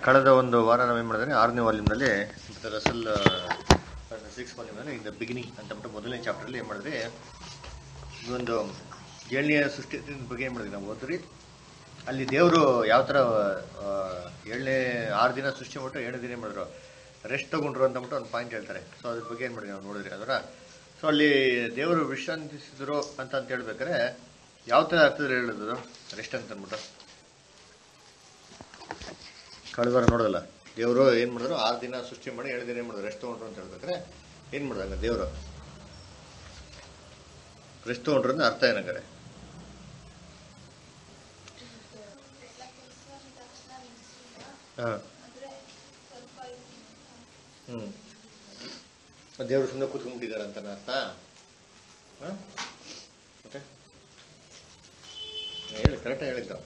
ಕಳೆದ ಒಂದು ವಾರ ನಾವೇನು ಮಾಡಿದ್ರೆ ಆರನೇ ವಾಲ್ಯೂಮ್ನಲ್ಲಿ ರಸಲ್ ಸಿಕ್ಸ್ ವಾಲ್ಯೂಮ್ನಲ್ಲಿ ಇನ್ ದ ಬಿಗಿನಿಂಗ್ ಅಂತ ಬಿಟ್ಟು ಮೊದಲನೇ ಚಾಪ್ಟರ್ಲಿ ಏನು ಮಾಡಿದ್ರಿ ಈ ಒಂದು ಏಳನೆಯ ಸೃಷ್ಟಿ ಬಗ್ಗೆ ಏನು ಮಾಡಿದ್ವಿ ನಾವು ಓದ್ರಿ ಅಲ್ಲಿ ದೇವರು ಯಾವ ಥರ ಆ, ಏಳನೇ ಆರು ದಿನ ಸೃಷ್ಟಿ ಮಾಡ್ಬಿಟ್ಟು ಏಳನೇ ದಿನ ಏನು ಮಾಡಿದ್ರು ರೆಸ್ಟ್ ತಗೊಂಡ್ರು ಅಂತ ಬಿಟ್ಟು ಒಂದು ಪಾಯಿಂಟ್ ಹೇಳ್ತಾರೆ ಸೊ ಅದ್ರ ಬಗ್ಗೆ ಏನು ಮಾಡಿದ್ವಿ ನಾವು ನೋಡಿದ್ರಿ ಅದರ ಸೊ ಅಲ್ಲಿ ದೇವರು ವಿಶ್ರಾಂತಿಸಿದ್ರು ಅಂತ ಅಂತ ಹೇಳ್ಬೇಕಾದ್ರೆ ಯಾವ ಥರ ಅರ್ಥದಲ್ಲಿ ಹೇಳಿದ್ರು ರೆಸ್ಟ್ ಅಂತ ಅಂದ್ಬಿಟ್ಟು ಕಳೆದ ವಾರ ನೋಡೋದಲ್ಲ ದೇವರು ಏನು ಮಾಡಿದ್ರು ಆರು ದಿನ ಸೃಷ್ಟಿ ಮಾಡಿ ಏಳು ದಿನ ಏನು ಮಾಡಿದ್ರು ರೆಸ್ಟ್ ತೊಗೊಂಡ್ರು ಅಂತ ಹೇಳ್ಬೇಕಾದ್ರೆ ಏನು ಮಾಡಿದಂಗ ದೇವರು ರೆಸ್ಟ್ ತೊಗೊಂಡ್ರು ಅಂದ್ರೆ ಅರ್ಥ ಏನಂಗಾರೆ ಹಾಂ ಹ್ಞೂ ದೇವರು ಸುಮ್ಮನೆ ಕೂತ್ಕೊಂಡ್ಬಿಟ್ಟಿದ್ದಾರೆ ಅಂತ ಅರ್ಥ ಹಾಂ ಮತ್ತೆ ಹೇಳಿ ಕರೆಕ್ಟಾಗಿ ಹೇಳಿದ್ದು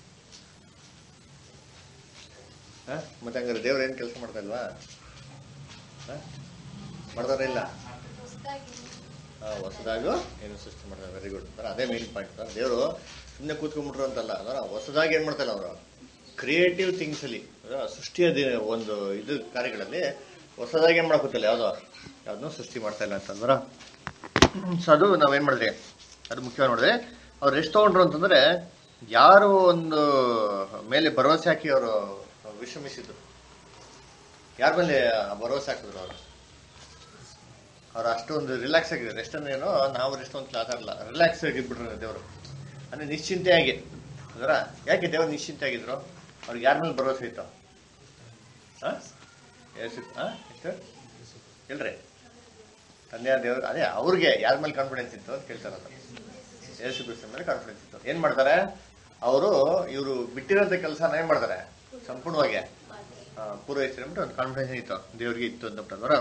ಹಾಂ ಮತ್ತೆ ಹಂಗಾರೆ ದೇವ್ರು ಏನು ಕೆಲಸ ಮಾಡ್ತಾ ಇಲ್ವಾ ಹಾಂ ಮಾಡ್ತಾರ ಇಲ್ಲ ಹಾಂ ಹೊಸದಾಗು ಏನು ಸೃಷ್ಟಿ ಮಾಡ್ತಾರೆ ವೆರಿ ಗುಡ್ ಸರ್ ಅದೇ ಮೇನ್ ಪಾಯಿಂಟ್ ಸರ್ ದೇವರು ಸುಮ್ಮನೆ ಕೂತ್ಕೊಂಡ್ಬಿಟ್ರು ಅಂತಲ್ಲ ಅದರ ಹೊಸದಾಗಿ ಏನು ಮಾಡ್ತಾಯಿಲ್ಲ ಅವರು ಕ್ರಿಯೇಟಿವ್ ಥಿಂಗ್ಸಲ್ಲಿ ಸೃಷ್ಟಿಯ ದಿ- ಒಂದು ಇದು ಕಾರ್ಯಗಳಲ್ಲಿ ಹೊಸದಾಗಿ ಏನು ಮಾಡ್ಕೊತಿಲ್ಲ ಯಾವುದೋ ಯಾವುದನ್ನೂ ಸೃಷ್ಟಿ ಮಾಡ್ತಾ ಇಲ್ಲ ಅಂತಂದ್ರ ಸೊ ಅದು ನಾವೇನು ಮಾಡಿದ್ರಿ ಅದು ಮುಖ್ಯವಾಗಿ ನೋಡಿದ್ರೆ ಅವ್ರು ಎಷ್ಟು ತೊಗೊಂಡ್ರು ಅಂತಂದ್ರೆ ಯಾರು ಒಂದು ಮೇಲೆ ಭರವಸೆ ಹಾಕಿ ಅವರು ವಿಶ್ರಮಿಸಿದ್ರು ಯಾರ ಮೇಲೆ ಭರವಸೆ ಹಾಕಿದ್ರು ಅವರು ಅವ್ರು ಅಷ್ಟೊಂದು ರಿಲ್ಯಾಕ್ಸ್ ಆಗಿದೆ ರೆಸ್ಟ್ ಅಂದ್ರೆ ಏನೋ ನಾವು ರೆಸ್ಟ್ ಅಂತ ಮಾತಾಡಲ್ಲ ರಿಲ್ಯಾಕ್ಸ್ ಆಗಿದ್ಬಿಟ್ರು ದೇವರು ಅಂದ್ರೆ ನಿಶ್ಚಿಂತೆಯಾಗಿ ಅದರ ಯಾಕೆ ದೇವರು ನಿಶ್ಚಿಂತೆ ಆಗಿದ್ರು ಅವ್ರಿಗೆ ಯಾರ ಮೇಲೆ ಭರವಸೆ ಇತ್ತು ಹಾಂ ಎಷ್ಟು ಹಾಂ ಎಷ್ಟು ಹೇಳ್ರಿ ತಂದೆಯ ದೇವರು ಅದೇ ಅವ್ರಿಗೆ ಯಾರ ಮೇಲೆ ಕಾನ್ಫಿಡೆನ್ಸ್ ಇತ್ತು ಅಂತ ಕೇಳ್ತಾರಲ್ಲ ಯೇಸು ಕ್ರಿಸ್ತನ ಮೇಲೆ ಕಾನ್ಫಿಡೆನ್ಸ್ ಇತ್ತು ಏನ್ ಮಾಡ್ತಾರೆ ಅವರು ಇವರು ಬಿಟ್ಟಿರೋಂಥ ಕೆಲಸನ ಏನ್ ಮಾಡ್ತಾರೆ ಸಂಪೂರ್ಣವಾಗಿ ಆ, ಪೂರೈಸ್ತಾರೆ ಅಂದ್ಬಿಟ್ಟು ಒಂದು ಕಾನ್ಫಿಡೆನ್ಸ್ ಇತ್ತು ದೇವ್ರಿಗೆ ಇತ್ತು ಅಂತ ಅದರ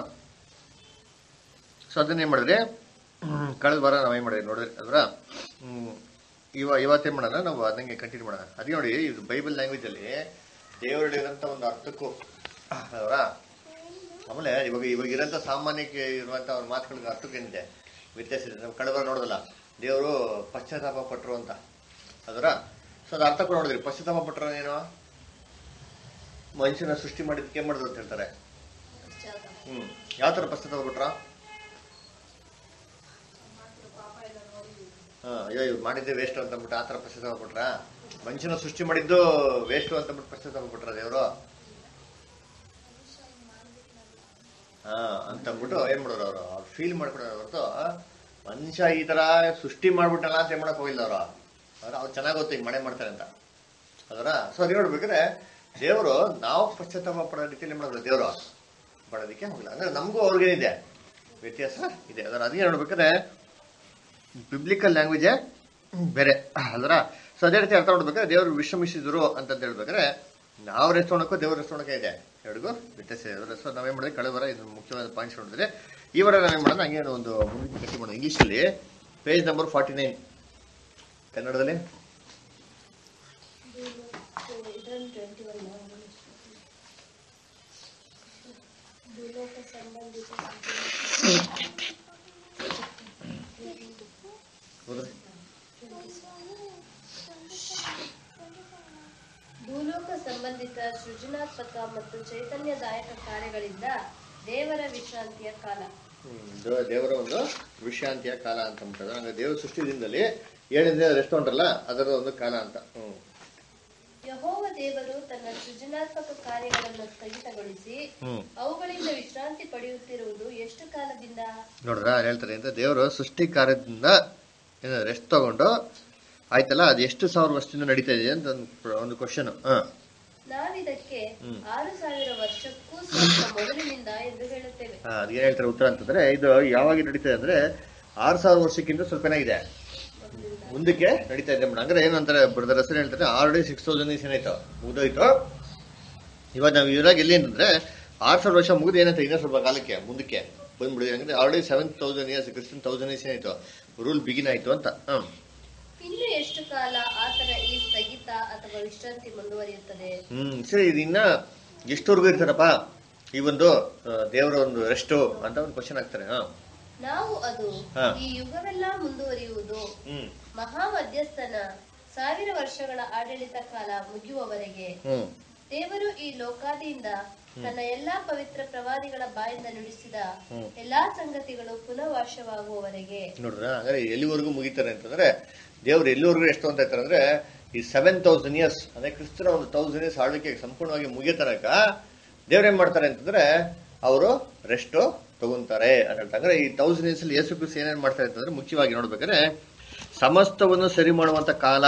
ಸೊ ಅದನ್ನ ಏನ್ ಮಾಡಿದ್ರೆ ಹ್ಮ್, ಕಳೆದ ವಾರ ನಾವೇನ್ ಮಾಡಿದ್ವಿ ನೋಡಿದ್ರೆ ಅದರ ಇವ ಇವತ್ತೇನ್ ಮಾಡೋಣ ನಾವು ಅದಂಗೆ ಕಂಟಿನ್ಯೂ ಮಾಡೋಣ ಅದೇ ನೋಡಿ ಇದು ಬೈಬಲ್ ಲ್ಯಾಂಗ್ವೇಜ್ ಅಲ್ಲಿ ದೇವರಲ್ಲಿರೋಂಥ ಒಂದು ಅರ್ಥಕ್ಕೂ ಅದರ ಆಮೇಲೆ ಇವಾಗ ಇವಾಗ ಇರೋಂಥ ಸಾಮಾನ್ಯಕ್ಕೆ ಇರುವಂಥ ಅವ್ರ ಮಾತುಗಳಿಗೆ ಅರ್ಥಕ್ಕೆ ಏನಿದೆ ವ್ಯತ್ಯಾಸ ಇದೆ ನಾವು ಕಳೆದ ವಾರ ನೋಡೋದಲ್ಲ ದೇವರು ಪಶ್ಚಾತ್ತಾಪ ಪಟ್ರು ಅಂತ ಅದರ ಸೊ ಅದು ಅರ್ಥ ಕೂಡ ನೋಡಿದ್ರಿ ಪಶ್ಚಾತ್ತಾಪ ಪಟ್ರು ಏನು ಮನುಷ್ಯನ ಸೃಷ್ಟಿ ಮಾಡಿದ್ದಕ್ಕೆ ಏನ್ ಮಾಡಿದ್ರು ಅಂತ ಹೇಳ್ತಾರೆ ಹ್ಮ್ ಯಾವ ತರ ಪಶ್ಚಾತ್ತಾಪ ಪಟ್ರ ಹಾ ಅಯ್ಯೋ ಇವ್ ಮಾಡಿದ್ದೆ ವೇಸ್ಟ್ ಅಂತ ಅಂದ್ಬಿಟ್ಟು ಆ ತರ ಪಶ್ಚಾತ್ತಾಪ ಪಟ್ರ ಮನುಷ್ಯನ ಸೃಷ್ಟಿ ಮಾಡಿದ್ದು ವೇಸ್ಟ್ ಅಂತ ಅಂದ್ಬಿಟ್ಟು ಪಶ್ಚಾತ್ತಾಪ ಪಟ್ರ ದೇವರು ಹಾ ಅಂತ ಅಂದ್ಬಿಟ್ಟು ಏನ್ ಮಾಡೋರು ಅವರು ಅವ್ರು ಫೀಲ್ ಮಾಡ್ಕೊಡೋರು ಹೊರತು ಮನುಷ್ಯ ಈ ತರ ಸೃಷ್ಟಿ ಮಾಡ್ಬಿಟ್ಟಲ್ಲ ಅಂತ ಏನ್ ಮಾಡಕ್ ಹೋಗಿಲ್ಲ ಅವರು ಅವ್ರ ಅವ್ರು ಚೆನ್ನಾಗಿ ಗೊತ್ತು ಈಗ ಮಳೆ ಮಾಡ್ತಾರೆ ಅಂತ ಅದರ ಸೊ ಅದು ನೋಡ್ಬೇಕಾದ್ರೆ ದೇವರು ನಾವು ಪಶ್ಚಾತ್ತಾಪ ಪಡೋ ರೀತಿಯಲ್ಲಿ ಏನ್ ಮಾಡೋದು ದೇವರು ಪಡೋದಕ್ಕೆ ಹೋಗಿಲ್ಲ ಅಂದ್ರೆ ನಮಗೂ ಅವ್ರಿಗೇನಿದೆ ವ್ಯತ್ಯಾಸ ಇದೆ ಅದರ ಅದೇ ನೋಡ್ಬೇಕಾದ್ರೆ ಬಿಬ್ಲಿಕಲ್ ಲ್ಯಾಂಗ್ವೇಜೇ ಬೇರೆ ಅಲ್ದ್ರ ಸೊ ಅದೇ ರೀತಿ ಅರ್ಥ ಮಾಡ್ಬೇಕಾದ್ರೆ ದೇವರು ವಿಶ್ರಮಿಸಿದ್ರು ಅಂತ ಹೇಳ್ಬೇಕಾದ್ರೆ ನಾವು ರೆಸ್ಟ್ ತೊಗೊಳಕ್ಕೂ ದೇವ್ರ ರೆಸ್ಟ್ ತೊಗೊಳಕ್ಕೆ ಇದೆ ಎರಡಿಗೂ ವ್ಯತ್ಯಾಸ ಇದೆ ಅದರ ಸೊ ನಾವೇನ್ ಮಾಡಿದ್ರೆ ಕಳೆದ ವಾರ ಇದು ಮುಖ್ಯವಾದ ಪಾಯಿಂಟ್ಸ್ ನೋಡಿದ್ರೆ ಈ ವಾರ ನಾವೇನ್ ಮಾಡೋಣ ಹಂಗೆ ಒಂದು ಮುಂದಕ್ಕೆ ಗಟ್ಟಿ ಮಾಡೋಣ ಇಂಗ್ಲೀಷಲ್ಲಿ ಪೇಜ್ ನಂಬರ್ ಫಾರ್ಟಿ ನೈನ್ ಕನ್ನಡದಲ್ಲಿ ಹೋದ್ರೆ ಭೂಲೋಕ ಸಂಬಂಧಿತ ಸೃಜನಾತ್ಮಕ ಮತ್ತು ಚೈತನ್ಯದಾಯಕ ಕಾರ್ಯಗಳಿಂದ ದೇವರ ವಿಶ್ರಾಂತಿಯ ಕಾಲ ಹ್ಮ್, ದೇ- ದೇವರ ಒಂದು ವಿಶ್ರಾಂತಿಯ ಕಾಲ ಅಂತ ಅಂತಾರೆ ಅಂದ್ರೆ ದೇವರ ಸೃಷ್ಟಿದಿಂದಲೇ ಏಳಿಂದ ರೆಸ್ಟ್ ಉಂಟಲ್ಲ ಅದರ ಒಂದು ಕಾಲ ಅಂತ ಹ್ಮ್ ಯಹೋವ ದೇವರು ತನ್ನ ಸೃಜನಾತ್ಮಕ ಕಾರ್ಯಗಳನ್ನು ಸ್ಥಗಿತಗೊಳಿಸಿ ಹ್ಮ್ ಅವುಗಳಿಂದ ವಿಶ್ರಾಂತಿ ಪಡೆಯುತ್ತಿರುವುದು ಎಷ್ಟು ಕಾಲದಿಂದ ನೋಡ್ರ ಹೇಳ್ತಾರೆ ಅಂತ ದೇವರು ಸೃಷ್ಟಿ ಕಾರ್ಯದಿಂದ ರೆಸ್ಟ್ ತಗೊಂಡು ಆಯ್ತಲ್ಲ ಅದು ಎಷ್ಟು ಸಾವಿರ ವರ್ಷದಿಂದ ನಡೀತಾ ಇದೆ ಅಂತ ಒಂದು ಒಂದು ಕ್ವಶನ್ ನಾವಿದಕ್ಕೆ ಹ್ಮ್. ಆರು ಸಾವಿರ ವರ್ಷಕ್ಕೂ ಸ್ವಲ್ಪ ಮೊದಲಿನಿಂದ ಎಂದು ಹೇಳುತ್ತೇವೆ ಅದೇನ್ ಹೇಳ್ತಾರೆ ಉತ್ತರ ಅಂತಂದ್ರೆ ಇದು ಯಾವಾಗ ನಡೀತಾ ಇದೆ ಅಂದ್ರೆ ಆರು ಸಾವಿರ ವರ್ಷಕ್ಕಿಂತ ಸ್ವಲ್ಪ ಏನಾಗಿದೆ ಮುಂದಕ್ಕೆ ನಡೀತಾ ಇದೆ ಮೇಡಮ್ ಅಂದ್ರೆ ಏನಂತಾರೆ ಬ್ರದರ್ ಹೆಸರು ಹೇಳ್ತಾರೆ ಆಲ್ರೆಡಿ ಸಿಕ್ಸ್ ತೌಸಂಡ್ ಇಯರ್ಸ್ ಏನಾಯ್ತು ಮುಗ್ದೋಯ್ತು ಇವಾಗ ನಾವು ಇವಾಗ ಎಲ್ಲಿ ಅಂತಂದ್ರೆ ಆರು ಸಾವಿರ ವರ್ಷ ಮುಗಿದು ಏನಂತ ಇನ್ನೂ ಸ್ವಲ್ಪ ಕಾಲಕ್ಕೆ ಮುಂದಕ್ಕೆ ಬಂದ್ಬಿಡಿದೆ ಅಂದ್ರೆ already seven thousand years Christian thousand years ಏನಾಯ್ತು ರೂಲ್ ಬಿಗಿನ್ ಆಯ್ತು ಅಂತ ಹ್ಮ್ ಇನ್ನು ಎಷ್ಟು ಕಾಲ ಆತನ ಈ ಸ್ಥಗಿತ ಅಥವಾ ವಿಶ್ರಾಂತಿ ಮುಂದುವರಿಯುತ್ತದೆ ಹ್ಮ್ ಸರಿ ಇದು ಇನ್ನ ಎಷ್ಟವರೆಗೂ ಇರ್ತಾರಪ್ಪ ಈ ಒಂದು ಆ, ದೇವರ ಒಂದು ರೆಸ್ಟು ಅಂತ ಒಂದು ಕ್ವಶನ್ ಹಾಕ್ತಾರೆ ಹಾ ನಾವು ಅದು ಹಾ. ಈ ಯುಗವೆಲ್ಲ ಮುಂದುವರಿಯುವುದು ಹ್ಮ್ ಮಹಾಮಧ್ಯಸ್ಥನ ಸಾವಿರ ವರ್ಷಗಳ ಆಡಳಿತ ಕಾಲ ಮುಗಿಯುವವರೆಗೆ ಹ್ಮ್ ದೇವರು ಈ ಲೋಕಾದಿಯಿಂದ ತನ್ನ ಎಲ್ಲಾ ಪವಿತ್ರ ಪ್ರವಾದಿಗಳ ಬಾಯಿಂದ ನುಡಿಸಿದ ಹ್ಮ್. ಎಲ್ಲಾ ಸಂಗತಿಗಳು ಪುನಃ ವಾಶವಾಗುವವರೆಗೆ ನೋಡ್ರ ಹಂಗಾರೆ ಎಲ್ಲಿವರೆಗೂ ಮುಗಿತಾರೆ ಅಂತಂದ್ರೆ ದೇವ್ರು ಎಲ್ಲಿವರೆಗೂ ಎಷ್ಟು ಅಂತ ಹೇಳ್ತಾರೆ ಅಂದ್ರೆ ಈ ಸೆವೆನ್ ತೌಸಂಡ್ ಇಯರ್ಸ್ ಅಂದ್ರೆ ಕ್ರಿಸ್ತನ ಒಂದು ತೌಸಂಡ್ ಇಯರ್ಸ್ ಆಳ್ವಿಕೆ ಸಂಪೂರ್ಣವಾಗಿ ಮುಗಿಯೋ ತನಕ ದೇವ್ರು ಏನ್ ಮಾಡ್ತಾರೆ ಅಂತಂದ್ರೆ ಅವರು ರೆಸ್ಟ್ ತಗೊಂತಾರೆ ಅಂತ ಹೇಳ್ತಾರೆ ಅಂದ್ರೆ ಈ ತೌಸಂಡ್ ಇಯರ್ಸ್ ಅಲ್ಲಿ ಯೇಸು ಕ್ರಿಸ್ತ ಏನೇನ್ ಮಾಡ್ತಾರೆ ಅಂತಂದ್ರೆ ಮುಖ್ಯವಾಗಿ ನೋಡ್ಬೇಕಾದ್ರೆ ಸಮಸ್ತವನ್ನು ಸರಿ ಮಾಡುವಂತ ಕಾಲ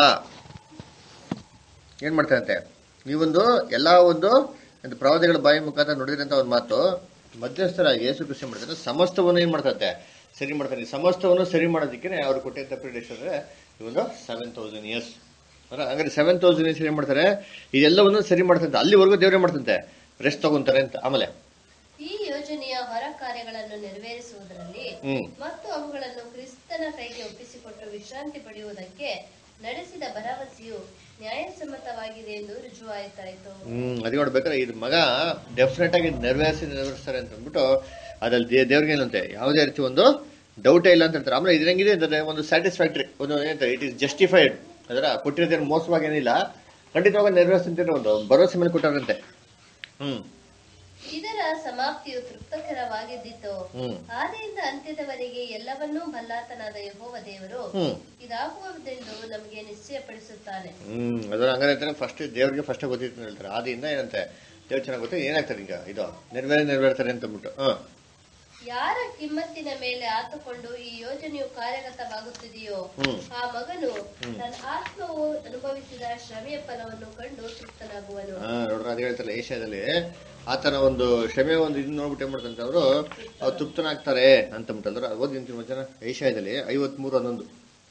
ಏನ್ ಮಾಡ್ತಾರಂತೆ ನೀವೊಂದು ಎಲ್ಲಾ ಒಂದು ಒಂದು ಪ್ರವಾದಿಗಳ ಬಾಯಿ ಮುಖಾಂತರ ನುಡಿದಿರಂತ ಒಂದು ಮಾತು ಮಧ್ಯಸ್ಥರ ಯೇಸು ಕೃಷಿ ಮಾಡ್ತಾರೆ ಸಮಸ್ತವನ್ನು ಏನ್ ಮಾಡ್ತಂತೆ ಸರಿ ಮಾಡ್ತಾರೆ ಈ ಸಮಸ್ತವನ್ನು ಸರಿ ಮಾಡೋದಕ್ಕೆ ಅವ್ರು ಕೊಟ್ಟಿದ್ದ ಪೀರಿಯಡ್ ಎಷ್ಟು ಅಂದ್ರೆ ಈ ಒಂದು ಸೆವೆನ್ ತೌಸಂಡ್ ಇಯರ್ಸ್ ಹಂಗಾರೆ ಸೆವೆನ್ ತೌಸಂಡ್ ಇಯರ್ಸ್ ಏನ್ ಮಾಡ್ತಾರೆ ಇದೆಲ್ಲವನ್ನು ಸರಿ ಮಾಡ್ತಂತೆ ಅಲ್ಲಿವರೆಗೂ ದೇವ್ರೇ ಮಾಡ್ತಂತೆ ರೆಸ್ಟ್ ತಗೊಂತಾರೆ ಅಂತ ಆಮೇಲೆ ಈ ಯೋಜನೆಯ ಹೊರ ಕಾರ್ಯಗಳನ್ನು ನೆರವೇರಿಸುವುದರಲ್ಲಿ ಹ್ಮ್ ಮತ್ತು ಅವುಗಳನ್ನು ಕ್ರಿಸ್ತನ ಕೈಗೆ ಒಪ್ಪಿಸಿಕೊಟ್ಟು ವಿಶ್ರಾಂತಿ ಪಡೆಯುವುದಕ್ಕೆ ನಡೆಸಿದ ಭರವಸೆಯು ನ್ಯಾಯಸಮ್ಮತವಾಗಿದೆ ಎಂದು ರುಜುವಾಯಿತಾಯಿತು ಹ್ಮ್ ಅದೇ ನೋಡ್ಬೇಕಾದ್ರೆ ಇದು ಮಗ ಡೆಫಿನೆಟ್ ಆಗಿ ನೆರವೇರಿಸಿ ನೆರವೇರಿಸ್ತಾರೆ ಅಂತ ಅಂದ್ಬಿಟ್ಟು ಅದ್ರಲ್ಲಿ ದೇ- ದೇವ್ರಿಗೆ ಏನಂತೆ ಯಾವುದೇ ರೀತಿ ಒಂದು ಡೌಟೇ ಇಲ್ಲ ಅಂತ ಹೇಳ್ತಾರೆ ಆಮೇಲೆ ಇದು ಹೆಂಗಿದೆ ಅಂದ್ರೆ ಒಂದು ಸ್ಯಾಟಿಸ್ಫ್ಯಾಕ್ಟರಿ ಒಂದು ಏನಂತ ಇಟ್ ಇಸ್ ಜಸ್ಟಿಫೈಡ್ ಅದರ ಕೊಟ್ಟಿರೋದೇನು ಮೋಸವಾಗಿ ಏನಿಲ್ಲ ಖಂಡಿತವಾಗಿ ನೆರವೇರಿಸ್ತಾರೆ ಒಂದು ಭರವಸೆ ಮೇಲೆ ಕೊಟ್ಟಾರಂತೆ ಹ್ಮ್ ಇದರ ಸಮಾಪ್ತಿಯು ತೃಪ್ತಕರವಾಗಿದ್ದಿತು ಹ್ಮ್ ಆದಿಯಿಂದ ಅಂತ್ಯದವರೆಗೆ ಎಲ್ಲವನ್ನೂ ಬಲ್ಲಾತನಾದ ಯಹೋವ ದೇವರು ಹ್ಮ್ ಇದಾಗುವುದೆಂದು ನಮಗೆ ನಿಶ್ಚಯಪಡಿಸುತ್ತಾನೆ ಹ್ಮ್ ಅದರ ಹಂಗಾರೆ ಅಂತಾನೆ ಫಸ್ಟ್ ದೇವ್ರಿಗೆ ಫಸ್ಟ್ ಗೊತ್ತಿತ್ತು ಅಂತ ಹೇಳ್ತಾರೆ ಆದಿಯಿಂದ ಏನಂತೆ ದೇವ್ರು ಚೆನ್ನಾಗಿ ಗೊತ್ತೆ ಏನಾಗ್ತಾರೆ ಈಗ ಇದು ನೆರವೇರಿ ನೆರವೇರ್ತಾರೆ ಅಂತ ಅಂದ್ಬಿಟ್ಟು ಹ್ಮ್ ಯಾರ ಕಿಮ್ಮತ್ತಿನ ಮೇಲೆ ಆತುಕೊಂಡು ಈ ಯೋಜನೆಯು ಕಾರ್ಯಗತವಾಗುತ್ತಿದೆಯೋ ಹ್ಮ್ ಆ ಮಗನು ತನ್ನ ಆತ್ಮವು ಅನುಭವಿಸಿದ ಶ್ರಮೆಯ ಫಲವನ್ನು ಕಂಡು ತೃಪ್ತನಾಗುವನು ಹಾ ನೋಡ್ರ ಅದ್ ಹೇಳ್ತಾರೆ ಏಷ್ಯಾದಲ್ಲಿ ಆತನ ಒಂದು ಕ್ಷಮೆ ಒಂದು ಇದನ್ನ ನೋಡ್ಬಿಟ್ಟು ಏನ್ ಮಾಡ್ತಂತೆ ಅವರು ಅವ್ರು ತೃಪ್ತನಾಗ್ತಾರೆ ಅಂತ ಅಂದ್ಬಿಟ್ಟಂದ್ರೆ ಅದು ಓದಿ ಮಧ್ಯಾಹ್ನ ಏಷ್ಯಾದಲ್ಲಿ ಐವತ್ಮೂರು ಹನ್ನೊಂದು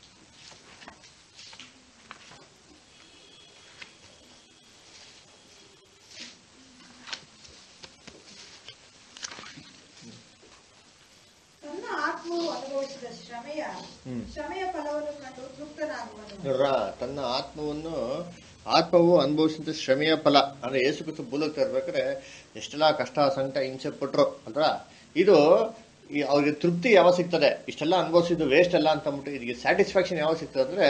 ತನ್ನ ಆತ್ಮವು ಅನುಭವಿಸಿದ ಶ್ರಮೆಯ ಹ್ಮ್. ಶ್ರಮೆಯ ಫಲವನ್ನು ಕಂಡು ತೃಪ್ತನಾಗುವನು ನೋಡ್ರ ತನ್ನ ಆತ್ಮವನ್ನು ಆತ್ಮವು ಅನುಭವಿಸಿದ ಶ್ರಮೆಯ ಫಲ ಅಂದ್ರೆ ಯೇಸು ಕ್ರಿಸ್ತು ಭೂಲೋಕ ಇರ್ಬೇಕಾದ್ರೆ ಎಷ್ಟೆಲ್ಲ ಕಷ್ಟ ಸಂಕಟ ಹಿಂಸೆ ಪಟ್ರು ಅಲ್ವಾ ಇದು ಈ ಅವ್ರಿಗೆ ತೃಪ್ತಿ ಯಾವಾಗ ಸಿಗ್ತದೆ ಇಷ್ಟೆಲ್ಲ ಅನುಭವಿಸಿದ್ದು ವೇಸ್ಟ್ ಅಲ್ಲ ಅಂತ ಅಂದ್ಬಿಟ್ಟು ಇದಕ್ಕೆ ಸ್ಯಾಟಿಸ್ಫ್ಯಾಕ್ಷನ್ ಯಾವಾಗ ಸಿಗ್ತದೆ ಅಂದ್ರೆ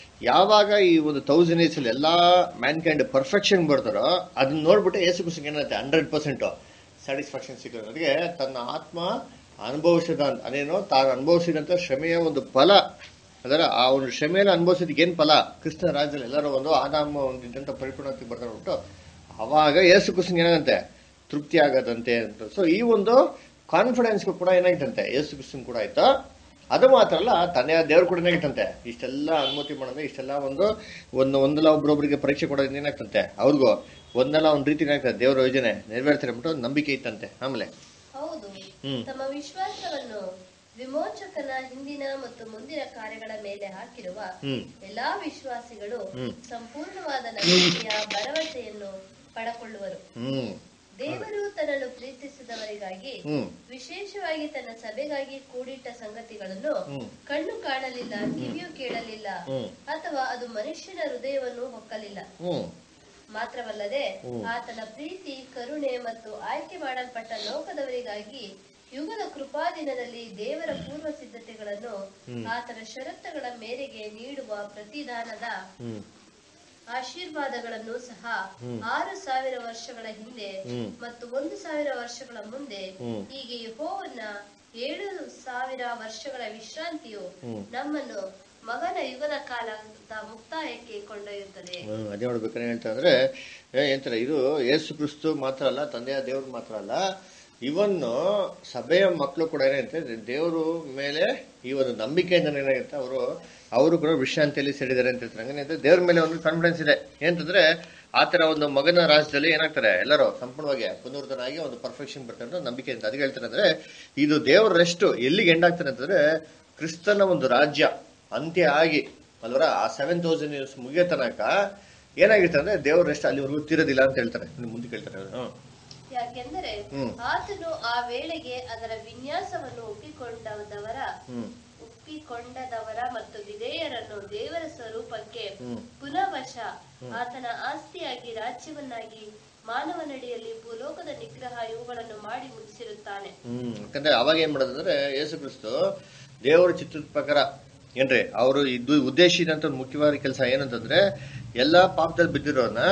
ಯಾವಾಗ ಈ ಒಂದು ತೌಸಂಡ್ ಇಯರ್ಸ್ ಅಲ್ಲಿ ಎಲ್ಲಾ ಮ್ಯಾನ್ ಕೈಂಡ್ ಪರ್ಫೆಕ್ಷನ್ ಬರ್ತಾರೋ ಅದನ್ನ ನೋಡ್ಬಿಟ್ಟು ಯೇಸು ಕ್ರಿಸ್ತಂಗೆ ಏನಾಗುತ್ತೆ ಹಂಡ್ರೆಡ್ ಪರ್ಸೆಂಟ್ ಸ್ಯಾಟಿಸ್ಫ್ಯಾಕ್ಷನ್ ಸಿಗೋದು ಅದಕ್ಕೆ ತನ್ನ ಆತ್ಮ ಅನುಭವಿಸಿದ ಅದೇನೋ ತಾನು ಅನುಭವಿಸಿದಂತ ಶ್ರಮೆಯ ಒಂದು ಫಲ ಅದರ ಆ ಒಂದು ಶ್ರಮೆಯನ್ನು ಅನುಭವಿಸಿದಕ್ಕೆ ಏನ್ ಫಲ ಕ್ರಿಸ್ತನ ರಾಜ್ಯದಲ್ಲಿ ಎಲ್ಲರೂ ಒಂದು ಆದಾಮ ಒಂದು ಇದ್ದಂತ ಪರಿಪೂರ್ಣತೆ ಬರ್ತಾರೆ ಬಿಟ್ಟು ಅವಾಗ ಯೇಸು ಕ್ರಿಸ್ತನ್ ಏನಾಗಂತೆ ತೃಪ್ತಿ ಆಗದಂತೆ ಅಂತ ಸೊ ಈ ಒಂದು ಕಾನ್ಫಿಡೆನ್ಸ್ ಕೂಡ ಏನಾಗಿತ್ತಂತೆ ಯೇಸು ಕ್ರಿಸ್ತನ್ ಕೂಡ ಆಯ್ತು ಅದು ಮಾತ್ರ ಅಲ್ಲ ತಂದೆ ದೇವ್ರು ಕೂಡ ಏನಾಗಿತ್ತಂತೆ ಇಷ್ಟೆಲ್ಲ ಅನುಮತಿ ಮಾಡಿದ್ರೆ ಇಷ್ಟೆಲ್ಲ ಒಂದು ಒಂದು ಒಂದಲ್ಲ ಒಬ್ರೊಬ್ರಿಗೆ ಪರೀಕ್ಷೆ ಕೊಡೋದ್ರಿಂದ ಏನಾಗ್ತಂತೆ ಅವ್ರಿಗೂ ಒಂದಲ್ಲ ಒಂದ್ ರೀತಿ ಏನಾಗ್ತದೆ ದೇವರ ಯೋಜನೆ ನೆರವೇರ್ತಾರೆ ಅಂದ್ಬಿಟ್ಟು ಒಂದು ನಂಬಿಕೆ ಇತ್ತಂತೆ ಆಮೇಲೆ ಹೌದು ಹ್ಮ್. ತಮ್ಮ ವಿಶ್ವಾಸವನ್ನು ವಿಮೋಚಕನ ಹಿಂದಿನ ಮತ್ತು ಮುಂದಿನ ಕಾರ್ಯಗಳ ಮೇಲೆ ಹಾಕಿರುವ ಹ್ಮ್ ಎಲ್ಲಾ ವಿಶ್ವಾಸಿಗಳು ಹ್ಮ್. ಸಂಪೂರ್ಣವಾದ ನಂಬಿಕೆಯ ಭರವಸೆಯನ್ನು ಪಡಕೊಳ್ಳುವರು ಹ್ಮ್ ದೇವರು ತನ್ನನ್ನು ಪ್ರೀತಿಸಿದವರಿಗಾಗಿ ಹ್ಮ್ ವಿಶೇಷವಾಗಿ ತನ್ನ ಸಭೆಗಾಗಿ ಕೂಡಿಟ್ಟ ಸಂಗತಿಗಳನ್ನು ಹ್ಮ್. ಕಣ್ಣು ಕಾಣಲಿಲ್ಲ ಕಿವಿಯು ಕೇಳಲಿಲ್ಲ ಹ್ಮ್. ಅಥವಾ ಅದು ಮನುಷ್ಯನ ಹೃದಯವನ್ನು ಹೊಕ್ಕಲಿಲ್ಲ ಹ್ಮ್ ಮಾತ್ರವಲ್ಲದೆ ಹ್ಮ್. ಆತನ ಪ್ರೀತಿ ಕರುಣೆ ಮತ್ತು ಆಯ್ಕೆ ಮಾಡಲ್ಪಟ್ಟ ಲೋಕದವರಿಗಾಗಿ ಯುಗದ ಕೃಪಾದಿನದಲ್ಲಿ ದೇವರ ಪೂರ್ವ ಸಿದ್ಧತೆಗಳನ್ನು ಆತನ ಷರತ್ತುಗಳ ಮೇರೆಗೆ ನೀಡುವ ಪ್ರತಿದಾನದ ಹ್ಮ್ ಆಶೀರ್ವಾದಗಳನ್ನು ಸಹ ಆರು ಸಾವಿರ ವರ್ಷಗಳ ಹಿಂದೆ ಹ್ಮ್. ಮತ್ತು ಒಂದು ಸಾವಿರ ವರ್ಷಗಳ ಮುಂದೆ ಹ್ಮ್. ಹೀಗೆ ಯೆಹೋವನ ಏಳು ಸಾವಿರ ವರ್ಷಗಳ ವಿಶ್ರಾಂತಿಯು ಹ್ಮ್. ನಮ್ಮನ್ನು ಮಗನ ಯುಗದ ಕಾಲದ ಮುಕ್ತಾಯಕ್ಕೆ ಕೊಂಡೊಯ್ಯುತ್ತದೆ ಹ್ಮ್, ಅದೇ ನೋಡ್ಬೇಕಾದ್ರೆ ಹೇಳ್ತಾ ಅಂದ್ರೆ ಏ, ಎಂತಾರೆ ಇದು ಯೇಸು ಕ್ರಿಸ್ತು ಮಾತ್ರ ಅಲ್ಲ ತಂದೆಯ ದೇವ್ರು ಮಾತ್ರ ಅಲ್ಲ ಇವನ್ನು ಸಭೆಯ ಮಕ್ಕಳು ಕೂಡ ಏನಂತೆ ದೇವರು ಮೇಲೆ ಈ ಒಂದು ನಂಬಿಕೆಯಿಂದ ಏನಾಗುತ್ತೆ ಅವರು ಅವರು ಕೂಡ ವಿಶ್ರಾಂತಿಯಲ್ಲಿ ಸೇರಿದ್ದಾರೆ ಅಂತ ಹೇಳ್ತಾರೆ ಹಂಗೇನೆ ದೇವ್ರ ಮೇಲೆ ಒಂದು ಕಾನ್ಫಿಡೆನ್ಸ್ ಇದೆ ಏನಂತಂದ್ರೆ ಆತರ ಒಂದು ಮಗನ ರಾಜ್ಯದಲ್ಲಿ ಏನಾಗ್ತಾರೆ ಎಲ್ಲರೂ ಸಂಪೂರ್ಣವಾಗಿ ಪುನರುದ್ಧನಾಗಿ ಒಂದು ಪರ್ಫೆಕ್ಷನ್ ಬರ್ತಾರೆ ಅಂತ ನಂಬಿಕೆ ಅಂತ ಅದಕ್ಕೆ ಹೇಳ್ತಾರೆ ಅಂದ್ರೆ ಇದು ದೇವ್ರ ರೆಸ್ಟ್ ಎಲ್ಲಿಗೆ ಎಂಡ್ ಆಗ್ತಾರೆ ಅಂತಂದ್ರೆ ಕ್ರಿಸ್ತನ ಒಂದು ರಾಜ್ಯ ಅಂತ್ಯ ಆಗಿ ಅಲ್ವರ ಆ ಸೆವೆನ್ ತೌಸಂಡ್ ಇಯರ್ಸ್ ಮುಗಿಯೋ ತನಕ ಏನಾಗಿರುತ್ತೆ ಅಂದ್ರೆ ದೇವ್ರ ರೆಸ್ಟ್ ಅಲ್ಲಿವರೆಗೂ ತೀರೋದಿಲ್ಲ ಅಂತ ಹೇಳ್ತಾರೆ ಇನ್ನು ಮುಂದೆ ಕೇಳ್ತಾರೆ ಅವ್ರು. ಹ್ಮ್. ಯಾಕೆಂದರೆ ಹ್ಮ್. ಆತನು ಆ ವೇಳೆಗೆ ಅದರ ವಿನ್ಯಾಸವನ್ನು ಒಪ್ಪಿಕೊಂಡದವರ ಹ್ಮ್ ಒಪ್ಪಿಕೊಂಡದವರ ಮತ್ತು ವಿಧೇಯರನ್ನು ದೇವರ ಸ್ವರೂಪಕ್ಕೆ ಹ್ಮ್. ಪುನಃವಶ ಆತನ ಆಸ್ತಿಯಾಗಿ ರಾಜ್ಯವನ್ನಾಗಿ ಮಾನವನಡಿಯಲ್ಲಿ ಭೂಲೋಕದ ನಿಗ್ರಹ ಇವುಗಳನ್ನು ಮಾಡಿ ಮುಗಿಸಿರುತ್ತಾನೆ ಹ್ಮ್ ಯಾಕಂದ್ರೆ ಅವಾಗ ಏನ್ ಮಾಡೋದಂದ್ರೆ ಯೇಸು ಕ್ರಿಸ್ತು ದೇವರ ಚಿತ್ರದ ಪ್ರಕಾರ ಏನ್ರಿ ಅವರು ಇದು ಉದ್ದೇಶ ಇದಂತ ಒಂದು ಮುಖ್ಯವಾದ ಕೆಲಸ ಏನಂತಂದ್ರೆ ಎಲ್ಲಾ ಪಾಪದಲ್ಲಿ ಬಿದ್ದಿರೋನ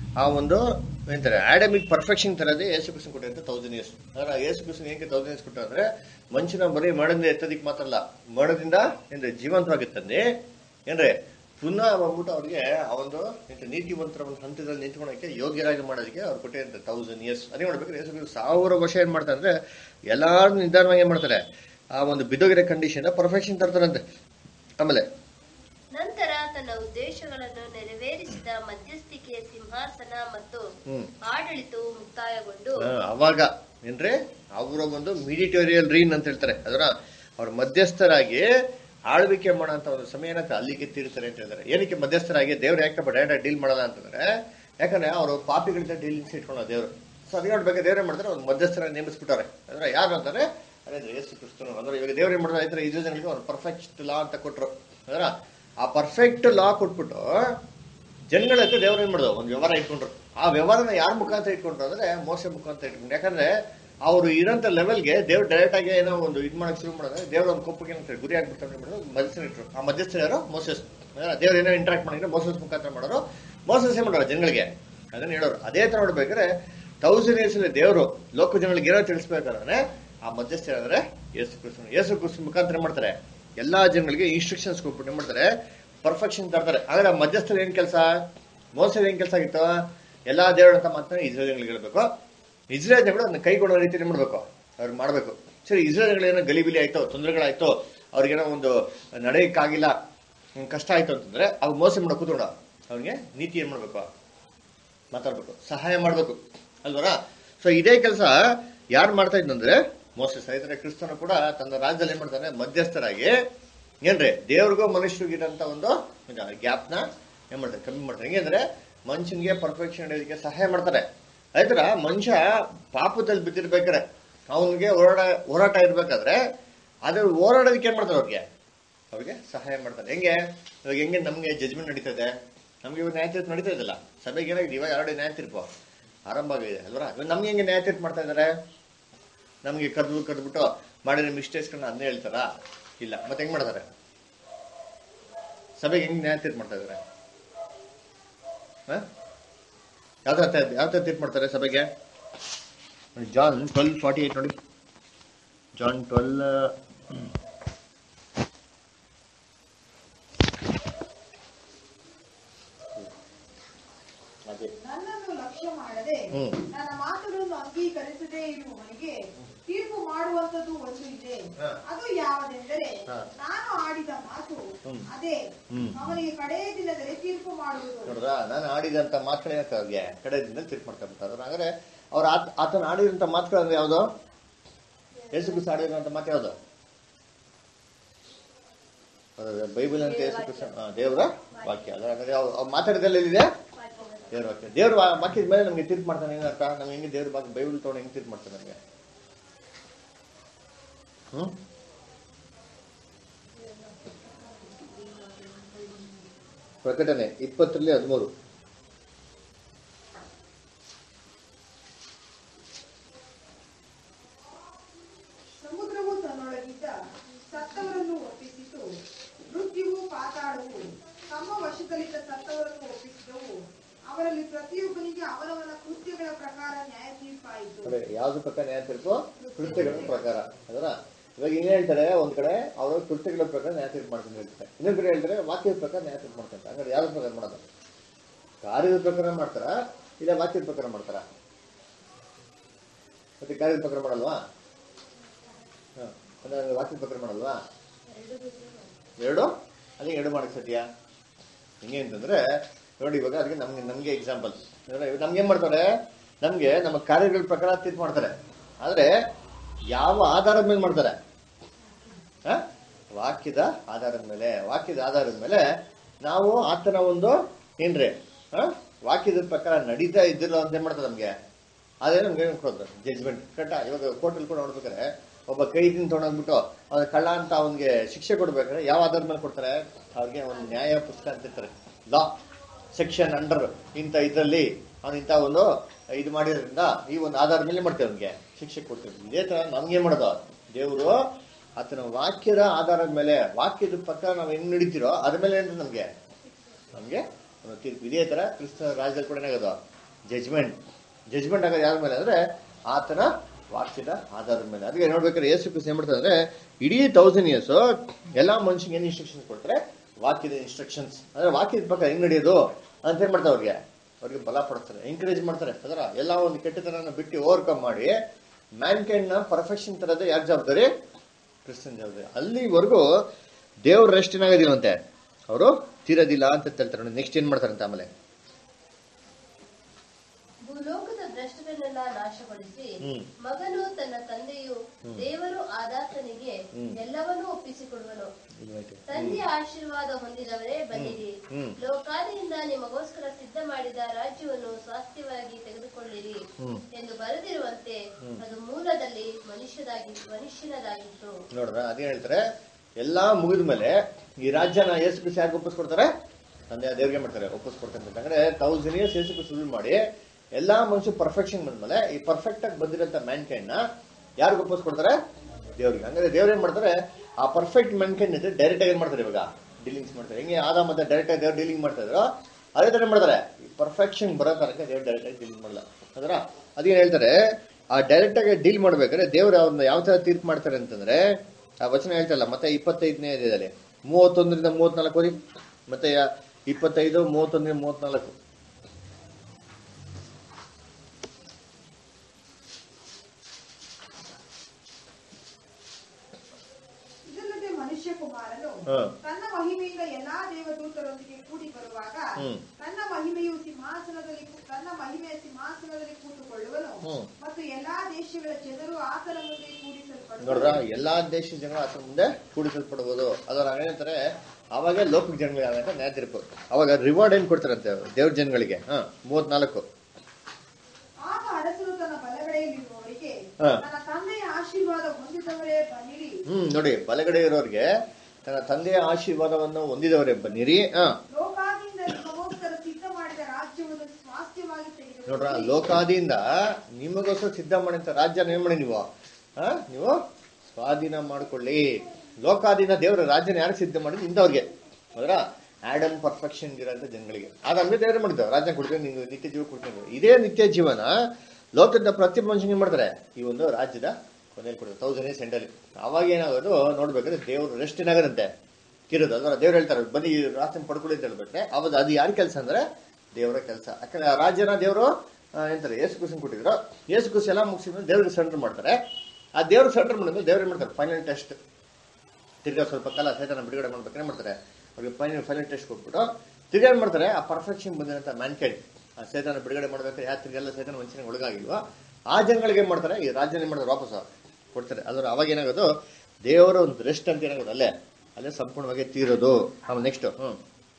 ಆ ಒಂದು ಏನಂತಾರೆ ಆಡಮಿಕ್ ಪರ್ಫೆಕ್ಷನ್ ತರದೇ ಯೇಸು ಕೃಷ್ಣ ಕೊಟ್ಟಿರುತ್ತೆ ತೌಸಂಡ್ ಇಯರ್ಸ್ ಅಂದ್ರೆ ಯೇಸು ಕೃಷ್ಣ ಏನಕ್ಕೆ ತೌಸಂಡ್ ಇಯರ್ಸ್ ಕೊಟ್ಟ ಅಂದ್ರೆ ಮನುಷ್ಯನ ಬರೀ ಮರಣದಿಂದ ಎತ್ತದಿಕ್ ಮಾತ್ರ ಅಲ್ಲ ಮರಣದಿಂದ ಏನ್ರಿ ಜೀವಂತವಾಗಿ ತಂದೆ ಏನ್ರಿ ಪುನಃ ಬಂದ್ಬಿಟ್ಟು ಅವ್ರಿಗೆ ಆ ಒಂದು ಎಂತ ನೀತಿವಂತರ ಒಂದು ಹಂತದಲ್ಲಿ ನಿಂತ್ಕೊಳಕ್ಕೆ ಯೋಗ್ಯರಾಗಿ ಮಾಡೋದಕ್ಕೆ ಅವ್ರು ಕೊಟ್ಟಿರುತ್ತೆ ತೌಸಂಡ್ ಇಯರ್ಸ್ ಅದೇ ನೋಡ್ಬೇಕಾದ್ರೆ ಯೇಸು ಕ್ರಿಸ್ತ ಸಾವಿರ ವರ್ಷ ಏನ್ ಮಾಡ್ತಾರೆ ಅಂದ್ರೆ ಎಲ್ಲಾರು ನಿಧಾನವಾಗಿ ಏನ್ ಮಾಡ್ತಾರೆ ಆ ಒಂದು ಬಿದ್ದೋಗಿರೋ ಕಂಡೀಷನ್ ಪರ್ಫೆಕ್ಷನ್ ತರ್ತಾರಂತೆ ಆಮೇಲೆ ನಂತರ ತನ್ನ ಉದ್ದೇಶಗಳನ್ನು ನೆರವೇರಿಸಿದ ಮಧ್ಯಸ್ಥಿಕೆಯ ಸಿಂಹಾಸನ ಮತ್ತು ಹ್ಮ್ ಆಡಳಿತವು ಮುಕ್ತಾಯಗೊಂಡು ಆ, ಅವಾಗ ಏನ್ರಿ ಅವರ ಒಂದು ಮಿಡಿಟೋರಿಯಲ್ ರೀನ್ ಅಂತ ಹೇಳ್ತಾರೆ ಅದರ ಅವ್ರ ಮಧ್ಯಸ್ಥರಾಗಿ ಆಳ್ವಿಕೆ ಮಾಡೋಂಥ ಒಂದು ಸಮಯ ಏನಂತ ಅಲ್ಲಿಗೆ ತೀರ್ತಾರೆ ಅಂತ ಹೇಳ್ತಾರೆ ಏನಕ್ಕೆ ಮಧ್ಯಸ್ಥರಾಗಿ ದೇವ್ರು ಯಾಕೆ ಡೈರೆಕ್ಟ್ ಡೀಲ್ ಮಾಡಲ್ಲ ಅಂತಂದ್ರೆ ಯಾಕಂದ್ರೆ ಅವರು ಪಾಪಿಗಳಿಂದ ಡೀಲಿಂಗ್ಸ್ ಇಟ್ಕೊಳ್ಳೋ ದೇವ್ರು ಸೊ ಅದಕ್ಕೆ ನೋಡ್ಬೇಕು ದೇವ್ರು ಏನ್ ಮಾಡ್ತಾರೆ ಒಂದು ಮಧ್ಯಸ್ಥರ ನೇಮಿಸ್ಬಿಟ್ಟಾರೆ ಅಂದ್ರೆ ಯಾರು ಅಂತಾರೆ ಅದೇ ಯೇಸು ಕ್ರಿಸ್ತನು ಅಂದ್ರೆ ಇವಾಗ ದೇವ್ರು ಏನ್ ಮಾಡ್ತಾರೆ ರೈತರ ಇದು ಜನಗಳಿಗೆ ಒಂದು ಪರ್ಫೆಕ್ಟ್ ಲಾ ಅಂತ ಕೊಟ್ರು ಅದರ ಆ ಪರ್ಫೆಕ್ಟ್ ಲಾ ಕೊಟ್ಬಿಟ್ಟು ಜನಗಳ ಹತ್ರ ದೇವ್ರು ಏನ್ ಮಾಡೋದು ಒಂದು ವ್ಯವಹಾರ ಇಟ್ಕೊಂಡ್ರು ಆ ವ್ಯವಹಾರನ ಯಾರ ಮುಖಾಂತರ ಇಟ್ಕೊಂಡ್ರು ಅಂದ್ರೆ ಮೋಸ ಮುಖಾಂತರ ಇಟ್ಕೊಂಡ್ರು ಯಾಕಂದ್ರೆ ಅವರು ಇರೋಂಥ ಲೆವೆಲ್ಗೆ ದೇವ್ರು ಡೈರೆಕ್ಟ್ ಆಗಿ ಏನೋ ಒಂದು ಇದು ಮಾಡಕ್ ಶುರು ಮಾಡಿದ್ರೆ ದೇವ್ರ ಒಂದು ಕೊಪ್ಪಿಗೆ ಏನಂತಾರೆ ಗುರಿ ಆಗ್ಬಿಡ್ತಾರೆ ಮಾಡೋದು ಮಧ್ಯಸ್ಥರು ಇಟ್ರು ಆ ಮಧ್ಯಸ್ಥರು ಯಾರು ಮೋಸಸ್ ದೇವ್ರು ಏನೋ ಇಂಟ್ರಾಕ್ಟ್ ಮಾಡಿದ್ರೆ ಮೋಸಸ್ ಮುಖಾಂತರ ಮಾಡೋರು ಮೋಸಸ್ ಏನ್ ಮಾಡೋರು ಜನಗಳಿಗೆ ಅದನ್ನ ಹೇಳೋರು ಅದೇ ತರ ನೋಡ್ಬೇಕಾದ್ರೆ ತೌಸಂಡ್ ಇಯರ್ಸ್ ದೇವರು ಲೋಕ ಜನಗಳಿಗೆ ಏನೋ ತಿಳಿಸ್ಬೇಕಾದ್ರೆ ಆ ಮಧ್ಯಸ್ಥರು ಅಂದ್ರೆ ಯೇಸು ಕ್ರಿಸ್ತನು ಯೇಸು ಕ್ರಿಸ್ತನ ಮುಖಾಂತರ ಏನ್ ಮಾಡ್ತಾರೆ ಎಲ್ಲಾ ಜನಗಳಿಗೆ ಇನ್ಸ್ಟ್ರಕ್ಷನ್ಸ್ ಕೊಟ್ಬಿಟ್ಟು ಏನ್ ಮಾಡ್ತಾರೆ ಪರ್ಫೆಕ್ಷನ್ ತರ್ತಾರೆ ಆದ್ರೆ ಆ ಮಧ್ಯಸ್ಥರು ಏನ್ ಕೆಲಸ ಮೋಸದ ಏನ್ ಕೆಲಸ ಆಗಿತ್ತು ಎಲ್ಲಾ ದೇವರ ಅಂತ ಮಾತ್ರ ಇಸ್ರೇಲ್ಗಳಿಗೆ ಹೇಳ್ಬೇಕು ಇಸ್ರೇಲ್ ಜನಗಳು ಅದನ್ನ ಕೈಗೊಳ್ಳೋ ರೀತಿಯಲ್ಲಿ ಮಾಡ್ಬೇಕು ಅವ್ರು ಮಾಡ್ಬೇಕು ಸರಿ ಇಸ್ರೇಲ್ ಜನಗಳೇನೋ ಗಲಿಬಿಲಿ ಆಯ್ತು ತೊಂದರೆಗಳಾಯ್ತು ಅವ್ರಿಗೇನೋ ಒಂದು ನಡೆಯಕ್ಕಾಗಿಲ್ಲ ಹ್ಮ್, ಕಷ್ಟ ಆಯ್ತು ಅಂತಂದ್ರೆ ಅವ್ ಮೋಸ ಮಾಡೋ ಕೂತ್ಕೊಂಡ ಅವ್ರಿಗೆ ನೀತಿ ಏನ್ ಮಾಡ್ಬೇಕು ಮಾತಾಡ್ಬೇಕು ಸಹಾಯ ಮಾಡ್ಬೇಕು ಅಲ್ವರ ಸೊ ಇದೇ ಕೆಲಸ ಯಾರು ಮಾಡ್ತಾ ಇದ್ದಂದ್ರೆ ಮೋಸ ಸಹಿತರ ಕ್ರಿಸ್ತನು ಕೂಡ ತನ್ನ ರಾಜ್ಯದಲ್ಲಿ ಏನ್ ಮಾಡ್ತಾನೆ ಮಧ್ಯಸ್ಥರಾಗಿ ಏನ್ರಿ ದೇವ್ರಿಗೂ ಮನುಷ್ಯರಿಗಿರಂತ ಒಂದು ಗ್ಯಾಪ್ನ ಏನ್ ಮಾಡ್ತಾರೆ ಕಮ್ಮಿ ಮಾಡ್ತಾರೆ ಹೆಂಗಂದ್ರೆ ಮನುಷ್ಯನಿಗೆ ಪರ್ಫೆಕ್ಷನ್ ಹಿಡಿಯೋದಕ್ಕೆ ಸಹಾಯ ಮಾಡ್ತಾರೆ ಆಯ್ತರ ಮನುಷ್ಯ ಪಾಪದಲ್ಲಿ ಬಿದ್ದಿರ್ಬೇಕಾರೆ ಅವನಿಗೆ ಹೋರಾಟ ಹೋರಾಟ ಇರ್ಬೇಕಾದ್ರೆ ಅದ್ರ ಹೋರಾಡೋದಕ್ಕೆ ಏನ್ ಮಾಡ್ತಾರೆ ಅವ್ರಿಗೆ ಅವ್ರಿಗೆ ಸಹಾಯ ಮಾಡ್ತಾರೆ ಹೆಂಗೆ ಇವಾಗ ಹೆಂಗೆ ನಮ್ಗೆ ಜಜ್ಮೆಂಟ್ ನಡೀತದೆ ನಮ್ಗೆ ಇವಾಗ ನ್ಯಾಯ ತೀರ್ಪು ನಡೀತಾ ಇದಲ್ಲ ಸಭೆಗೆ ಏನಾಗಿದೆ ಇವಾಗ ಎರಡು ನ್ಯಾಯ ತೀರ್ಪು ಆರಂಭ ಆಗಿದೆ ಅಲ್ವರ ಇವಾಗ ನಮ್ಗೆ ಹೆಂಗೆ ನ್ಯಾಯ ತೀರ್ಪು ಮಾಡ್ತಾ ಇದಾರೆ ನಮ್ಗೆ ಕರೆದು ಕರೆದ್ಬಿಟ್ಟು ಮಾಡಿರೋ ಮಿಸ್ಟೇಕ್ಸ್ಗಳನ್ನ ಅದನ್ನೇ ಹೇಳ್ತಾರಾ ಇಲ್ಲ ಮತ್ತೆ ಹೆಂಗ್ ಮಾಡ್ತಾರೆ ಸಭೆಗೆ ಹೆಂಗ್ ನ್ಯಾಯ ತೀರ್ಪು ಮಾಡ್ತಾ ಇದಾರೆ ಯಾವ ತರ ಯಾವ ತರ ತೀರ್ಪು ಮಾಡ್ತಾರೆ ಸಭೆಗೆ ಜಾನ್ ಟ್ವೆಲ್ ಫಾರ್ಟಿ ಏಟ್ ನೋಡಿ ಜಾನ್ ಟ್ವೆಲ್ ಅದೇ ನನ್ನನ್ನು ಲಕ್ಷ್ಯ ಮಾಡದೆ ಹ್ಮ್. ನನ್ನ ಮಾತುಗಳನ್ನು ಅಂಗೀಕರಿಸದೇ ಇರುವವನಿಗೆ ತೀರ್ಪು ಮಾಡುವಂತದ್ದು ಒಂದು ಇದೆ ಹ. ಅದು ಯಾವುದೆಂದರೆ ಹ. ನಾನು ಆಡಿದ ಮಾತು ಹ್ಮ್. ಅದೇ ಹ್ಮ್. ಅವನಿಗೆ ಕಡೆಯ ದಿನದಲ್ಲಿ ತೀರ್ಪು ಮಾಡುವುದು ನೋಡ್ರಾ ನಾನು ಆಡಿದಂತ ಮಾತುಗಳೇ ಅವ್ರಿಗೆ ಕಡೆ ದಿನದಲ್ಲಿ ತೀರ್ಪು ಮಾಡ್ತಾ ಬಿಡ್ತಾರೆ ಹಾಗಾದ್ರೆ ಅವ್ರ ಆತ ಆತನ ಆಡಿದಂತ ಮಾತುಗಳು ಅಂದ್ರೆ ಯಾವ್ದು ಯೇಸು ಕ್ರಿಸ್ತ ಆಡಿದಂತ ಮಾತು ಯಾವ್ದು ಅದು ಬೈಬಲ್ ಅಂತ ಯೇಸು ಕ್ರಿಸ್ತ ಆ, ದೇವರ ವಾಕ್ಯ ಅಲ್ಲ ಹಾಗಾದ್ರೆ ಅವ್ರು ಅವ್ರು ಮಾತಾಡಿದಲ್ಲಿ ಎಲ್ಲಿದೆ ದೇವ್ರ ವಾಕ್ಯ ದೇವ್ರ ವಾ- ವಾಕ್ಯದ ಮೇಲೆ ನಮ್ಗೆ ತೀರ್ಪು ಮಾಡ್ತಾನೆ ಏನರ್ಥ ನಮ್ಗೆ ಹೆಂಗೆ ದೇವ್ರ ವಾಕ್ಯ ಬೈಬಲ್ ತಗೊಂಡು ಹೆಂಗೆ ತೀರ್ಪು ಮಾಡ್ತಾನೆ ನಮ್ಗೆ ಹ್ಮ್ ಪ್ರಕಟಣೆ ಇಪ್ಪತ್ತರಲ್ಲಿ ಹದಿಮೂರು ಸಮುದ್ರವು ತನ್ನೊಳಗಿದ್ದ ಸತ್ತವರನ್ನು ಒಪ್ಪಿಸಿತು ಮೃತ್ಯುವು ಪಾತಾಳವು ತಮ್ಮ ವಶದಲ್ಲಿದ್ದ ಸತ್ತವರನ್ನು ಒಪ್ಪಿಸಿದವು ಅವರಲ್ಲಿ ಪ್ರತಿಯೊಬ್ಬನಿಗೆ ಅವರವರ ಕೃತ್ಯಗಳ ಪ್ರಕಾರ ನ್ಯಾಯ ತೀರ್ಪಾಯಿತು ಕಡೆ ಯಾವ್ದು ಪ್ರಕಾರ ನ್ಯಾಯ ತೀರ್ಪು ಕೃತ್ಯಗಳ ಪ್ರಕಾರ ಅದರ ಇವಾಗ ಹಿಂಗೆ ಹೇಳ್ತಾರೆ ಒಂದ್ ಕಡೆ ಅವರು ಕೃತ್ಯಗಳ ಪ್ರಕಾರ ನ್ಯಾಯ ತೀರ್ಪು ಮಾಡ್ಕೊಂಡು ಹೇಳ್ತಾರೆ ಇನ್ನೊಂದ್ ಕಡೆ ಹೇಳ್ತಾರೆ ವಾಕ್ಯದ ಪ್ರಕಾರ ನ್ಯಾಯ ತೀರ್ಪು ಮಾಡ್ತಾರೆ ಹಂಗಾರೆ ಯಾವ್ದು ಪ್ರಕಾರ ಮಾಡೋದು ಕಾರ್ಯದ ಪ್ರಕಾರ ಮಾಡ್ತಾರ ಇಲ್ಲ ವಾಕ್ಯದ ಪ್ರಕಾರ ಮಾಡ್ತಾರ ಮತ್ತೆ ಕಾರ್ಯದ ಪ್ರಕಾರ ಮಾಡಲ್ವಾ ಹ. ಅಂದ್ರೆ ವಾಕ್ಯದ ಪ್ರಕಾರ ಮಾಡಲ್ವಾ ಎರಡು ಅಲ್ಲಿ ಎರಡು ಮಾಡಕ್ ಸತ್ಯ ಹಿಂಗೆ ಅಂತಂದ್ರೆ ನೋಡಿ ಇವಾಗ ಅದಕ್ಕೆ ನಮ್ಗೆ ನಮ್ಗೆ ಎಕ್ಸಾಂಪಲ್ ನಮ್ಗೆ ಏನ್ ಮಾಡ್ತಾರೆ ನಮ್ಗೆ ನಮ್ಮ ಕಾರ್ಯಗಳ ಪ್ರಕಾರ ತೀರ್ಪು ಮಾಡ್ತಾರೆ ಆದ್ರೆ ಯಾವ ಆಧಾರದ ಮೇಲೆ ಮಾಡ್ತಾರೆ ಆ? ವಾಕ್ಯದ ಆಧಾರದ ಮೇಲೆ ವಾಕ್ಯದ ಆಧಾರದ ಮೇಲೆ ನಾವು ಆತನ ಒಂದು ಏನ್ರಿ ಆ? ವಾಕ್ಯದ ಪ್ರಕಾರ ನಡೀತಾ ಇದ್ದಿಲ್ಲ ಅಂತ ಏನ್ ಮಾಡ್ತಾರೆ ನಮ್ಗೆ ಅದೇ ನಮ್ಗೆ ಏನ್ ಕೊಡೋದು ಜಜ್ಮೆಂಟ್ ಕರೆಕ್ಟಾ ಇವಾಗ ಕೋರ್ಟಲ್ಲಿ ಕೂಡ ನೋಡ್ಬೇಕಾದ್ರೆ ಒಬ್ಬ ಕೈದಿನ ತೊಗೊಂಡೋಗ್ಬಿಟ್ಟು ಅವ್ನ ಕಳ್ಳ ಅಂತ ಅವನಿಗೆ ಶಿಕ್ಷೆ ಕೊಡ್ಬೇಕಾದ್ರೆ ಯಾವ ಆಧಾರದ ಮೇಲೆ ಕೊಡ್ತಾರೆ ಅವ್ರಿಗೆ ಒಂದು ನ್ಯಾಯ ಪುಸ್ತಕ ಅಂತ ಇರ್ತಾರೆ ಲಾ ಸೆಕ್ಷನ್ ಅಂಡರ್ ಇಂಥ ಇದರಲ್ಲಿ ಅವ್ನು ಇಂಥ ಒಂದು ಇದು ಮಾಡಿದ್ರಿಂದ ಈ ಒಂದು ಆಧಾರದ ಮೇಲೆ ಮಾಡ್ತೇವೆ ಅವ್ನಿಗೆ ಶಿಕ್ಷೆ ಕೊಡ್ತೇವೆ ಇದೇ ತರ ನಮ್ಗೆ ಮಾಡೋದು ದೇವರು ಆತನ ವಾಕ್ಯದ ಆಧಾರದ ಮೇಲೆ ವಾಕ್ಯದ ಪ್ರಕಾರ ನಾವು ಹೆಂಗ್ ನಡೀತಿರೋ ಅದ್ರ ಮೇಲೆ ಏನ್ರಿ ನಮ್ಗೆ ನಮ್ಗೆ ಒಂದು ತೀರ್ಪು ಇದೇ ತರ ಕ್ರಿಸ್ತ ರಾಜ್ಯದಲ್ಲಿ ಕೂಡ ಏನಾಗೋದು ಜಜ್ಮೆಂಟ್ ಜಜ್ಮೆಂಟ್ ಆಗೋದು ಯಾರ ಮೇಲೆ ಅಂದ್ರೆ ಆತನ ವಾಕ್ಯದ ಆಧಾರದ ಮೇಲೆ ಅದಕ್ಕೆ ನೋಡ್ಬೇಕಾದ್ರೆ ಯೇಸು ಕ್ರಿಸ್ತ ಏನ್ ಮಾಡ್ತಾರೆ ಅಂದ್ರೆ ಇಡೀ ತೌಸಂಡ್ ಇಯರ್ಸ್ ಎಲ್ಲಾ ಮನುಷ್ಯನಿಗೆ ಏನು ಇನ್ಸ್ಟ್ರಕ್ಷನ್ಸ್ ಕೊಡ್ತಾರೆ ವಾಕ್ಯದ ಇನ್ಸ್ಟ್ರಕ್ಷನ್ಸ್ ಅಂದ್ರೆ ವಾಕ್ಯದ ಪ್ರಕಾರ ಹೆಂಗ್ ನಡೆಯೋದು ಅಂತ ಏನ್ ಮಾಡ್ತಾರೆ ಅವ್ರಿಗೆ ಅವ್ರಿಗೆ ಬಲ ಪಡ್ತಾರೆ ಎಂಕರೇಜ್ ಮಾಡ್ತಾರೆ ಅದರ ಎಲ್ಲ ಒಂದು ಕೆಟ್ಟತನ ಬಿಟ್ಟು ಓವರ್ಕಮ್ ಮಾಡಿ ಮ್ಯಾನ್ ನ ಪರ್ಫೆಕ್ಷನ್ ತರದ ಯಾರು ಜವಾಬ್ದಾರಿ ಕ್ರಿಸ್ತನ್ ಜವಾಬ್ದಾರಿ ಅಲ್ಲಿವರೆಗೂ ದೇವ್ರ ರೆಸ್ಟ್ ಏನಾಗೋದಿಲ್ಲಂತೆ ಅವರು ತೀರೋದಿಲ್ಲ ಅಂತ ಹೇಳ್ತಾರೆ ನೆಕ್ಸ್ಟ್ ಏನ್ ಮಾಡ್ತಾರಂತೆ ಆಮೇಲೆ ಭೂಲೋಕದ ಭ್ರಷ್ಟರನ್ನೆಲ್ಲ ನಾಶಗೊಳಿಸಿ ಹ್ಮ್. ಮಗನು ತನ್ನ ತಂದೆಯು ದೇವರು ಆದಾತನಿಗೆ ಹ್ಮ್. ಎಲ್ಲವನ್ನೂ ಒಪ್ಪಿಸಿಕೊಡುವನು ಇಲ್ವೈತೆ? ತಂದೆಯ ಆಶೀರ್ವಾದ ಹೊಂದಿದವರೇ ಬನ್ನಿರಿ ಹ್ಮ್. ಲೋಕಾದಿಯಿಂದ ನಿಮಗೋಸ್ಕರ ಸಿದ್ಧ ಮಾಡಿದ ರಾಜ್ಯವನ್ನು ಸ್ವಾಸ್ಥ್ಯವಾಗಿ ತೆಗೆದುಕೊಳ್ಳಿರಿ ಹ್ಮ್. ಎಂದು ಬರೆದಿರುವಂತೆ ಅದು ಮೂಲದಲ್ಲಿ ಮನುಷ್ಯದಾಗಿ ಮನುಷ್ಯನದಾಗಿತ್ತು ನೋಡ್ರ ಅದೇ ಹೇಳ್ತಾರೆ ಎಲ್ಲಾ ಮುಗಿದ ಮೇಲೆ ಈ ರಾಜ್ಯನ ಯೇಸು ಕ್ರಿಸ್ತ ಯಾರಿಗೆ ಒಪ್ಪಿಸ್ಕೊಡ್ತಾರೆ ತಂದೆ ದೇವ್ರಿಗೆ ಮಾಡ್ತಾರೆ ಒಪ್ಪಿಸ್ಕೊಡ್ತಾರೆ ಅಂತ ಅಂದ್ರೆ ತೌಸಂಡ್ ಇಯರ್ಸ್ ಯೇಸು ಕ್ರಿಸ್ತ rule ಮಾಡಿ ಎಲ್ಲಾ ಮನುಷ್ಯ ಪರ್ಫೆಕ್ಷನ್ ಬಂದ್ಮೇಲೆ ಈ ಪರ್ಫೆಕ್ಟ್ ಆಗಿ ಬಂದಿರೋಂಥ ಮ್ಯಾನ್ ನ ಯಾರಿಗೆ ಒಪ್ಪಿಸ್ಕೊಡ್ತಾರೆ ದೇವ್ರಿಗೆ ಹಂಗಾದ್ರೆ ದೇವ್ರು ಏನ್ ಮಾಡ್ತಾರೆ ಆ ಪರ್ಫೆಕ್ಟ್ ಮ್ಯಾನ್ ಕೈಂಡ್ ಇದ್ರೆ ಡೈರೆಕ್ಟ್ ಆಗಿ ಏನ್ ಮಾಡ್ತಾರೆ ಇವಾಗ ಡೀಲಿಂಗ್ಸ್ ಮಾಡ್ತಾರೆ ಹೆಂಗೆ ಆದ ಮತ್ತೆ ಡೈರೆಕ್ಟ್ ಆಗಿ ದೇವ್ರು ಡೀಲಿಂಗ್ ಮಾಡ್ತಾ ಇದ್ರು ಅದೇ ತರ ಏನ್ ಮಾಡ್ತಾರೆ ಈ ಪರ್ಫೆಕ್ಷನ್ ಬರೋ ತನಕ ದೇವ್ರು ಡೈರೆಕ್ಟ್ ಆಗಿ ಡೀಲಿಂಗ್ ಮಾಡಲ್ಲ ಅದರ ಅದೇನ್ ಹೇಳ್ತಾರೆ ಆ ಡೈರೆಕ್ಟ್ ಆಗಿ ಡೀಲ್ ಮಾಡ್ಬೇಕಾದ್ರೆ ದೇವ್ರು ಅವ್ರನ್ನ ಯಾವ ತರ ತೀರ್ಪು ಮಾಡ್ತಾರೆ ಅಂತಂದ್ರೆ ಆ ವಚನ ಹೇಳ್ತಲ್ಲ ಮತ್ತೆ ಇಪ್ಪತ್ತೈದನೇ ಇದಲ್ಲಿ ಮೂವತ್ತೊಂದರಿಂದ ಮೂವತ್ನಾಲ್ಕು ಓದಿ ಮತ್ತೆ ಯಾ- ಇಪ್ಪತ್ತೈದು ಮೂವತ್ತೊಂದರಿಂದ ಮೂವತ್ನಾಲ್ಕು ಇದಲ್ಲದೆ ಮನುಷ್ಯ ಕುಮಾರನು ಹ. ತನ್ನ ಮಹಿಮೆಯಿಂದ ಎಲ್ಲಾ ದೇವದೂತರೊಂದಿಗೆ ಕೂಡಿ ಬರುವಾಗ ಹ್ಮ್. ತನ್ನ ಮಹಿಮೆಯು ಸಿಂಹಾಸನದಲ್ಲಿ ತನ್ನ ಮಹಿಮೆಯ ಸಿಂಹಾಸನದಲ್ಲಿ ಕೂತುಕೊಳ್ಳುವನು ಹ್ಮ್. ಮತ್ತು ಎಲ್ಲಾ ದೇಶಗಳ ಜನರು ಆತನ ಮುಂದೆ ಕೂಡಿಸಲ್ಪಡುವರು ನೋಡ್ರ ಎಲ್ಲಾ ದೇಶದ ಜನಗಳು ಆತನ ಮುಂದೆ ಕೂಡಿಸಲ್ಪಡ್ಬೋದು ಅದರ ಏನಂತಾರೆ ಅವಾಗ ಲೋಕ ಜನಗಳಿಗೆ ಆಗಂತ ನ್ಯಾಯ ತೀರ್ಪು ಅವಾಗ ರಿವಾರ್ಡ್ ಏನ್ ಕೊಡ್ತಾರಂತೆ ದೇವ್ರ ಜನಗಳಿಗೆ ಹಾ ಮೂವತ್ನಾಲ್ಕು ಆಗ ಅರಸನು ತನ್ನ ಬಲಗಡೆಯಲ್ಲಿರುವವರಿಗೆ ಹ. ನನ್ನ ತಂದೆಯ ಆಶೀರ್ವಾದ ಹೊಂದಿದವರೇ ಬನ್ನಿರಿ ಹ್ಮ್ ನೋಡಿ ಬಲಗಡೆ ಇರೋರಿಗೆ ತನ್ನ ತಂದೆಯ ಆಶೀರ್ವಾದವನ್ನು ಹೊಂದಿದವರೇ ಬನ್ನಿರಿ ಹಾ ಲೋಕಾದಿಂದ ನಿಮಗೋಸ್ಕರ ಸಿದ್ಧ ಮಾಡಿದ ರಾಜ್ಯವನ್ನು ಸ್ವಾಸ್ಥ್ಯವಾಗಿ ನೋಡ್ರ ತೆಗೆದುಕೊಳ್ಳಿ ಲೋಕಾದಿಯಿಂದ ನಿಮಗೋಸ್ಕರ ಸಿದ್ಧ ಮಾಡಿದಂತ ರಾಜ್ಯನ ಏನ್ ಮಾಡಿ ನೀವು ಆ ನೀವು ಸ್ವಾಧೀನ ಮಾಡ್ಕೊಳ್ಳಿ ಲೋಕಾದಿನ ದೇವರ ರಾಜ್ಯನ ಯಾರು ಸಿದ್ಧ ಮಾಡಿದ್ರು ಇಂಥವ್ರಿಗೆ ಹೌದ್ರ ಆಡಮ್ ಪರ್ಫೆಕ್ಷನ್ ಇರೋಂಥ ಜನಗಳಿಗೆ ಅದಾದ್ಮೇಲೆ ದೇವ್ರು ಮಾಡಿದ್ರು ರಾಜ್ಯ ಕೊಡ್ತೀನಿ ನಿಮ್ಗೆ ನಿತ್ಯ ಜೀವ ಕೊಡ್ತೀನಿ ಇದೇ ನಿತ್ಯ ಜೀವನ ಲೋಕದ ಪ್ರತಿ ಮನುಷ್ಯನಿಗೆ ಏನ್ ಮಾಡ್ತಾರೆ ಈ ಒಂದು ರಾಜ್ಯದ ಕೊನೆಯಲ್ಲಿ ಕೊಡ್ತಾರೆ ತೌಸಂಡ್ ಇಯರ್ಸ್ ಎಂಡಲ್ಲಿ ಅವಾಗ ಏನಾಗೋದು ನೋಡ್ಬೇಕಾದ್ರೆ ದೇವ್ರ ರೆಸ್ಟ್ ಏನಾಗದಂತೆ ಕಿರೋದು ಅದರ ದೇವ್ರು ಹೇಳ್ತಾರೆ ಬನ್ನಿ ಈ ರಾಜ್ಯ ಪಡ್ಕೊಳ್ಳಿ ಅಂತ ಹೇಳ್ಬಿಟ್ರೆ ಅವಾಗ ಅದು ಯಾರ ಕೆಲಸ ಅಂದ್ರೆ ದೇವರ ಕೆಲಸ ಯಾಕಂದ್ರೆ ಆ ರಾಜ್ಯನ ದೇವರು ಎಂತಾರೆ ಏಸು ಕುಸಿನ ಕೊಟ್ಟಿದ್ರು ಏಸು ಕುಸಿ ಎಲ್ಲ ಮುಗಿಸಿದ್ರೆ ದೇವ್ರಿಗೆ ಸೆಂಟರ್ ಮಾಡ್ತಾರೆ ಆ ದೇವ್ರಿಗೆ ಸೆಂಟರ್ ಮಾಡಿದ್ರೆ ದೇವ್ರು ಏನ್ ಮಾಡ್ತಾರೆ ಫೈನಲ್ ಟೆಸ್ಟ್ ತಿರ್ಗಾ ಸ್ವಲ್ಪ ಕಾಲ ಸೈತಾನ ಬಿಡುಗಡೆ ಮಾಡ್ಬೇಕಾದ್ರೆ ಏನ್ ಮಾಡ್ತಾರೆ ಅವ್ರಿಗೆ ಫೈನಲ್ ಫೈನಲ್ ಟೆಸ್ಟ್ ಕೊಟ್ಬಿಟ್ಟು ತಿರ್ಗಾ ಏನ್ ಮಾಡ್ತಾರೆ ಆ ಪರ್ಫೆಕ್ಷನ್ ಬಂದಿರಂತ ಮ್ಯಾನ್ಕೈಂಡ್ ಆ ಸೈತಾನ ಬಿಡುಗಡೆ ಮಾಡ್ಬೇಕಾದ್ರೆ ಯಾವ ತಿರ್ಗೆಲ್ಲ ಸೈತಾನ ವಂಚನೆ ಒಳಗಾಗಿಲ್ವೋ ಆ ಜನಗಳಿಗೆ ಏನ್ ಮಾಡ್ತಾರೆ ಈ ರಾಜ್ಯನ ಏನ್ ಮಾಡ್ತಾರೆ ವಾಪಸ್ ಕೊಡ್ತಾರೆ ಅದ್ರ ಅವಾಗ ಏನಾಗೋದು ದೇವರ ಒಂದು ರೆಸ್ಟ್ ಅಂತ ಏನಾಗೋದು ಅಲ್ಲೇ ಅಲ್ಲೇ ಸಂಪೂರ್ಣವಾಗಿ ತೀರೋದು ಆಮೇಲೆ ನೆಕ್ಸ್ಟ್ ಹ್ಮ್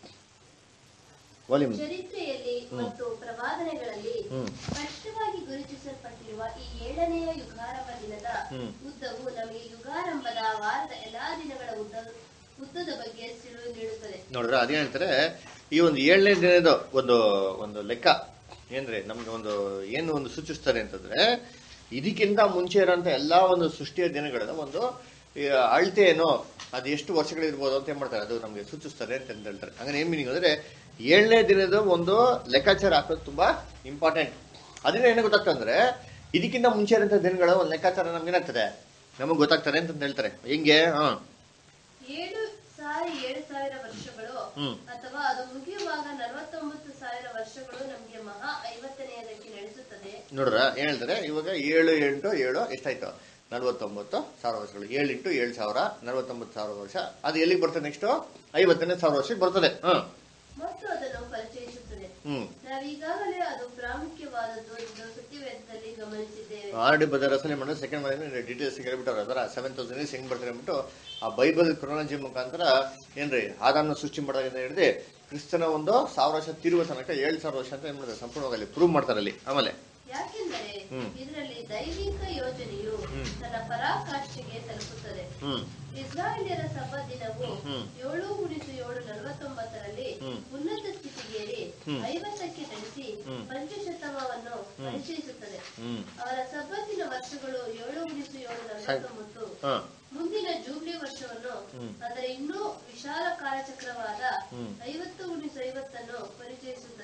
ವಾಲ್ಯೂಮ್ ಚರಿತ್ರೆಯಲ್ಲಿ ಮತ್ತು ಪ್ರವಾದನೆಗಳಲ್ಲಿ ಹ್ಮ್. ಸ್ಪಷ್ಟವಾಗಿ ಗುರುತಿಸಲ್ಪಟ್ಟಿರುವ ಈ ಏಳನೆಯ ಯುಗಾರಂಭ ದಿನದ ಹ್ಮ್. ಉದ್ದವು ನಮಗೆ ಯುಗಾರಂಭದ ವಾರದ ಎಲ್ಲಾ ದಿನಗಳ ಉದ್ದ ಉದ್ದದ ಬಗ್ಗೆ ಸುಳಿವು ನೀಡುತ್ತದೆ ನೋಡಿದ್ರೆ ಅದೇ ಹೇಳ್ತಾರೆ ಈ ಒಂದು ಏಳನೇ ದಿನದ ಒಂದು ಒಂದು ಲೆಕ್ಕ ಏನ್ರಿ ನಮ್ಗೆ ಒಂದು ಏನು ಒಂದು ಸೂಚಿಸ್ತಾರೆ ಅಂತಂದ್ರೆ ಇದಕ್ಕಿಂತ ಮುಂಚೆ ಇರೋಂಥ ಎಲ್ಲಾ ಒಂದು ಸೃಷ್ಟಿಯ ದಿನಗಳ ಒಂದು ಈ ಅಳತೆ ಏನೋ ಅದು ಎಷ್ಟು ವರ್ಷಗಳಿರ್ಬೋದು ಅಂತ ಏನ್ ಮಾಡ್ತಾರೆ ಅದು ನಮಗೆ ಸೂಚಿಸ್ತಾರೆ ಅಂತ ಅಂತ ಹೇಳ್ತಾರೆ ಹಂಗಾರೆ ಏನ್ ಮೀನಿಂಗ್ ಅಂದ್ರೆ ಏಳನೇ ದಿನದ ಒಂದು ಲೆಕ್ಕಾಚಾರ ಹಾಕೋದು ತುಂಬಾ ಇಂಪಾರ್ಟೆಂಟ್ ಅದನ್ನ ಏನು ಗೊತ್ತಾಗ್ತಂದ್ರೆ ಇದಕ್ಕಿಂತ ಮುಂಚೆ ಇರೋಂಥ ದಿನಗಳ ಒಂದು ಲೆಕ್ಕಾಚಾರ ನಮ್ಗೆ ಏನಾಗ್ತದೆ ನಮಗೆ ಗೊತ್ತಾಗ್ತಾರೆ ಅಂತ ಹೇಳ್ತಾರೆ ಹೆಂಗೆ ಹಾ ಏಳು ಸಾರಿ ಏಳು ಸಾವಿರ ವರ್ಷಗಳು ಹ್ಮ್. ಅಥವಾ ಅದು ಮುಗಿಯುವಾಗ ನಲವತ್ತೊಂಬತ್ತು ಸಾವಿರ ವರ್ಷಗಳು ನಮಗೆ ಮಹಾ ಐವತ್ತನೆಯದಕ್ಕೆ ನಡೆಸುತ್ತದೆ ನೋಡ್ರ ಏನ್ ಹೇಳ್ತಾರೆ ಇವಾಗ ಏಳು ಎಂಟು ಏಳು ಎಷ್ಟಾಯ್ತು ನಲ್ವತ್ತೊಂಬತ್ತು ಸಾವಿರ ವರ್ಷಗಳು ಏಳು ಇಂಟು ಏಳು ಸಾವಿರ ನಲ್ವತ್ತೊಂಬತ್ತು ಸಾವಿರ ವರ್ಷ ಅದು ಎಲ್ಲಿಗೆ ಬರ್ತದೆ ನೆಕ್ಸ್ಟ್ ಐವತ್ತನೇ ಸಾವಿರ ವರ್ಷಕ್ಕೆ ಬರ್ತದೆ ಹ್ಮ್ ಮತ್ತು ಅದನ್ನು ಪರಿಚಯಿಸುತ್ತದೆ ಹ್ಮ್ ನಾವೀಗಾಗಲೇ ಅದು ಪ್ರಾಮುಖ್ಯವಾದದ್ದು ಎಂದು ಸತ್ಯವೇದದಲ್ಲಿ ಗಮನಿಸಿದ್ದೇವೆ ಆಲ್ರೆಡಿ ಬದ ರಸನೆ ಮಾಡಿ ಸೆಕೆಂಡ್ ಮಾಡಿ ಡೀಟೇಲ್ಸ್ ಹೇಳ್ಬಿಟ್ಟಾರೆ ಅದರ ಸೆವೆನ್ ತೌಸಂಡ್ ಹೆಂಗ್ ಬರ್ತಾರೆ ಅಂದ್ಬಿಟ್ಟು ಆ ಬೈಬಲ್ ಕ್ರೊನಾಲಜಿ ಮುಖಾಂತರ ಏನ್ರಿ ಆದಾಮ್ನ ಸೃಷ್ಟಿ ಮಾಡೋದ್ರಿಂದ ಹಿಡಿದು ಕ್ರಿಸ್ತನ ಒಂದು ಸಾವಿರ ವರ್ಷ ತಿರುವ ತನಕ ಏಳು ಸಾವಿರ ವರ್ಷ ಅಂತ ಏನ್ ಮಾಡ್ತಾರೆ ಸಂಪೂರ್ಣವಾಗಿ ಅಲ್ಲಿ ಪ್ರೂವ್ ಮಾಡ್ತಾರೆ ಅಲ್ಲಿ ಆಮೇಲೆ ಯಾಕೆಂದರೆ ಹ್ಮ್. ಇದರಲ್ಲಿ ದೈವಿಕ ಯೋಜನೆಯು ಹ್ಮ್. ತನ್ನ ಪರಾಕಾಷ್ಠೆಗೆ ತಲುಪುತ್ತದೆ ಹ್ಮ್ ಇಸ್ರಾಯೇಲ್ಯರ ಸಬ್ಬ ದಿನವು ಹ್ಮ್. ಏಳು ಗುಣಿಸು ಏಳು ನಲವತ್ತೊಂಬತ್ತರಲ್ಲಿ ಹ್ಮ್. ಉನ್ನತ ಸ್ಥಿತಿಗೇರಿ ಹ್ಮ್. ಐವತ್ತಕ್ಕೆ ನಡೆಸಿ ಹ್ಮ್. ಪಂಚಶತಮವನ್ನು ಪರಿಚಯಿಸುತ್ತದೆ ಹ್ಮ್ ಅವರ ಸಬ್ಬತ್ತಿನ ವರ್ಷಗಳು ಏಳು ಗುಣಿಸು ಏಳು ನಲವತ್ತೊಂಬತ್ತು ಹಾ ಮುಂದಿನ ಜೂಬ್ಲಿ ವರ್ಷವನ್ನು ಹ್ಮ್. ಅದರ ಇನ್ನೂ ವಿಶಾಲ ಕಾಲಚಕ್ರವಾದ ಹ್ಮ್. ಐವತ್ತು ಗುಣಿಸು ಐವತ್ತನ್ನು ಪರಿಚಯಿಸುತ್ತದೆ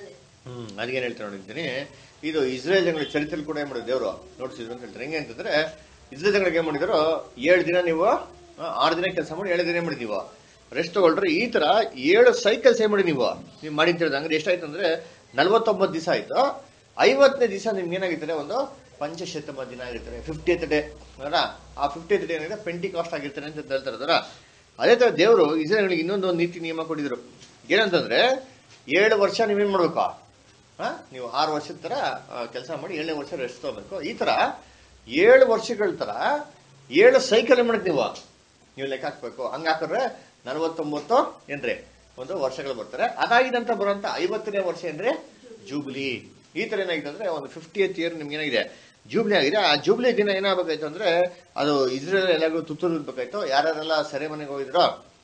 ಹ್ಮ್ ಅದಕ್ಕೇನ್ ಹೇಳ್ತಾರೆ ನೋಡಿದ್ದೀನಿ ಇದು ಇಸ್ರೇಲ್ ಜನಗಳ ಚರಿತ್ರೆ ಕೂಡ ಏನ್ ಮಾಡಿದ್ರು ದೇವರು ನೋಡ್ಸಿದ್ರು ಅಂತ ಹೇಳ್ತಾರೆ ಹೆಂಗೆ ಅಂತಂದ್ರೆ ಇಸ್ರೇಲ್ ಜನಗಳಿಗೆ ಏನ್ ಮಾಡಿದ್ರು ಏಳು ದಿನ ನೀವು ಆ, ಆರು ದಿನ ಕೆಲಸ ಮಾಡಿ ಏಳು ದಿನ ಏನ್ ಮಾಡಿ ನೀವು ರೆಸ್ಟ್ ತಗೊಳ್ರಿ ಈ ತರ ಏಳು ಸೈಕಲ್ಸ್ ಏನ್ ಮಾಡಿ ನೀವು ನೀವು ಮಾಡಿ ಅಂತ ಹೇಳಿದ್ರೆ ಹಂಗಾರೆ ಎಷ್ಟಾಯ್ತು ಅಂದ್ರೆ ನಲ್ವತ್ತೊಂಬತ್ತು ದಿವಸ ಆಯ್ತು ಐವತ್ತನೇ ದಿವಸ ನಿಮ್ಗೆ ಏನಾಗಿರ್ತಾರೆ ಒಂದು ಪಂಚಶತಮ ದಿನ ಆಗಿರ್ತಾರೆ ಫಿಫ್ಟಿಯತ್ ಡೇ ಅಲ್ಲ ಆ ಫಿಫ್ಟಿಯತ್ ಡೇ ಏನಿದೆ ಪೆಂಟಿ ಕಾಸ್ಟ್ ಆಗಿರ್ತಾರೆ ಅಂತ ಹೇಳ್ತಾರೆ ಅದರ ಅದೇ ತರ ದೇವರು ಇಸ್ರೇಲ್ಗಳಿಗೆ ಇನ್ನೊಂದು ಒಂದು ನೀತಿ ನಿಯಮ ಕೊಟ್ಟಿದ್ರು ಏನಂತಂದ್ರೆ ಏಳು ವರ್ಷ ನೀವೇನ್ ಮಾಡ್ಬೇಕು ಆ? ನೀವು ಆರು ವರ್ಷದ ತರ ಕೆಲಸ ಮಾಡಿ ಏಳನೇ ವರ್ಷ ರೆಸ್ಟ್ ತಗೋಬೇಕು ಈ ತರ ಏಳು ವರ್ಷಗಳ ತರ ಏಳು ಸೈಕಲ್ ಮಾಡಕ್ ನೀವು ನೀವು ಲೆಕ್ಕ ಹಾಕ್ಬೇಕು ಹಂಗ ಹಾಕಿದ್ರೆ ನಲವತ್ತೊಂಬತ್ತು ಏನ್ರಿ ಒಂದು ವರ್ಷಗಳು ಬರ್ತಾರೆ ಅದಾಗಿದಂತ ಬರುವಂತ ಐವತ್ತನೇ ವರ್ಷ ಏನ್ರಿ ಜೂಬ್ಲಿ ಈ ತರ ಏನಾಗಿದೆ ಅಂದ್ರೆ ಒಂದು ಫಿಫ್ಟಿಯತ್ ಇಯರ್ ನಿಮ್ಗೆ ಏನಾಗಿದೆ ಜೂಬ್ಲಿ ಆಗಿದೆ ಆ ಜೂಬ್ಲಿ ದಿನ ಏನಾಗಬೇಕಾಯ್ತು ಅಂದ್ರೆ ಅದು ಇಸ್ರೇಲ್ ಎಲ್ಲರಿಗೂ ತುತ್ತೂರು ಇರ್ಬೇಕಾಯ್ತು ಯಾರ್ಯಾರೆಲ್ಲ ಸೆರೆಮನೆಗೆ ಹೋಗಿದ್ರೋ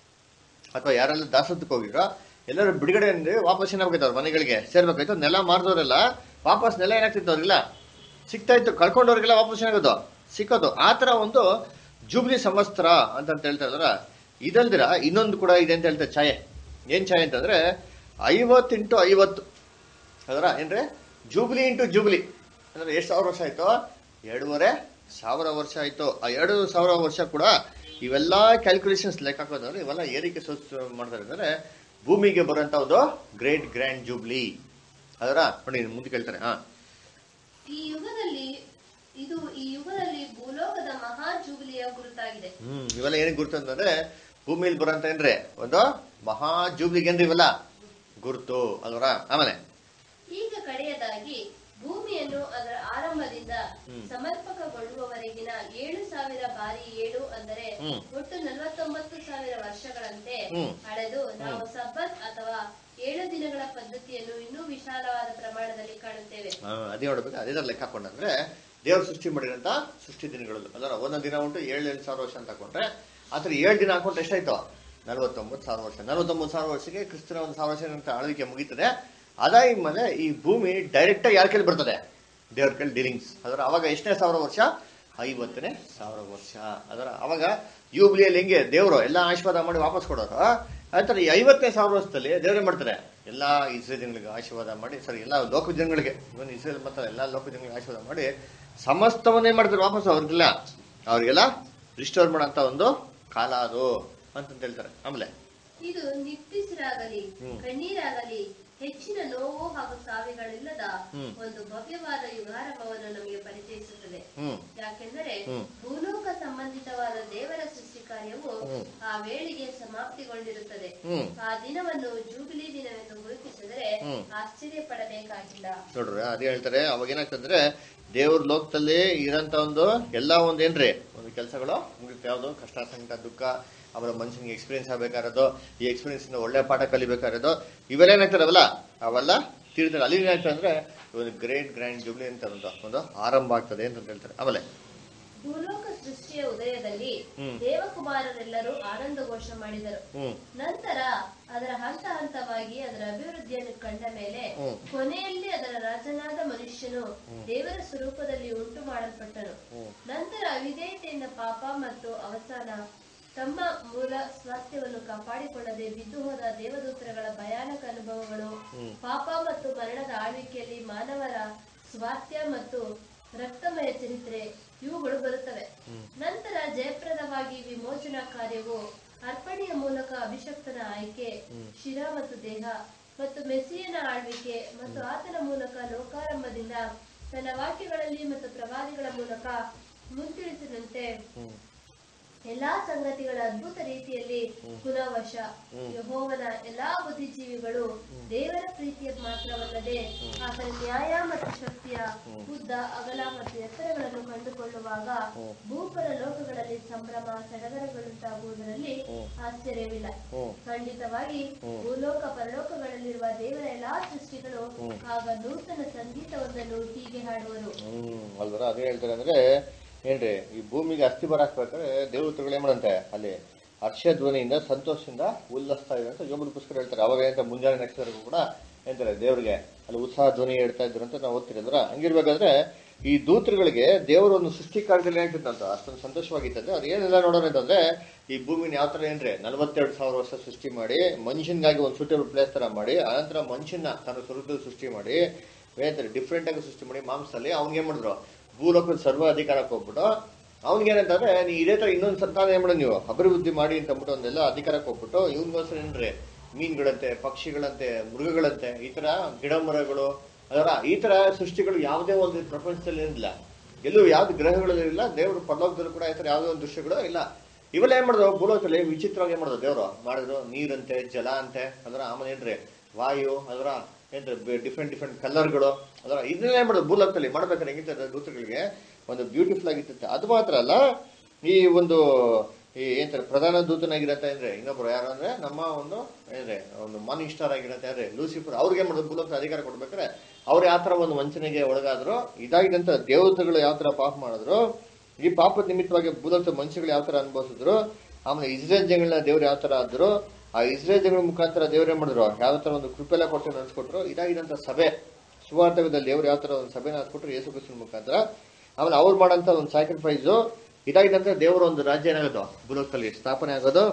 ಅಥವಾ ಯಾರೆಲ್ಲ ದಾಸತ್ವಕ್ಕೆ ಹೋಗಿದ್ರೋ ಎಲ್ಲರೂ ಬಿಡುಗಡೆ ಅಂದ್ರೆ ವಾಪಸ್ ಏನಾಗಬೇಕು ಅವ್ರ ಮನೆಗಳಿಗೆ ಸೇರ್ಬೇಕಾಯ್ತು ನೆಲ ಮಾರಿದವರೆಲ್ಲ ವಾಪಸ್ ನೆಲ ಏನಾಗ್ತಿತ್ತು ಅವ್ರಿಗೆಲ್ಲ ಸಿಗ್ತಾ ಇತ್ತು ಕಳ್ಕೊಂಡವ್ರಿಗೆಲ್ಲ ವಾಪಸ್ ಏನಾಗೋದು ಸಿಕ್ಕೋದು ಆ ತರ ಒಂದು ಜೂಬ್ಲಿ ಸಂವತ್ಸರ ಅಂತ ಅಂತ ಹೇಳ್ತಾ ಇದಾರ ಇದಲ್ದಿರ ಇನ್ನೊಂದು ಕೂಡ ಇದೆ ಅಂತ ಹೇಳ್ತಾರೆ ಛಾಯೆ ಏನ್ ಛಾಯೆ ಅಂತಂದ್ರೆ ಐವತ್ತಿಂಟು ಐವತ್ತು ಅದರ ಏನ್ರಿ ಜೂಬ್ಲಿ ಇಂಟು ಜೂಬ್ಲಿ ಅಂದ್ರೆ ಎಷ್ಟು ಸಾವಿರ ವರ್ಷ ಆಯ್ತು ಎರಡೂವರೆ ಸಾವಿರ ವರ್ಷ ಆಯ್ತು ಆ ಎರಡು ಸಾವಿರ ವರ್ಷ ಕೂಡ ಇವೆಲ್ಲ ಕ್ಯಾಲ್ಕುಲೇಷನ್ಸ್ ಲೆಕ್ಕ ಹಾಕೋದಂದ್ರೆ ಇವೆಲ್ಲ ಏರಿಕೆ ಸೋಚ ಮಾಡ್ತಾರೆ ಅಂದ್ರೆ ಭೂಮಿಗೆ ಬರುವಂತ ಒಂದು ಗ್ರೇಟ್ ಗ್ರ್ಯಾಂಡ್ ಜೂಬ್ಲಿ ಅದರ ನೋಡಿ ಮುಂದೆ ಕೇಳ್ತಾರೆ ಹಾ ಈ ಯುಗದಲ್ಲಿ ಇದು ಈ ಯುಗದಲ್ಲಿ ಭೂಲೋಕದ ಮಹಾ ಜೂಬಿಲಿಯ ಗುರುತಾಗಿದೆ ಹ್ಮ್ ಇವೆಲ್ಲ ಏನಕ್ಕೆ ಗುರುತು ಅಂತಂದ್ರೆ ಭೂಮಿಲಿ ಬರೋಂತ ಏನ್ರಿ ಒಂದು ಮಹಾ ಜೂಬ್ಲಿಗೆ ಏನ್ರಿ ಇವೆಲ್ಲ ಗುರುತು ಅಲ್ವರ ಆಮೇಲೆ ಈಗ ಕಡೆಯದಾಗಿ ಭೂಮಿಯನ್ನು ಅದರ ಆರಂಭದಿಂದ ಸಮರ್ಪಕಗೊಳ್ಳುವವರೆಗಿನ ಏಳು ಸಾವಿರ ಬಾರಿ ಏಳು ಅಂದರೆ ಹ್ಮ್. ಒಟ್ಟು ನಲವತ್ತೊಂಬತ್ತು ಸಾವಿರ ವರ್ಷಗಳಂತೆ ಹ್ಮ್. ಅಳೆದು ನಾವು ಸಬ್ಬತ್ ಅಥವಾ ಏಳು ದಿನಗಳ ಪದ್ಧತಿಯನ್ನು ಇನ್ನೂ ವಿಶಾಲವಾದ ಪ್ರಮಾಣದಲ್ಲಿ ಕಾಣುತ್ತೇವೆ ಆ, ಅದೇ ನೋಡ್ಬೇಕು ಅದೇ ತರ ಲೆಕ್ಕ ಹಾಕೊಂಡಂದ್ರೆ ದೇವ್ರು ಸೃಷ್ಟಿ ಮಾಡಿರಂತ ಸೃಷ್ಟಿ ದಿನಗಳು ಅದರ ಒಂದೊಂದು ದಿನ ಉಂಟು ಏಳು ಏಳು ಸಾವಿರ ವರ್ಷ ಅಂತ ಹಾಕೊಂಡ್ರೆ ಆತರ ಏಳು ದಿನ ಹಾಕೊಂಡ್ರೆ ಎಷ್ಟಾಯ್ತು ನಲವತ್ತೊಂಬತ್ತು ಸಾವಿರ ವರ್ಷ ನಲವತ್ತೊಂಬತ್ತು ಸಾವಿರ ವರ್ಷಕ್ಕೆ ಕ್ರಿಸ್ತನ ಒಂದು ಸಾವಿರ ವರ್ಷ ಅಂತ ಆಳ್ವಿಕೆ ಮುಗೀತದೆ ಅದಾದ್ಮೇಲೆ ಈ ಭೂಮಿ ಡೈರೆಕ್ಟ್ ಆಗಿ ಯಾರ ಕೈಲಿ ಬರ್ತದೆ ದೇವ್ರ ಕೈಲಿ ಡೀಲಿಂಗ್ಸ್ ಅದರ ಅವಾಗ ಎಷ್ಟನೇ ಸಾವಿರ ವರ್ಷ ಐವತ್ತನೇ ಸಾವಿರ ವರ್ಷ ಅದರ ಅವಾಗ ಯೂಬ್ಲಿಯಲ್ಲಿ ಹೆಂಗೆ ದೇವರು ಎಲ್ಲ ಆಶೀರ್ವಾದ ಮಾಡಿ ವಾಪಸ್ ಕೊಡೋರು ಆತರ ಈ ಐವತ್ತನೇ ಸಾವಿರ ವರ್ಷದಲ್ಲಿ ದೇವ್ರೇ ಮಾಡ್ತಾರೆ ಎಲ್ಲಾ ಇಸ್ರೇಲ್ ಜನಗಳಿಗೆ ಆಶೀರ್ವಾದ ಮಾಡಿ ಸರಿ ಎಲ್ಲ ಲೋಕ ಜನಗಳಿಗೆ ಇವನ್ ಇಸ್ರೇಲ್ ಮತ್ತೆ ಎಲ್ಲಾ ಲೋಕ ಜನಗಳಿಗೆ ಆಶೀರ್ವಾದ ಮಾಡಿ ಸಮಸ್ತವನ್ನೇ ಮಾಡ್ತಾರೆ ವಾಪಸ್ ಅವ್ರಿಗೆಲ್ಲ ಅವ್ರಿಗೆಲ್ಲ ರಿಸ್ಟೋರ್ ಮಾಡೋಂತ ಒಂದು ಕಾಲ ಅದು ಅಂತಂತ ಹೇಳ್ತಾರೆ ಆಮೇಲೆ ಇದು ನಿಟ್ಟುಸಿರಾಗಲಿ ಹ್ಮ್. ಕಣ್ಣೀರಾಗಲಿ ಹೆಚ್ಚಿನ ನೋವು ಹಾಗೂ ಸಾವಿಗಳಿಲ್ಲದ ಹ್ಮ್. ಒಂದು ಭವ್ಯವಾದ ಯುಗಾರಂಭವನ್ನು ನಮಗೆ ಪರಿಚಯಿಸುತ್ತದೆ ಹ್ಮ್ ಯಾಕೆಂದರೆ ಹ್ಮ್. ಭೂಲೋಕ ಸಂಬಂಧಿತವಾದ ದೇವರ ಸೃಷ್ಟಿ ಕಾರ್ಯವು ಹ್ಮ್. ಆ ವೇಳೆಗೆ ಸಮಾಪ್ತಿಗೊಂಡಿರುತ್ತದೆ ಹ್ಮ್ ಆ ದಿನವನ್ನು ಜೂಬಿಲಿ ದಿನವೆಂದು ಗುರುತಿಸಿದರೆ ಹ್ಮ್. ಆಶ್ಚರ್ಯ ಪಡಬೇಕಾಗಿಲ್ಲ ನೋಡ್ರಿ ಅದೇ ಹೇಳ್ತಾರೆ ಅವಾಗ ಏನಾಗ್ತಂದ್ರೆ ದೇವ್ರ ಲೋಕದಲ್ಲಿ ಇರೋಂತ ಒಂದು ಎಲ್ಲಾ ಒಂದ್ ಏನ್ರಿ ಒಂದು ಕೆಲಸಗಳು ಮುಗಿತು ಯಾವ್ದು ಕಷ್ಟ ಸಂಕಟ ದುಃಖ ಆಮೇಲೆ ಮನುಷ್ಯನಿಗೆ ಎಕ್ಸ್ಪೀರಿಯನ್ಸ್ ಆಗ್ಬೇಕಾಗಿರೋದು ಈ ಎಕ್ಸ್ಪೀರಿಯನ್ಸ್ ಇಂದ ಒಳ್ಳೆ ಪಾಠ ಕಲಿಬೇಕಾಗಿರೋದು ಇವೆಲ್ಲ ಏನಾಗ್ತಾರವಲ್ಲ ಅವೆಲ್ಲ ತೀರ್ತಾರೆ ಅಲ್ಲಿ ಏನಾಗ್ತದೆ ಅಂದ್ರೆ ಒಂದು ಗ್ರೇಟ್ ಗ್ರ್ಯಾಂಡ್ ಜುಬ್ಲಿ ಅಂತ ಒಂದು ಒಂದು ಆರಂಭ ಆಗ್ತದೆ ಅಂತ ಹೇಳ್ತಾರೆ ಆಮೇಲೆ ಭೂಲೋಕ ಸೃಷ್ಟಿಯ ಉದಯದಲ್ಲಿ ಹ್ಮ್. ದೇವಕುಮಾರರೆಲ್ಲರೂ ಆನಂದ ಘೋಷ ಮಾಡಿದರು ಹ್ಮ್ ನಂತರ ಅದರ ಹಂತ ಹಂತವಾಗಿ ಅದರ ಅಭಿವೃದ್ಧಿಯನ್ನು ಕಂಡ ಮೇಲೆ ಹ್ಮ್. ಕೊನೆಯಲ್ಲಿ ಅದರ ರಾಜನಾದ ಮನುಷ್ಯನು ದೇವರ ಸ್ವರೂಪದಲ್ಲಿ ಉಂಟು ಮಾಡಲ್ಪಟ್ಟನು ಹ್ಮ್. ನಂತರ ಅವಿಧೇಯತೆಯಿಂದ ಪಾಪ ಮತ್ತು ಅವಸಾನ ತಮ್ಮ ಮೂಲ ಸ್ವಾಸ್ಥ್ಯವನ್ನು ಕಾಪಾಡಿಕೊಳ್ಳದೆ ಬಿದ್ದು ಹೋದ ದೇವದೂತರುಗಳ ಭಯಾನಕ ಅನುಭವಗಳು ಹ್ಮ್. ಪಾಪ ಮತ್ತು ಮರಣದ ಆಳ್ವಿಕೆಯಲ್ಲಿ ಮಾನವರ ಸ್ವಾಸ್ಥ್ಯ ಮತ್ತು ರಕ್ತಮಯ ಚರಿತ್ರೆ ಇವುಗಳು ಬರುತ್ತವೆ ನಂತರ ಜಯಪ್ರದವಾಗಿ ವಿಮೋಚನಾ ಕಾರ್ಯವು ಅರ್ಪಣೆಯ ಮೂಲಕ ಅಭಿಷಕ್ತನ ಆಯ್ಕೆ ಶಿರ ಮತ್ತು ದೇಹ ಮತ್ತು ಮೆಸ್ಸಿಯನ ಆಳ್ವಿಕೆ ಮತ್ತು ಆತನ ಮೂಲಕ ಲೋಕಾರಂಭದಿಂದ ತನ್ನ ವಾಕ್ಯಗಳಲ್ಲಿ ಮತ್ತು ಪ್ರವಾದಿಗಳ ಮೂಲಕ ಮುಂತಿಳಿಸಿದಂತೆ ಹ್ಮ್ ಎಲ್ಲಾ ಸಂಗತಿಗಳ ಅದ್ಭುತ ರೀತಿಯಲ್ಲಿ ಪುನಃವಶ ಯಹೋವನ ಎಲ್ಲಾ ಬುದ್ಧಿಜೀವಿಗಳು ದೇವರ ಪ್ರೀತಿಯ ಮಾತ್ರವಲ್ಲದೆ ಆತನ ನ್ಯಾಯ ಮತ್ತು ಶಕ್ತಿಯ ಉದ್ದ ಅಗಲ ಮತ್ತು ಎತ್ತರಗಳನ್ನು ಕಂಡುಕೊಳ್ಳುವಾಗ ಭೂಪರ ಲೋಕಗಳಲ್ಲಿ ಸಂಭ್ರಮ ಸಡಗರಗಳುಂಟಾಗುವುದರಲ್ಲಿ ಆಶ್ಚರ್ಯವಿಲ್ಲ ಹ್ಮ್ ಖಂಡಿತವಾಗಿ ಭೂಲೋಕ ಪರಲೋಕಗಳಲ್ಲಿರುವ ದೇವರ ಎಲ್ಲಾ ಸೃಷ್ಟಿಗಳು ಆಗ ನೂತನ ಸಂಗೀತವೊಂದನ್ನು ಹೀಗೆ ಹಾಡುವರು ಹ್ಮ್ ಅಲ್ವರ ಅದೇ ಹೇಳ್ತಾರೆ ಅಂದ್ರೆ ಏನ್ರಿ ಈ ಭೂಮಿಗೆ ಅಸ್ಥಿ ಬರಾಕ್ಬೇಕಾದ್ರೆ ದೇವತೆಗಳು ಏನ್ ಮಾಡಂತೆ ಅಲ್ಲಿ ಹರ್ಷ ಧ್ವನಿಯಿಂದ ಸಂತೋಷದಿಂದ ಉಲ್ಲಸ್ತಾ ಇದೆ ಅಂತ ಯೋಮದ ಪುಸ್ತಕ ಹೇಳ್ತಾರೆ ಅವಾಗ ಏನಂತ ಮುಂಜಾನೆ ನಕ್ಷತ್ರಕ್ಕೂ ಕೂಡ ಏನಂತಾರೆ ದೇವ್ರಿಗೆ ಅಲ್ಲಿ ಉತ್ಸಾಹ ಧ್ವನಿ ಹೇಳ್ತಾ ಇದ್ರು ಅಂತ ನಾವು ಓದ್ತಿರಲ್ರ ಹಂಗಿರ್ಬೇಕಾದ್ರೆ ಈ ದೂತರುಗಳಿಗೆ ದೇವರು ಒಂದು ಸೃಷ್ಟಿ ಕಾರ್ಯದಲ್ಲಿ ಏನಾಗ್ತಿತ್ತಂತ ಅಷ್ಟೊಂದು ಸಂತೋಷವಾಗಿತ್ತಂದ್ರೆ ಅವ್ರು ಏನೆಲ್ಲ ನೋಡೋಣ ಅಂತಂದ್ರೆ ಈ ಭೂಮಿನ ಯಾವ ತರ ಏನ್ರಿ ನಲವತ್ತೆರಡು ಸಾವಿರ ವರ್ಷ ಸೃಷ್ಟಿ ಮಾಡಿ ಮನುಷ್ಯನ್ಗಾಗಿ ಒಂದು ಸೂಟೇಬಲ್ ಪ್ಲೇಸ್ ತರ ಮಾಡಿ ಅನಂತರ ಮನುಷ್ಯನ ತನ್ನ ಸ್ವರೂಪದಲ್ಲಿ ಸೃಷ್ಟಿ ಮಾಡಿ ಏನಂತಾರೆ ಡಿಫ್ರೆಂಟ್ ಆಗಿ ಸೃಷ್ಟಿ ಮಾಡಿ ಮಾಂಸಲ್ಲಿ ಅವ್ನಿಗೆ ಏನ್ ಮಾಡಿದ್ರು ಭೂಲೋಕದ ಸರ್ವ ಅಧಿಕಾರಕ್ಕೆ ಹೋಗ್ಬಿಟ್ಟು ಅವ್ನಿಗೆ ಏನಂತಂದ್ರೆ ನೀ ಇದೇ ತರ ಇನ್ನೊಂದು ಸಂತಾನ ಏನ್ ಮಾಡೋದು ನೀವು ಅಭಿವೃದ್ಧಿ ಮಾಡಿ ಅಂತ ಅಂದ್ಬಿಟ್ಟು ಒಂದೆಲ್ಲ ಅಧಿಕಾರಕ್ಕೆ ಹೋಗ್ಬಿಟ್ಟು ಇವನ್ಗೋಸ್ಕರ ಏನ್ರಿ ಮೀನುಗಳಂತೆ ಪಕ್ಷಿಗಳಂತೆ ಮೃಗಗಳಂತೆ ಈ ತರ ಗಿಡ ಮರಗಳು ಅದರ ಈ ತರ ಸೃಷ್ಟಿಗಳು ಯಾವುದೇ ಒಂದು ಪ್ರಪಂಚದಲ್ಲಿ ಏನಿಲ್ಲ ಎಲ್ಲೂ ಯಾವ್ದು ಗ್ರಹಗಳು ಇಲ್ಲ ದೇವರು ಪರಲೋಕದಲ್ಲೂ ಕೂಡ ಈ ತರ ಯಾವುದೇ ಒಂದು ದೃಶ್ಯಗಳು ಇಲ್ಲ ಇವೆಲ್ಲ ಏನ್ ಮಾಡಿದ್ರು ಭೂಲೋಕದಲ್ಲಿ ವಿಚಿತ್ರವಾಗಿ ಏನ್ ಮಾಡಿದ್ರು ದೇವರು ಮಾಡಿದ್ರು ನೀರಂತೆ ಜಲ ಅಂತೆ ಅದರ ಆಮೇಲೆ ಏನ್ರಿ ವಾಯು ಅದರ ಏನ್ರಿ ಡಿಫ್ರೆಂಟ್ ಡಿಫ್ರೆಂಟ್ ಕಲರ್ಗಳು ಅದರ ಇದನ್ನೆಲ್ಲ ಏನ್ ಮಾಡಿದ್ರು ಭೂಲೋಕದಲ್ಲಿ ಮಾಡ್ಬೇಕಾದ್ರೆ ಹೆಂಗಿರ್ತದೆ ದೂತಗಳಿಗೆ ಒಂದು ಬ್ಯೂಟಿಫುಲ್ ಆಗಿರ್ತದೆ ಅದು ಮಾತ್ರ ಅಲ್ಲ ಈ ಒಂದು ಈ ಏನಂತಾರೆ ಪ್ರಧಾನ ದೂತನಾಗಿರತ್ತೆ ಅಂದ್ರೆ ಇನ್ನೊಬ್ರು ಯಾರು ಅಂದ್ರೆ ನಮ್ಮ ಒಂದು ಏನ್ರೆ ಒಂದು ಮಾರ್ನಿಂಗ್ ಸ್ಟಾರ್ ಆಗಿರತ್ತೆ ಯಾರೇ ಲೂಸಿಫರ್ ಅವ್ರಿಗೆ ಮಾಡಿದ್ರು ಭೂಲೋಕ ಅಧಿಕಾರ ಕೊಡ್ಬೇಕಾದ್ರೆ ಅವ್ರು ಯಾವ ತರ ಒಂದು ವಂಚನೆಗೆ ಒಳಗಾದ್ರು ಇದಾಗಿದಂತ ದೇವತೆಗಳು ಯಾವ ತರ ಪಾಪ ಮಾಡಿದ್ರು ಈ ಪಾಪದ ನಿಮಿತ್ತವಾಗಿ ಭೂಲೋಕದ ಮನುಷ್ಯಗಳು ಯಾವ ತರ ಅನುಭವಿಸಿದ್ರು ಆಮೇಲೆ ಇಸ್ರೇಲ್ ಜನಗಳನ್ನ ದೇವ್ರು ಯಾವ ತರ ಆದ್ರು ಆ ಇಸ್ರೇಲ್ ಜನಗಳ ಮುಖಾಂತರ ದೇವ್ರು ಏನ್ ಮಾಡಿದ್ರು ಯಾವ ತರ ಒಂದು ಕೃಪೆಲ್ಲ ಕೊಟ್ಟು ನಡೆಸ್ಕೊಟ್ರು ಇದಾಗಿದಂತ ಸಭೆ ಸುವಾರ್ತಕದಲ್ಲಿ ದೇವ್ರು ಯಾವ ತರ ಒಂದು ಸಭೆನ ಹಾಕ್ಬಿಟ್ರು ಯೇಸು ಕ್ರಿಸ್ತನ ಮುಖಾಂತರ ಆಮೇಲೆ ಅವ್ರು ಮಾಡಂತ ಒಂದು ಸ್ಯಾಕ್ರಿಫೈಸು ಇದಾಗಿದಂತ ದೇವರ ಒಂದು ರಾಜ್ಯ ಏನಾಗೋದು ಭೂಲೋಕದಲ್ಲಿ ಸ್ಥಾಪನೆ ಆಗೋದು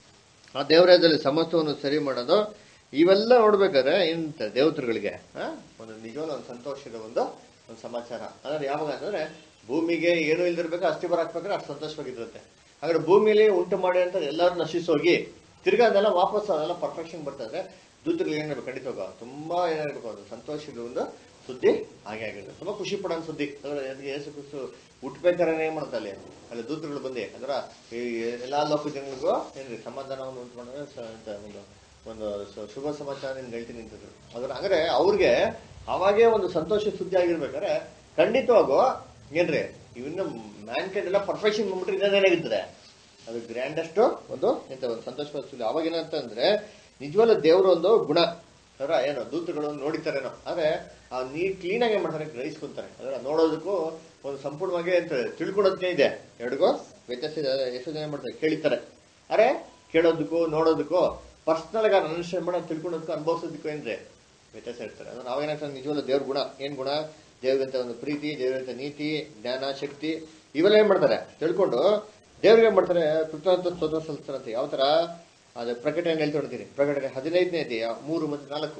ಆ ದೇವರಾಜ್ಯದಲ್ಲಿ ಸಮಸ್ತವನ್ನು ಸರಿ ಮಾಡೋದು ಇವೆಲ್ಲ ನೋಡ್ಬೇಕಾದ್ರೆ ಎಂತ ದೇವತರುಗಳಿಗೆ ಆ, ಒಂದು ನಿಜವಾದ ಒಂದು ಸಂತೋಷದ ಒಂದು ಒಂದು ಸಮಾಚಾರ ಅಂದ್ರೆ ಯಾವಾಗ ಅಂತಂದ್ರೆ ಭೂಮಿಗೆ ಏನು ಇಲ್ದಿರ್ಬೇಕು ಅಸ್ಥಿ ಬರ ಹಾಕ್ಬೇಕಾದ್ರೆ ಅಷ್ಟು ಸಂತೋಷವಾಗಿರುತ್ತೆ ಹಾಗಾದ್ರೆ ಭೂಮಿಯಲ್ಲಿ ಉಂಟು ಮಾಡಿ ಅಂತ ಎಲ್ಲರೂ ನಶಿಸೋಗಿ ತಿರ್ಗಾ ಅದೆಲ್ಲ ವಾಪಸ್ ಅದೆಲ್ಲ ಪರ್ಫೆಕ್ಷನ್ ಬರ್ತದೆ ದೂತರಿಗೆ ಏನಿರ್ಬೇಕು ಖಂಡಿತವಾಗ ತುಂಬಾ ಏನಿರ್ಬೇಕು ಅದು ಸಂತೋಷದ ಒಂದು ಸುದ್ದಿ ಹಾಗೆ ಆಗಿರುತ್ತೆ ತುಂಬಾ ಖುಷಿ ಪಡೋ ಸುದ್ದಿ ಅಂದ್ರೆ ಅದಕ್ಕೆ ಯೇಸು ಕ್ರಿಸ್ತು ಹುಟ್ಬೇಕಾದ್ರೆ ಏನ್ ಮಾಡ್ತಾ ಅಲ್ಲಿ ಅಲ್ಲಿ ದೂತರುಗಳು ಬಂದಿ ಅಂದ್ರ ಈ ಎಲ್ಲಾ ಲೋಕ ಜನಗಳಿಗೂ ಏನ್ರಿ ಸಮಾಧಾನವನ್ನು ಉಂಟು ಮಾಡಿದ್ರೆ ಸ- ಅಂತ ಒಂದು ಒಂದು ಸ- ಶುಭ ಸಮಾಚಾರ ನಿಮ್ಗೆ ಹೇಳ್ತೀನಿ ನಿಂತಿದ್ರು ಅದ್ರ ಅಂದ್ರೆ ಅವ್ರಿಗೆ ಅವಾಗೇ ಒಂದು ಸಂತೋಷ ಸುದ್ದಿ ಆಗಿರ್ಬೇಕಾದ್ರೆ ಖಂಡಿತವಾಗೂ ಏನ್ರಿ ಇನ್ನು ಮ್ಯಾನ್ ಕೈಡ್ ಎಲ್ಲ ಪರ್ಫೆಕ್ಷನ್ ಬಂದ್ಬಿಟ್ರೆ ಇನ್ನೇನಾಗಿರ್ತದೆ ಅದು ಗ್ರ್ಯಾಂಡೆಸ್ಟ್ ಒಂದು ಎಂತ ಒಂದು ಸಂತೋಷವಾದ ಸುದ್ದಿ ಅವಾಗ ಏನಂತಂದ್ರೆ ನಿಜವಾದ ದೇವರ ಒಂದು ಗುಣ ಅದರ ಏನು ದೂತಗಳು ನೋಡಿತಾರೇನೋ ಆದ್ರೆ ಆ ನೀ ಕ್ಲೀನ್ ಆಗಿ ಮಾಡ್ತಾರೆ ಗ್ರಹಿಸ್ಕೊಂತಾರೆ ಅದರ ನೋಡೋದಕ್ಕೂ ಒಂದು ಸಂಪೂರ್ಣವಾಗಿ ಅಂತ ತಿಳ್ಕೊಳೋದಕ್ಕೆ ಇದೆ ಎರಡಿಗೂ ವ್ಯತ್ಯಾಸ ಇದೆ ಅದೇ ಎಷ್ಟು ಜನ ಏನ್ ಮಾಡ್ತಾರೆ ಕೇಳಿತಾರೆ ಅರೆ ಕೇಳೋದಕ್ಕೂ ನೋಡೋದಕ್ಕೂ ಪರ್ಸನಲ್ ಆಗಿ ಅನುಷ್ಠಾನ ಮಾಡೋದು ತಿಳ್ಕೊಳೋದಕ್ಕೂ ಅನುಭವಿಸೋದಕ್ಕೂ ಏನ್ರಿ ವ್ಯತ್ಯಾಸ ಇರ್ತಾರೆ ಅಂದ್ರೆ ನಾವೇನಾಗ್ತದೆ ನಿಜವಾದ ದೇವ್ರ ಗುಣ ಏನ್ ಗುಣ ದೇವ್ರಂತ ಒಂದು ಪ್ರೀತಿ ದೇವ್ರಂತ ನೀತಿ ಜ್ಞಾನ ಶಕ್ತಿ ಇವೆಲ್ಲ ಏನ್ ಮಾಡ್ತಾರೆ ತಿಳ್ಕೊಂಡು ದೇವ್ರಿಗೆ ಏನ್ ಮಾಡ್ತಾರೆ ಕೃತಜ್ಞತ ಸ್ತೋತ್ರ ಸಲ್ಲಿಸ್ತಾರಂತೆ ಯಾವ ತರ ಅದು ಪ್ರಕಟಣೆ ಹೇಳ್ಕೊಂಡಿದ್ದೀನಿ ಪ್ರಕಟಣೆ ಹದಿನೈದನೇ ಇದೆಯಾ ಮೂರು ಮತ್ತು ನಾಲ್ಕು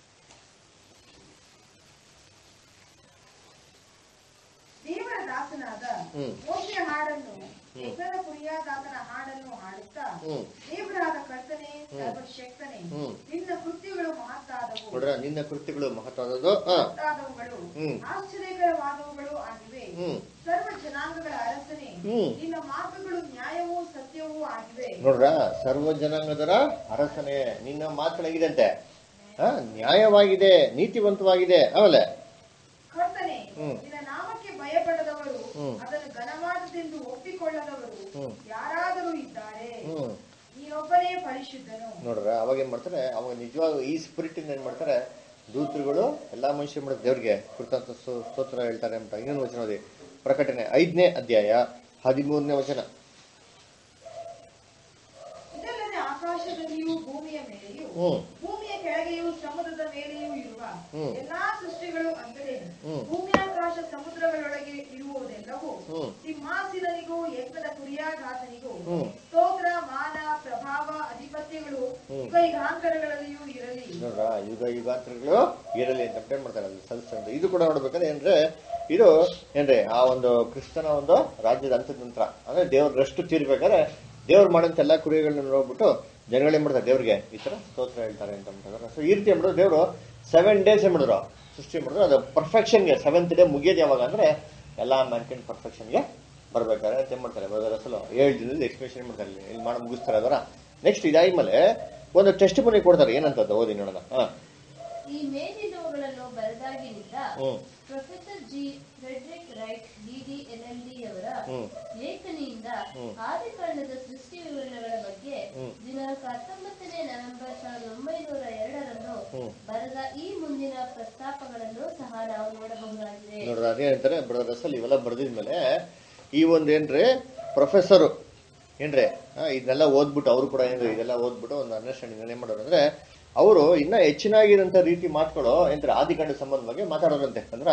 ದೇವರ ದಾಸನಾದ ಹ್ಮ್. ಮೋಶೆಯ ಹಾಡನ್ನು ಹೆಸರ ಕುರಿಯಾದಾತನ ಹಾಡನ್ನು ಹಾಡುತ್ತಾ ಹ್ಮ್. ದೇವರಾದ ಕರ್ತನೆ ಸರ್ವಶಕ್ತನೆ ಹ್ಮ್. ನಿನ್ನ ಕೃತ್ಯಗಳು ಮಹತ್ತಾದವು ನೋಡ್ರ ನಿನ್ನ ಕೃತ್ಯಗಳು ಮಹತ್ವದದು ಹಾ ಮಹತ್ತಾದವುಗಳು ಹ್ಮ್. ಆಶ್ಚರ್ಯಕರವಾದವುಗಳು ಆಗಿವೆ ಹ್ಮ್ ಸರ್ವ ಜನಾಂಗಗಳ ಅರಸನೆ ಹ್ಮ್. ನಿನ್ನ ಮಾರ್ಗಗಳು ನ್ಯಾಯವೂ ಸತ್ಯವೂ ಆಗಿವೆ ನೋಡ್ರ ಸರ್ವ ಜನಾಂಗದರ ಅರಸನೆ ನಿನ್ನ ಮಾತನಾಗಿದಂತೆ ಹಾ ನ್ಯಾಯವಾಗಿದೆ ನೀತಿವಂತವಾಗಿದೆ ಆಮೇಲೆ ಕರ್ತನೆ ಹ್ಮ್. ನಿನ್ನ ನಾಮಕ್ಕೆ ಭಯಪಡದವರು ಹ್ಮ್. ಅದನ್ನು ಘನವಾದದೆಂದು ಒಪ್ಪಿಕೊಳ್ಳದವರು ಹ್ಮ್. ಯಾರಾದರೂ ಇದ್ದಾರೆ ಹ್ಮ್ ನೀನೊಬ್ಬನೇ ಪರಿಶುದ್ಧನು ನೋಡ್ರ ಅವಾಗ ಏನ್ ಮಾಡ್ತಾರೆ ಅವಾಗ ನಿಜವಾಗ ಈ ಸ್ಪಿರಿಟ್ ಇಂದ ಏನ್ ಮಾಡ್ತಾರೆ ದೂತರುಗಳು ಎಲ್ಲಾ ಮನುಷ್ಯ ಮಾಡಿದ ದೇವ್ರಿಗೆ ಕೃತಜ್ಞ ಸ್ತೋ- ಸ್ತೋತ್ರ ಹೇಳ್ತಾರೆ ಅಂತ ಇನ್ನೊಂದು ವಚನ ಓದಿ ಪ್ರಕಟಣೆ ಐದನೇ ಅಧ್ಯಾಯ ಹದಿಮೂರನೇ ವಚನ ಇದಲ್ಲದೆ ಆಕಾಶದಲ್ಲಿಯೂ ಭೂಮಿಯ ಮೇಲೆಯೂ ಹ್ಮ್ ಭೂಮಿಯ ಕೆಳಗೆಯೂ ಸಮುದ್ರದ ಮೇಲೆಯೂ ಇರುವ ಹ್ಮ್. ಎಲ್ಲಾ ಸೃಷ್ಟಿಗಳು ಅಂದರೆ ಹ್ಮ್. ಭೂಮಿಯಾಕಾಶ ಸಮುದ್ರಗಳೊಳಗೆ ಇರುವುದೆಲ್ಲವೂ ಹ್ಮ್. ಸಿಂಹಾಸನನಿಗೂ ಯಜ್ಞದ ಕುರಿಯಾಘಾತನಿಗೂ ಹ್ಮ್. ಸ್ತೋತ್ರ ಮಾನ ಪ್ರಭಾವ ಅಧಿಪತ್ಯಗಳು ಹ್ಮ್. ಯುಗಾಂತರಗಳಲ್ಲಿಯೂ ಇರಲಿ ನೋಡ್ರ ಯುಗ ಯುಗಾಂತರಗಳು ಇರಲಿ ಅಂತ ಅಪ್ಡೇಟ್ ಮಾಡ್ತಾರೆ ಅಲ್ಲಿ ಸಲ್ಲಿಸ್ತಾರೆ ಇದು ಕೂಡ ನೋಡ್ಬೇಕಾದ್ರೆ ಏನ್ರೆ ಇದು ಏನ್ರಿ ಆ ಒಂದು ಕ್ರಿಸ್ತನ ಒಂದು ರಾಜ್ಯದ ಅಂತ್ಯದ ನಂತರ ಅಂದ್ರೆ ದೇವ್ರ ರೆಸ್ಟ್ ತೀರ್ಬೇಕಾದ್ರೆ ದೇವ್ರು ಮಾಡಂತ ಎಲ್ಲಾ ಕುರಿಗಳನ್ನ ನೋಡ್ಬಿಟ್ಟು ಜನಗಳು ಏನ್ ಮಾಡ್ತಾರೆ ದೇವ್ರಿಗೆ ಈ ತರ ಸ್ತೋತ್ರ ಹೇಳ್ತಾರೆ ಅಂತ ಅಂತಾರೆ ಸೊ ಈ ರೀತಿ ಏನ್ ಮಾಡಿದ್ರು ದೇವರು ಸೆವೆನ್ ಡೇಸ್ ಏನ್ ಮಾಡಿದ್ರು ಸೃಷ್ಟಿ ಮಾಡಿದ್ರು ಅದು ಪರ್ಫೆಕ್ಷನ್ಗೆ ಸೆವೆಂತ್ ಡೇ ಮುಗಿಯೋದು ಯಾವಾಗ ಅಂದ್ರೆ ಎಲ್ಲಾ ಮ್ಯಾನ್ಕೈಂಡ್ ಪರ್ಫೆಕ್ಷನ್ಗೆ ಬರ್ಬೇಕಾದ್ರೆ ಅಂತ ಏನ್ ಮಾಡ್ತಾರೆ ಬರೋದ್ರ ಅಸಲು ಏಳು ದಿನದಲ್ಲಿ ಎಕ್ಸ್ಪ್ರೆಷನ್ ಮಾಡ್ತಾರೆ ಇಲ್ಲಿ. ಇಲ್ಲಿ ಮಾಡಿ ಮುಗಿಸ್ತಾರೆ ಅದರ ನೆಕ್ಸ್ಟ್ ಇದಾದ್ಮೇಲೆ ಒಂದು ಟೆಸ್ಟ್ ಮನಿ ಕೊಡ್ತಾರೆ ಏನಂತದ್ದು ಓದಿ ನೋಡೋಣ ಹಾ ಈ ಮೇಲಿನವುಗಳನ್ನು ಬರೆದಾಗಿನಿಂದ ಹ್ಮ್. Professor G Frederick Wright DD LLD ಅವರ ಹ್ಮ್. ಲೇಖನಿಯಿಂದ ಹ್ಮ್. ಆದಿಕಾಂಡದ ಸೃಷ್ಟಿ ವಿವರಣೆಗಳ ಬಗ್ಗೆ ಹ್ಮ್. ದಿನಾಂಕ ಹತ್ತೊಂಬತ್ತನೇ ನವೆಂಬರ್ ಸಾವಿರದ ಒಂಬೈನೂರ ಎರಡರಂದು ಹ್ಮ್. ಬರೆದ ಈ ಮುಂದಿನ ಪ್ರಸ್ತಾಪಗಳನ್ನು ಸಹ ನಾವು ನೋಡಬಹುದಾಗಿದೆ ನೋಡ್ರಿ ಅದೇ ಹೇಳ್ತಾರೆ ಬ್ರದರ್ ಅಸಲ್ ಇವೆಲ್ಲ ಬರ್ದಿದ್ಮೇಲೆ ಈ ಒಂದ್ ಏನ್ರಿ ಪ್ರೊಫೆಸರ್ ಏನ್ರಿ ಆ, ಇದನ್ನೆಲ್ಲ ಓದ್ಬಿಟ್ಟು ಅವರು ಕೂಡ ಏನ್ರಿ ಇದೆಲ್ಲ ಓದ್ಬಿಟ್ಟು ಒಂದು ಅಂಡರ್ಸ್ಟ್ಯಾಂಡಿಂಗ್ ಏನ್ ಮಾಡೋರು ಅಂದ್ರೆ ಅವರು ಇನ್ನ ಹೆಚ್ಚಿನಾಗಿರಂತ ರೀತಿ ಮಾತುಗಳು ಏನ್ರಿ ಆದಿಕಾಂಡ ಸಂಬಂಧವಾಗಿ ಮಾತಾಡೋರಂತೆ ಅಂದ್ರ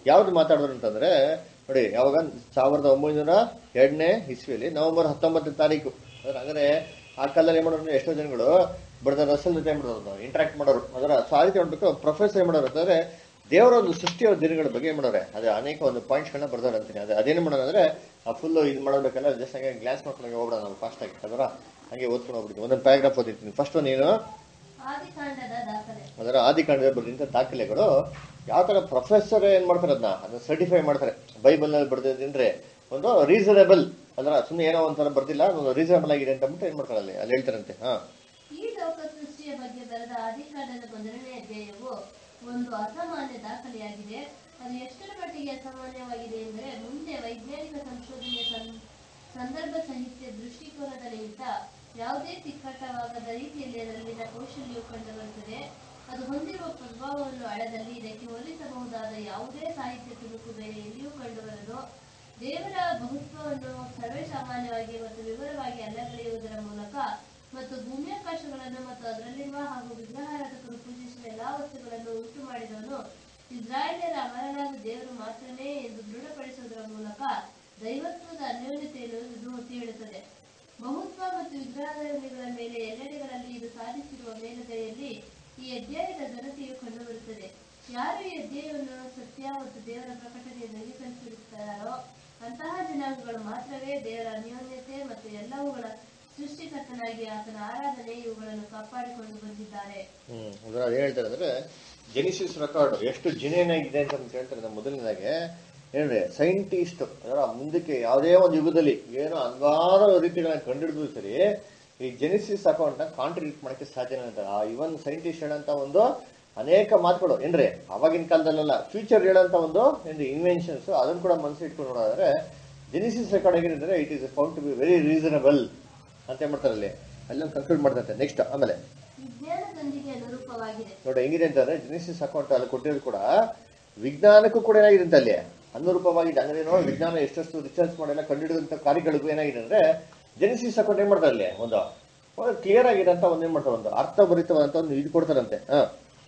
ಯಾವ್ದು ಮಾತಾಡಿದ್ರು ಅಂತಂದ್ರೆ ನೋಡಿ ಯಾವಾಗ ಸಾವಿರದ ಒಂಬೈನೂರ ಎರಡನೇ ಇಸ್ವಿಯಲ್ಲಿ ನವೆಂಬರ್ ಹತ್ತೊಂಬತ್ತನೇ ತಾರೀಕು ಅಂದ್ರೆ ಹಂಗಾರೆ ಆ ಕಾಲದಲ್ಲಿ ಏನ್ ಮಾಡೋರು ಎಷ್ಟೋ ಜನಗಳು ಬ್ರದರ್ ರಸಲ್ ಜೊತೆ ಏನ್ ಮಾಡೋರು ಇಂಟ್ರಾಕ್ಟ್ ಮಾಡೋರು ಅದರ ಸೊ ಆ ರೀತಿ ನೋಡ್ಬೇಕು ಪ್ರೊಫೆಸರ್ ಏನ್ ಮಾಡೋರು ಅಂತಂದ್ರೆ ದೇವರ ಒಂದು ಸೃಷ್ಟಿಯ ದಿನಗಳ ಬಗ್ಗೆ ಏನ್ ಮಾಡೋರೆ ಅದೇ ಅನೇಕ ಒಂದು ಪಾಯಿಂಟ್ಸ್ಗಳನ್ನ ಬರ್ದಾರೆ ಅಂತೀನಿ ಅದೇ ಅದೇನು ಮಾಡೋಣ ಅಂದ್ರೆ ಆ ಫುಲ್ ಇದು ಮಾಡಬೇಕಲ್ಲ ಜಸ್ಟ್ ಹಂಗೆ ಗ್ಲಾಸ್ ಮಾಡ್ಕೊಂಡು ಹೋಗ್ಬಿಡೋಣ ನಾವು ಫಾಸ್ಟ್ ಆಗಿ ಅದರ ಹಂಗೆ ಓದ್ಕೊಂಡು ಹೋಗ್ಬಿಡ್ತೀನಿ ಒಂದೊಂದು ಪ್ಯಾರಾಗ್ರಾಫ್ ಓದಿರ್ತೀನಿ ಫಸ್ಟ್ ನೀನು ಆದಿಕಾಂಡದ ದಾಖಲೆ ಅದರ ಆದಿಕಾಂಡದಲ್ಲಿ ಬರೆದಂತ ದಾಖಲೆಗಳು ಯಾವ ತರ ಪ್ರೊಫೆಸರ್ ಏನ್ ಮಾಡ್ತಾರೆ ಅದನ್ನ ಅದನ್ನ ಸರ್ಟಿಫೈ ಮಾಡ್ತಾರೆ ಬೈಬಲ್ ನಲ್ಲಿ ಬರ್ದಿದ್ರೆ ಒಂದು ರೀಸನಬಲ್ ಅದರ ಸುಮ್ಮನೆ ಏನೋ ಒಂಥರ ಬರ್ದಿಲ್ಲ ಒಂದು ರೀಸನಬಲ್ ಆಗಿದೆ ಅಂತ ಅಂದ್ಬಿಟ್ಟು ಏನ್ ಮಾಡ್ತಾರೆ ಅಲ್ಲಿ ಅಲ್ಲಿ ಹೇಳ್ತಾರಂತೆ ಹಾ ಈ ಲೋಕ ಸೃಷ್ಟಿಯ ಬಗ್ಗೆ ಬರೆದ ಆದಿಕಾಂಡದ ಮೊದಲನೇ ಅಧ್ಯಾಯವು ಒಂದು ಅಸಾಮಾನ್ಯ ದಾಖಲೆಯಾಗಿದೆ ಅದು ಎಷ್ಟರ ಮಟ್ಟಿಗೆ ಅಸಾಮಾನ್ಯವಾಗಿದೆ ಎಂದರೆ ಮುಂದೆ ವೈಜ್ಞಾನಿಕ ಸಂಶೋಧನೆಯ ಸಂ- ಸಂದರ್ಭ ಸಾಹಿತ್ಯ ದೃಷ್ಟಿಕೋನದ ನಿಮಿತ್ತ ಯಾವುದೇ ತಿಕ್ಕಟ್ಟವಾಗದ ರೀತಿಯಲ್ಲಿ ಅದರಲ್ಲಿನ ಕೌಶಲ್ಯವು ಕಂಡುಬರುತ್ತದೆ ಅದು ಹೊಂದಿರುವ ಪ್ರಭಾವವನ್ನು ಅಳೆದಲ್ಲಿ ಇದಕ್ಕೆ ಹೋಲಿಸಬಹುದಾದ ಯಾವುದೇ ಸಾಹಿತ್ಯ ತುಣುಕು ಬೇರೆ ಎಲ್ಲಿಯೂ ಕಂಡುಬರದು ದೇವರ ಬಹುತ್ವವನ್ನು ಸರ್ವೇ ಸಾಮಾನ್ಯವಾಗಿ ಮತ್ತು ವಿವರವಾಗಿ ಅಲ್ಲಗಳೆಯುವುದರ ಮೂಲಕ ಮತ್ತು ಭೂಮ್ಯಾಕಾಶಗಳನ್ನು ಮತ್ತು ಅದರಲ್ಲಿರುವ ಹಾಗೂ ವಿಗ್ರಹಾರಾಧಕರು ಪೂಜಿಸುವ ಎಲ್ಲಾ ವಸ್ತುಗಳನ್ನು ಉಂಟು ಮಾಡಿದವನು ಇಸ್ರಾಯೇಲರ ಅಮರನಾದ ದೇವರು ಮಾತ್ರನೇ ಎಂದು ದೃಢಪಡಿಸುವುದರ ಮೂಲಕ ದೈವತ್ವದ ಅನ್ಯೋನ್ಯತೆಯನ್ನು ಇದು ಒತ್ತಿ ಹೇಳುತ್ತದೆ ಬಹುತ್ವ ಮತ್ತು ವಿಗ್ರಹಾರಾಧನೆಗಳ ಮೇಲೆ ಎಲ್ಲೆಡೆಗಳಲ್ಲಿ ಇದು ಸಾಧಿಸಿರುವ ಮೇಲುಗೈಯಲ್ಲಿ ಈ ಅಧ್ಯಾಯದ ಘನತೆಯು ಕಂಡುಬರುತ್ತದೆ ಯಾರು ಈ ಅಧ್ಯಾಯವನ್ನು ಸತ್ಯ ಮತ್ತು ದೇವರ ಪ್ರಕಟಣೆಯನ್ನು ಅಂಗೀಕರಿಸಿರುತ್ತಾರೋ ಅಂತಹ ಜನಾಂಗಗಳು ಮಾತ್ರವೇ ದೇವರ ಅನ್ಯೋನ್ಯತೆ ಮತ್ತು ಎಲ್ಲವುಗಳ ಸೃಷ್ಟಿಕರ್ತನಾಗಿ ಆತನ ಆರಾಧನೆ ಇವುಗಳನ್ನು ಕಾಪಾಡಿಕೊಂಡು ಬಂದಿದ್ದಾರೆ ಹ್ಮ್ ಅದರ ಅದೇನ್ ಹೇಳ್ತಾರೆ ಅಂದ್ರೆ ಜೆನಿಸಿಸ್ ರೆಕಾರ್ಡ್ ಎಷ್ಟು ಜಿನೇನ್ ಆಗಿದೆ ಅಂತ ನಮ್ಗೆ ಹೇಳ್ತಾರೆ ನಮ್ಮ ಮೊದಲನೇದಾಗೆ ಏನ್ರಿ ಸೈಂಟಿಸ್ಟ್ ಅದರ ಮುಂದಕ್ಕೆ ಯಾವುದೇ ಒಂದು ಯುಗದಲ್ಲಿ ಏನೋ ಹಲವಾರು ರೀತಿಗಳನ್ನ ಕಂಡುಹಿಡಿದ್ರು ಸರಿ ಈ ಜೆನಿಸಿಸ್ ಅಕೌಂಟ್ ನ ಕಾಂಟ್ರಿಬ್ಯೂಟ್ ಮಾಡಕ್ಕೆ ಸಾಧ್ಯನೇ ಅಂತ ಆ ಇವನ್ ಸೈಂಟಿಸ್ಟ್ ಹೇಳಂತ ಒಂದು ಅನೇಕ ಮಾತುಗಳು ಏನ್ರಿ ಅವಾಗಿನ ಕಾಲದಲ್ಲೆಲ್ಲ ಫ್ಯೂಚರ್ ಹೇಳಂತ ಒಂದು ಏನ್ರಿ ಇನ್ವೆನ್ಷನ್ಸ್ ಅದನ್ನ ಕೂಡ ಮನಸ್ಸು ಇಟ್ಕೊಂಡು ನೋಡೋದಾದ್ರೆ ಜೆನಿಸಿಸ್ ರೆಕಾರ್ಡ್ ಹೇಗಿದ್ರೆ it is found to be very reasonable ಅಂತ ಏನ್ ಮಾಡ್ತಾರೆ ಅಲ್ಲಿ ಅಲ್ಲೊಂದು ಕನ್ಕ್ಲೂಡ್ ಮಾಡ್ತಾರೆ ನೆಕ್ಸ್ಟ್ ಆಮೇಲೆ ವಿಜ್ಞಾನದೊಂದಿಗೆ ಅನುರೂಪವಾಗಿದೆ ನೋಡಿ ಹೆಂಗಿದೆ ಅಂತಂದ್ರೆ ಜೆನಿಸಿಸ್ ಅಕೌಂಟ್ ಅಲ್ಲಿ ಕೊಟ್ಟಿರೋದು ಕೂಡ ವಿಜ್ಞಾನಕ್ಕೂ ಕೂಡ ಏನಾಗಿದೆ ಅಂತ ಅಲ್ಲಿ ಅನುರೂಪವಾಗಿದೆ ಅಂದ್ರೆ ಏನೋ ವಿಜ್ಞಾನ ಎಷ್ಟೆಷ್ಟು ರಿಸರ್ಚ್ ಮಾಡೆಲ್ಲ ಕಂಡುಹಿಡಿದಂತ ಕಾರ್ಯಗಳಿಗೂ ಏನಾಗಿದೆ ಅಂದ್ರೆ ಜೆನಿಸಿಸ್ ಅಕೌಂಟ್ ಏನ್ ಮಾಡ್ತಾರೆ ಅಲ್ಲಿ ಒಂದು ಕ್ಲಿಯರ್ ಆಗಿರೋಂತ ಒಂದು ಏನ್ ಮಾಡ್ತಾರೆ ಒಂದು ಅರ್ಥಭರಿತವಾದಂತ ಒಂದು ಇದು ಕೊಡ್ತಾರಂತೆ ಹಾ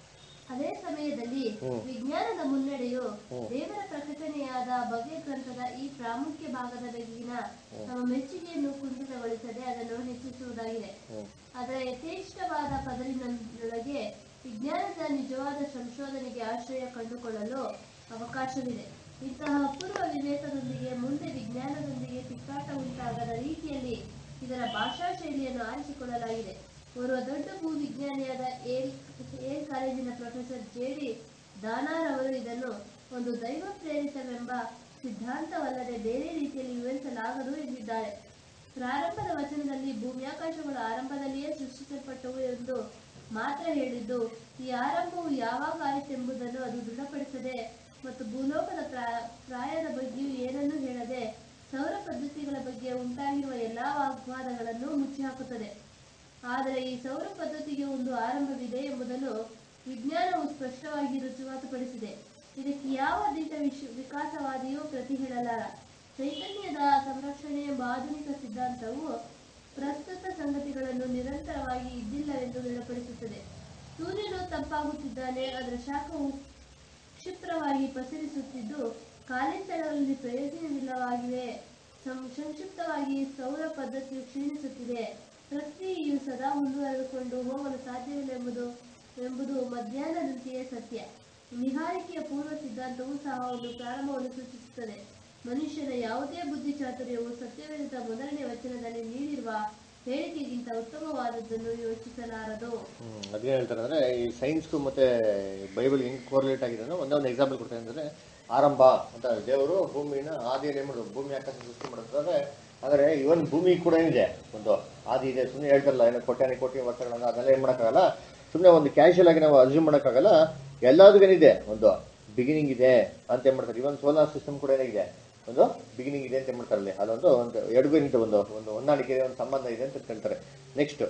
ಅದೇ ಸಮಯದಲ್ಲಿ ಹ್ಮ್. ವಿಜ್ಞಾನದ ಮುನ್ನಡೆಯು ಹ್ಮ್. ದೇವರ ಪ್ರಕಟಣೆಯಾದ ಭವ್ಯ ಗ್ರಂಥದ ಈ ಪ್ರಾಮುಖ್ಯ ಭಾಗದ ಬಗೆಗಿನ ತಮ್ಮ ಮೆಚ್ಚುಗೆಯನ್ನು ಕುಂಠಿತಗೊಳಿಸದೆ ಅದನ್ನು ಹೆಚ್ಚಿಸುವುದಾಗಿದೆ ಹ್ಮ್ ಅದರ ಯಥೇಷ್ಟವಾದ ಪದರಿನೊಳಗೆ ವಿಜ್ಞಾನದ ನಿಜವಾದ ಸಂಶೋಧನೆಗೆ ಆಶ್ರಯ ಕಂಡುಕೊಳ್ಳಲು ಅವಕಾಶವಿದೆ ಇಂತಹ ಅಪೂರ್ವ ವಿವೇಕದೊಂದಿಗೆ ಮುಂದೆ ವಿಜ್ಞಾನದೊಂದಿಗೆ ತಿಕ್ಕಾಟ ಉಂಟಾಗದ ರೀತಿಯಲ್ಲಿ ಇದರ ಭಾಷಾ ಶೈಲಿಯನ್ನು ಆರಿಸಿಕೊಳ್ಳಲಾಗಿದೆ ಓರ್ವ ದೊಡ್ಡ ಭೂವಿಜ್ಞಾನಿಯಾದ ಏಲ್ ಏಲ್ ಕಾಲೇಜಿನ ಪ್ರೊಫೆಸರ್ ಜೆ ಡಿ ದಾನಾರ್ ಅವರು ಇದನ್ನು ಒಂದು ದೈವ ಪ್ರೇರಿತವೆಂಬ ಸಿದ್ಧಾಂತವಲ್ಲದೆ ಬೇರೆ ರೀತಿಯಲ್ಲಿ ವಿವರಿಸಲಾಗದು ಎಂದಿದ್ದಾರೆ ಪ್ರಾರಂಭದ ವಚನದಲ್ಲಿ ಭೂಮ್ಯಾಕಾಶಗಳು ಆರಂಭದಲ್ಲಿಯೇ ಸೃಷ್ಟಿಸಲ್ಪಟ್ಟವು ಎಂದು ಮಾತ್ರ ಹೇಳಿದ್ದು ಈ ಆರಂಭವು ಯಾವಾಗ ಆಯಿತೆಂಬುದನ್ನು ಅದು ದೃಢಪಡಿಸದೆ ಮತ್ತು ಭೂಲೋಕದ ಪ್ರಾ- ಪ್ರಾಯದ ಬಗ್ಗೆಯೂ ಏನನ್ನೂ ಹೇಳದೆ ಸೌರ ಪದ್ಧತಿಗಳ ಬಗ್ಗೆ ಉಂಟಾಗಿರುವ ಎಲ್ಲಾ ವಾಗ್ವಾದಗಳನ್ನು ಮುಚ್ಚಿಹಾಕುತ್ತದೆ ಆದರೆ ಈ ಸೌರ ಪದ್ಧತಿಗೆ ಒಂದು ಆರಂಭವಿದೆ ಎಂಬುದನ್ನು ವಿಜ್ಞಾನವು ಸ್ಪಷ್ಟವಾಗಿ ರುಜುವಾತುಪಡಿಸಿದೆ ಇದಕ್ಕೆ ಯಾವ ದಿಟ ವಿಶ್ ವಿಕಾಸವಾದಿಯೂ ಪ್ರತಿ ಹೇಳಲಾರ ಚೈತನ್ಯದ ಸಂರಕ್ಷಣೆ ಎಂಬ ಆಧುನಿಕ ಸಿದ್ಧಾಂತವು ಪ್ರಸ್ತುತ ಸಂಗತಿಗಳನ್ನು ನಿರಂತರವಾಗಿ ಇದ್ದಿಲ್ಲವೆಂದು ದೃಢಪಡಿಸುತ್ತದೆ ಸೂರ್ಯನು ತಂಪಾಗುತ್ತಿದ್ದಾನೆ ಅದರ ಶಾಖವು ಕ್ಷಿಪ್ರವಾಗಿ ಪಸರಿಸುತ್ತಿದ್ದು ಕಾಲಿಂತರಗಳಲ್ಲಿ ಪ್ರಯೋಜನವಿಲ್ಲವಾಗಿವೆ ಸಂ- ಸಂಕ್ಷಿಪ್ತವಾಗಿ ಸೌರ ಪದ್ಧತಿಯು ಕ್ಷೀಣಿಸುತ್ತಿದೆ ಪ್ರಕ್ರಿಯೆಯು ಸದಾ ಮುಂದುವರೆದುಕೊಂಡು ಹೋಗಲು ಸಾಧ್ಯವಿಲ್ಲ ಎಂಬುದು ಮಧ್ಯಾಹ್ನದಂತೆಯೇ ಸತ್ಯ ನಿಹಾರಿಕೆಯ ಪೂರ್ವ ಸಿದ್ಧಾಂತವೂ ಸಹ ಒಂದು ಪ್ರಾರಂಭವನ್ನು ಸೂಚಿಸುತ್ತದೆ ಮನುಷ್ಯನ ಯಾವುದೇ ಬುದ್ಧಿ ಚಾತುರ್ಯವು ಸತ್ಯವಿರುದ್ಧ ಮೊದಲನೇ ವಚನದಲ್ಲಿ ನೀಡಿರುವ ಹೇಳಿಕೆಗಿಂತ ಉತ್ತಮವಾದದ್ದನ್ನು ಯೋಚಿಸಲಾರದು ಹ್ಮ್ ಅದೇ ಹೇಳ್ತಾರೆ ಅಂದ್ರೆ ಈ ಸೈನ್ಸ್ಗೂ ಮತ್ತೆ ಬೈಬಲ್ ಹೆಂಗ್ ಕೋರ್ಲೇಟ್ ಆಗಿದೆ ಅಂದ್ರೆ ಒಂದೇ ಒಂದು ಎಕ್ಸಾಂಪಲ್ ಕೊಡ್ತಾರೆ ಅಂದ್ರೆ ಆರಂಭ ಅಂತ ದೇವರು ಭೂಮಿನ ಆದಿಯಲ್ಲಿ ಏನ್ ಮಾಡೋದು ಭೂಮಿ ಆಕಾಶ ಸೃಷ್ಟಿ ಮಾಡಿದ್ರೆ ಅಂದ್ರೆ ಇವನ್ ಭೂಮಿ ಕೂಡ ಏನಿದೆ ಒಂದು ಆದಿ ಇದೆ ಸುಮ್ಮನೆ ಹೇಳ್ತಾರಲ್ಲ ಏನೋ ಕೋಟ್ಯಾನಿ ಕೋಟಿ ವರ್ಷಗಳನ್ನ ಅದೆಲ್ಲ ಏನ್ ಮಾಡಕ್ಕಾಗಲ್ಲ ಸುಮ್ಮನೆ ಒಂದು ಕ್ಯಾಶುಯಲ್ ಆಗಿ ನಾವು ಅಸ್ಯೂಮ್ ಮಾಡಕ್ಕಾಗಲ್ಲ ಎಲ್ಲದಕ್ಕೂ ಏನಿದೆ ಒಂದು ಬಿಗಿನಿಂಗ್ ಇದೆ ಅಂತ ಏನ್ ಮಾಡ್ತಾರೆ ಇವನ್ ಸೋಲಾರ್ ಸಿಸ್ಟಮ್ ಕೂಡ ಏನಿದೆ ಒಂದು ಬಿಗಿನಿಂಗ್ ಇದೆ ಅಂತ ಏನ್ ಮಾಡ್ತಾರೆ ಅಲ್ಲಿ ಅದೊಂದು ಒಂದು ಎಡಗು ಏನಿದೆ ಒಂದು ಒಂದು ಹೊಂದಾಣಿಕೆ ಇದೆ, ಒಂದು ಸಂಬಂಧ ಇದೆ ಅಂತ ಹೇಳ್ತಾರೆ ನೆಕ್ಸ್ಟ್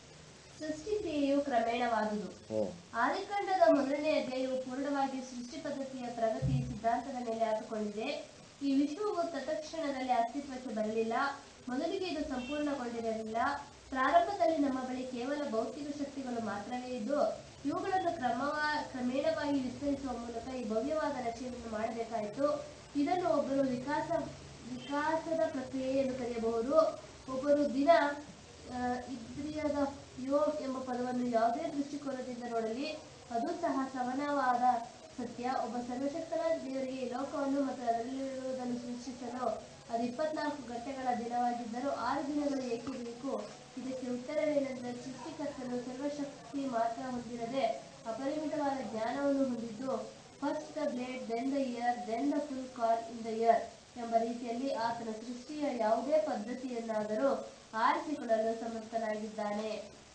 ಸೃಷ್ಟಿ ಕ್ರಿಯೆಯು ಕ್ರಮೇಣವಾದುದು ಹ್ಮ್ ಆದಿಕಾಂಡದ ಮೊದಲನೇ ಅಧ್ಯಾಯವು ಪೂರ್ಣವಾಗಿ ಸೃಷ್ಟಿ ಪದ್ಧತಿಯ ಪ್ರಗತಿ ಸಿದ್ಧಾಂತದ ಮೇಲೆ ಹಾಕಿಕೊಂಡಿದೆ ಈ ವಿಶ್ವವು ತತ್ಕ್ಷಣದಲ್ಲಿ ಅಸ್ತಿತ್ವಕ್ಕೆ ಬರಲಿಲ್ಲ ಮೊದಲಿಗೆ ಇದು ಸಂಪೂರ್ಣಗೊಂಡಿರಲಿಲ್ಲ ಪ್ರಾರಂಭದಲ್ಲಿ ನಮ್ಮ ಬಳಿ ಕೇವಲ ಭೌತಿಕ ಶಕ್ತಿಗಳು ಮಾತ್ರವೇ ಇದ್ದು ಇವುಗಳನ್ನು ಕ್ರಮವ ಕ್ರಮೇಣವಾಗಿ ವಿಸ್ತರಿಸುವ ಮೂಲಕ ಈ ಭವ್ಯವಾದ ರಚನೆಯನ್ನು ಮಾಡಬೇಕಾಯಿತು ಇದನ್ನು ಒಬ್ಬರು ವಿಕಾಸ ವಿಕಾಸದ ಪ್ರಕ್ರಿಯೆ ಎಂದು ಕರೆಯಬಹುದು ಒಬ್ಬರು ದಿನ ಆ, ಇಂದ್ರಿಯದ ಯೋಗ್ ಎಂಬ ಪದವನ್ನು ಯಾವುದೇ ದೃಷ್ಟಿಕೋನದಿಂದ ನೋಡಲಿ ಅದು ಸಹ ಸಮಾನವಾದ ಸತ್ಯ ಒಬ್ಬ ಸರ್ವಶಕ್ತನ ದೇವರಿಗೆ ಈ ಲೋಕವನ್ನು ಮತ್ತು ಅದರಲ್ಲಿರುವುದನ್ನು ಸೃಷ್ಟಿಸಲು ಅದು ಇಪ್ಪತ್ನಾಲ್ಕು ಗಂಟೆಗಳ ದಿನವಾಗಿದ್ದರೂ ಆರು ದಿನಗಳು ಏಕೆ ಬೇಕು ಇದಕ್ಕೆ ಉತ್ತರವೇನೆಂದರೆ ಸೃಷ್ಟಿಕರ್ತನು ಸರ್ವಶಕ್ತಿ ಮಾತ್ರ ಹೊಂದಿರದೆ ಅಪರಿಮಿತವಾದ ಜ್ಞಾನವನ್ನು ಹೊಂದಿದ್ದು first the blade then the ear then the full corn in the ear ಎಂಬ ರೀತಿಯಲ್ಲಿ ಆತನ ಸೃಷ್ಟಿಯ ಯಾವುದೇ ಪದ್ಧತಿಯನ್ನಾದರೂ ಆರಿಸಿಕೊಳ್ಳಲು ಸಮರ್ಥನಾಗಿದ್ದಾನೆ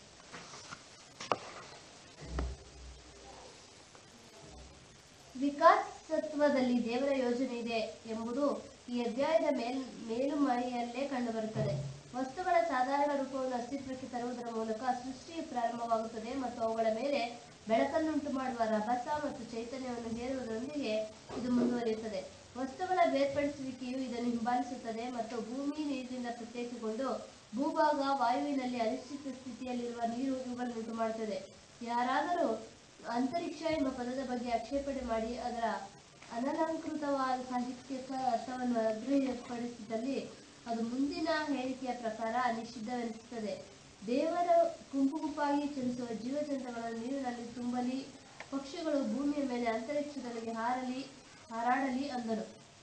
ವಿಕಾಸತ್ವದಲ್ಲಿ ದೇವರ ಯೋಜನೆ ಇದೆ ಎಂಬುದು ಈ ಅಧ್ಯಾಯದ ಮೇಲ್ ಮೇಲುಮೈಯಲ್ಲೇ ಕಂಡುಬರುತ್ತದೆ ವಸ್ತುಗಳ ಸಾಧಾರಣ ರೂಪವನ್ನು ಅಸ್ತಿತ್ವಕ್ಕೆ ತರುವುದರ ಮೂಲಕ ಸೃಷ್ಟಿಯು ಪ್ರಾರಂಭವಾಗುತ್ತದೆ ಮತ್ತು ಅವುಗಳ ಮೇಲೆ ಬೆಳಕನ್ನುಂಟು ಮಾಡುವ ರಭಸ ಮತ್ತು ಚೈತನ್ಯವನ್ನು ಹೇರುವುದರೊಂದಿಗೆ ಇದು ಮುಂದುವರಿಯುತ್ತದೆ ವಸ್ತುಗಳ ಬೇರ್ಪಡಿಸುವಿಕೆಯು ಇದನ್ನು ಹಿಂಬಾಲಿಸುತ್ತದೆ ಮತ್ತು ಭೂಮಿ ನೀರಿನಿಂದ ಪ್ರತ್ಯೇಕಗೊಂಡು ಭೂಭಾಗ ವಾಯುವಿನಲ್ಲಿ ಅನಿಶ್ಚಿತ ಸ್ಥಿತಿಯಲ್ಲಿರುವ ನೀರು ಇವುಗಳನ್ನು ಉಂಟು ಮಾಡುತ್ತದೆ ಯಾರಾದರೂ ಅಂತರಿಕ್ಷ ಎಂಬ ಪದದ ಬಗ್ಗೆ ಆಕ್ಷೇಪಣೆ ಮಾಡಿ ಅದರ ಅನಲಂಕೃತವಾದ ಸಾಹಿತ್ಯಿಕ ಅರ್ಥವನ್ನು ಅಭಿವೃದ್ಧಿಪಡಿಸಿದಲ್ಲಿ ಅದು ಮುಂದಿನ ಹೇಳಿಕೆಯ ಪ್ರಕಾರ ಅನಿಶ್ಚಿತವೆನಿಸುತ್ತದೆ ದೇವರ ಗುಂಪು ಗುಂಪಾಗಿ ಚಲಿಸುವ ಜೀವಜಂತುಗಳು ನೀರಿನಲ್ಲಿ ತುಂಬಲಿ ಪಕ್ಷಿಗಳು ಭೂಮಿಯ ಮೇಲೆ ಅಂತರಿಕ್ಷದೊಳಗೆ ಹಾರಲಿ ಹಾರಾಡಲಿ ಅಂದರು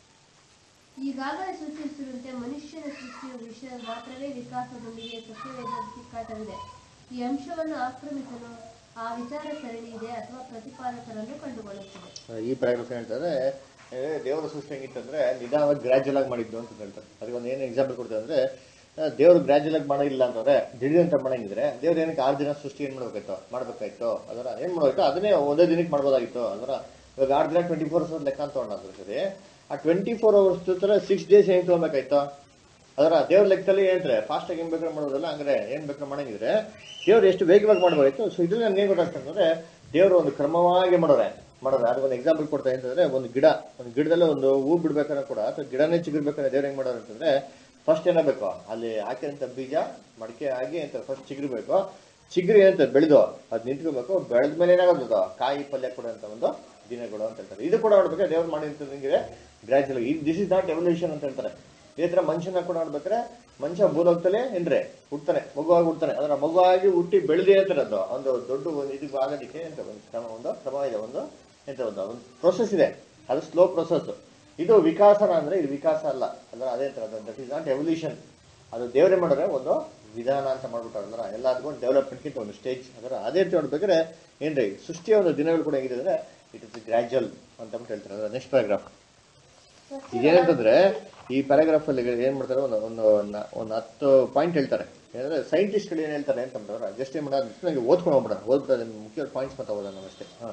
ಈಗಾಗಲೇ ಸೂಚಿಸಿರುವಂತೆ ಮನುಷ್ಯನ ಸೃಷ್ಟಿಯ ವಿಷಯ ಮಾತ್ರವೇ ವಿಕಾಸದೊಂದಿಗೆ ಸತ್ಯವೇದ ತಿಕ್ಕಾಟವಿದೆ ಈ ಅಂಶವನ್ನು ಆಕ್ರಮಿಸಲು ಆ ವಿಚಾರ ಸರಣಿ ಇದೆ ಅಥವಾ ಪ್ರತಿಪಾದಕರನ್ನು ಕಂಡುಕೊಳ್ಳುತ್ತದೆ ಈ ಪ್ಯಾರಾಗ್ರಾಫ್ ಹೇಳ್ತಾರೆ ಏ, ದೇವರ ಸೃಷ್ಟಿ ಹೆಂಗಿತ್ತಂದ್ರೆ ನಿಧಾನವಾಗಿ ಗ್ರಾಜುಯಲ್ ಆಗಿ ಮಾಡಿದ್ದು ಅಂತ ಹೇಳ್ತಾರೆ ಅದಕ್ಕೆ ಒಂದು ಏನು ಎಕ್ಸಾಂಪಲ್ ಕೊಡ್ತಾರೆ ಅಂದ್ರೆ ಆ, ದೇವ್ರು ಗ್ರಾಜುಯಲ್ ಆಗಿ ಮಾಡೋದಿಲ್ಲ ಅಂತಂದ್ರೆ ದಿಢೀರ್ ಅಂತ ಮಾಡಂಗಿದ್ರೆ ದೇವ್ರು ಏನಕ್ಕೆ ಆರು ದಿನ ಸೃಷ್ಟಿ ಏನ್ ಮಾಡ್ಬೇಕಾಯ್ತು ಮಾಡ್ಬೇಕಾಯ್ತು ಅದರ ಏನ್ ಮಾಡ್ಬೇಕು ಅದನ್ನೇ ಒಂದೇ ದಿನಕ್ಕೆ ಮಾಡ್ಬೋದಾಗಿತ್ತು ಅದರ ಇವಾಗ ಆರು ದಿನ ಟ್ವೆಂಟಿ ಫೋರ್ ಅವರ್ಸ್ ಲೆಕ್ಕ ಅಂತ ತಗೊಂಡ್ರೆ ಸರಿ ಆ ಟ್ವೆಂಟಿ ಫೋರ್ ಅವರ್ಸ್ ತರ ಸಿಕ್ಸ್ ಡೇಸ್ ಹೆಂಗ್ ತಗೊಬೇಕಾಯ್ತು ಅದರ ದೇವ್ರ ಲೆಕ್ಕದಲ್ಲಿ ಏನಂತಾರೆ ಫಾಸ್ಟ್ ಆಗಿ ಹೆಂಗ್ ಬೇಕಾದ್ರೆ ಮಾಡೋದಲ್ಲ ಹಂಗಾರೆ ಏನ್ ಬೇಕಾದ್ರೆ ಮಾಡಂಗಿದ್ರೆ ದೇವ್ರು ಎಷ್ಟು ವೇಗವಾಗಿ ಮಾಡಬೇಕಾಯ್ತು ಸೊ ಇದ್ರಲ್ಲಿ ನನ್ಗೆ ಏನ್ ಗೊತ್ತಾಗ್ತದೆ ಅಂದ್ರೆ ದೇವ್ರು ಒಂದು ಕ್ರಮವಾಗಿ ಮಾಡೋರೆ ಮಾಡೋರೆ ಅದಕ್ಕೆ ಒಂದು ಎಕ್ಸಾಂಪಲ್ ಕೊಡ್ತಾ ಅಂತಂದ್ರೆ ಒಂದು ಗಿಡ ಒಂದು ಗಿಡದಲ್ಲೇ ಒಂದು ಹೂ ಬಿಡ್ಬೇಕಾದ್ರೆ ಕೂಡ ಅಥವಾ ಗಿಡನೇ ಚಿಗುರ್ಬೇಕಾದ್ರೆ ದೇವ್ರು ಹೆಂಗ್ ಮಾಡೋರು ಅಂತಂದ್ರೆ ಫಸ್ಟ್ ಏನಾಗಬೇಕು ಅಲ್ಲಿ ಹಾಕಿದಂತ ಬೀಜ ಮಡಿಕೆ ಆಗಿ ಅಂತ ಫಸ್ಟ್ ಚಿಗುರ್ಬೇಕು ಚಿಗುರಿ ಏನಂತ ಬೆಳೆದು ಅದ್ ನಿಂತ್ಕೋಬೇಕು ಬೆಳೆದ ಮೇಲೆ ಏನಾಗೋದು ಕಾಯಿ ಪಲ್ಯ ಕೊಡುವಂತ ಒಂದು ದಿನಗಳು ಅಂತ ಹೇಳ್ತಾರೆ ಇದು ಕೂಡ ನೋಡ್ಬೇಕಾದ್ರೆ ದೇವ್ರು ಮಾಡಿರ್ತದೆ ಹಿಂಗಿದೆ gradual this is not evolution ಅಂತ ಹೇಳ್ತಾರೆ ಇದೇ ತರ ಮನುಷ್ಯನ ಕೂಡ ನೋಡ್ಬೇಕಾದ್ರೆ ಮನುಷ್ಯ ಭೂಲೋಕದಲ್ಲೇ ಏನ್ರೆ ಹುಡ್ತಾನೆ ಮಗುವಾಗಿ ಹುಡ್ತಾನೆ ಅದರ ಮಗುವಾಗಿ ಹುಟ್ಟಿ ಬೆಳೆದೇ ಇರ್ತಾರೆ ಅದು ಒಂದು ದೊಡ್ಡ ಒಂದು ಇದು ಆಗೋದಕ್ಕೆ ಎಂತ ಒಂದು ಕ್ರಮ ಒಂದು ಕ್ರಮ ಇದೆ ಒಂದು ಎಂತ ಒಂದು ಒಂದು ಪ್ರೊಸೆಸ್ ಇದೆ ಅದು ಸ್ಲೋ ಪ್ರೊಸೆಸ್ ಇದು ವಿಕಾಸನ ಅಂದ್ರೆ ಇದು ವಿಕಾಸ ಅಲ್ಲ ಅಂದ್ರೆ ಅದೇ ತರ ದಟ್ ಇಸ್ ನಾಟ್ ಎವಲ್ಯೂಷನ್ ಅದು ದೇವರೇ ಮಾಡಿದ್ರೆ ಒಂದು ವಿಧಾನ ಅಂತ ಮಾಡ್ಬಿಟ್ಟಾರೆ ಅಂದ್ರೆ ಎಲ್ಲದಕ್ಕೂ ಒಂದು ಡೆವಲಪ್ಮೆಂಟ್ಗಿಂತ ಒಂದು ಸ್ಟೇಜ್ ಅದರ ಅದೇ ರೀತಿ ನೋಡ್ಬೇಕಾದ್ರೆ ಏನ್ರಿ ಸೃಷ್ಟಿಯ ಒಂದು ದಿನಗಳು ಕೂಡ ಹೆಂಗಿದೆ ಅಂದ್ರೆ ಇಟ್ ಇಸ್ ಗ್ರಾಜುವಲ್ ಅಂತ ಅಂದ್ಬಿಟ್ಟು ಹೇಳ್ತಾರೆ ಅದರ ನೆಕ್ಸ್ಟ್ ಪ್ಯಾರಾಗ್ರಾಫ್ ಇದೇನಂತಂದ್ರೆ ಈ ಪ್ಯಾರಾಗ್ರಾಫ್ ಅಲ್ಲಿ ಏನ್ ಮಾಡ್ತಾರೆ ಒಂದು ಒಂದು ನ- ಒಂದು ಹತ್ತು ಪಾಯಿಂಟ್ ಹೇಳ್ತಾರೆ ಏನಂದ್ರೆ ಸೈಂಟಿಸ್ಟ್ ಗಳು ಏನ್ ಹೇಳ್ತಾರೆ ಅಂತಂದ್ರೆ ಜಸ್ಟ್ ಏನ್ ಮಾಡೋದು ನನಗೆ ಓದ್ಕೊಂಡು ಹೋಗ್ಬಿಡೋಣ ಓದ್ಬಿಡೋಣ ಮುಖ್ಯ ಪಾಯಿಂಟ್ಸ್ ಮತ್ತೆ ಓದೋಣ ಅಷ್ಟೇ ಹಾ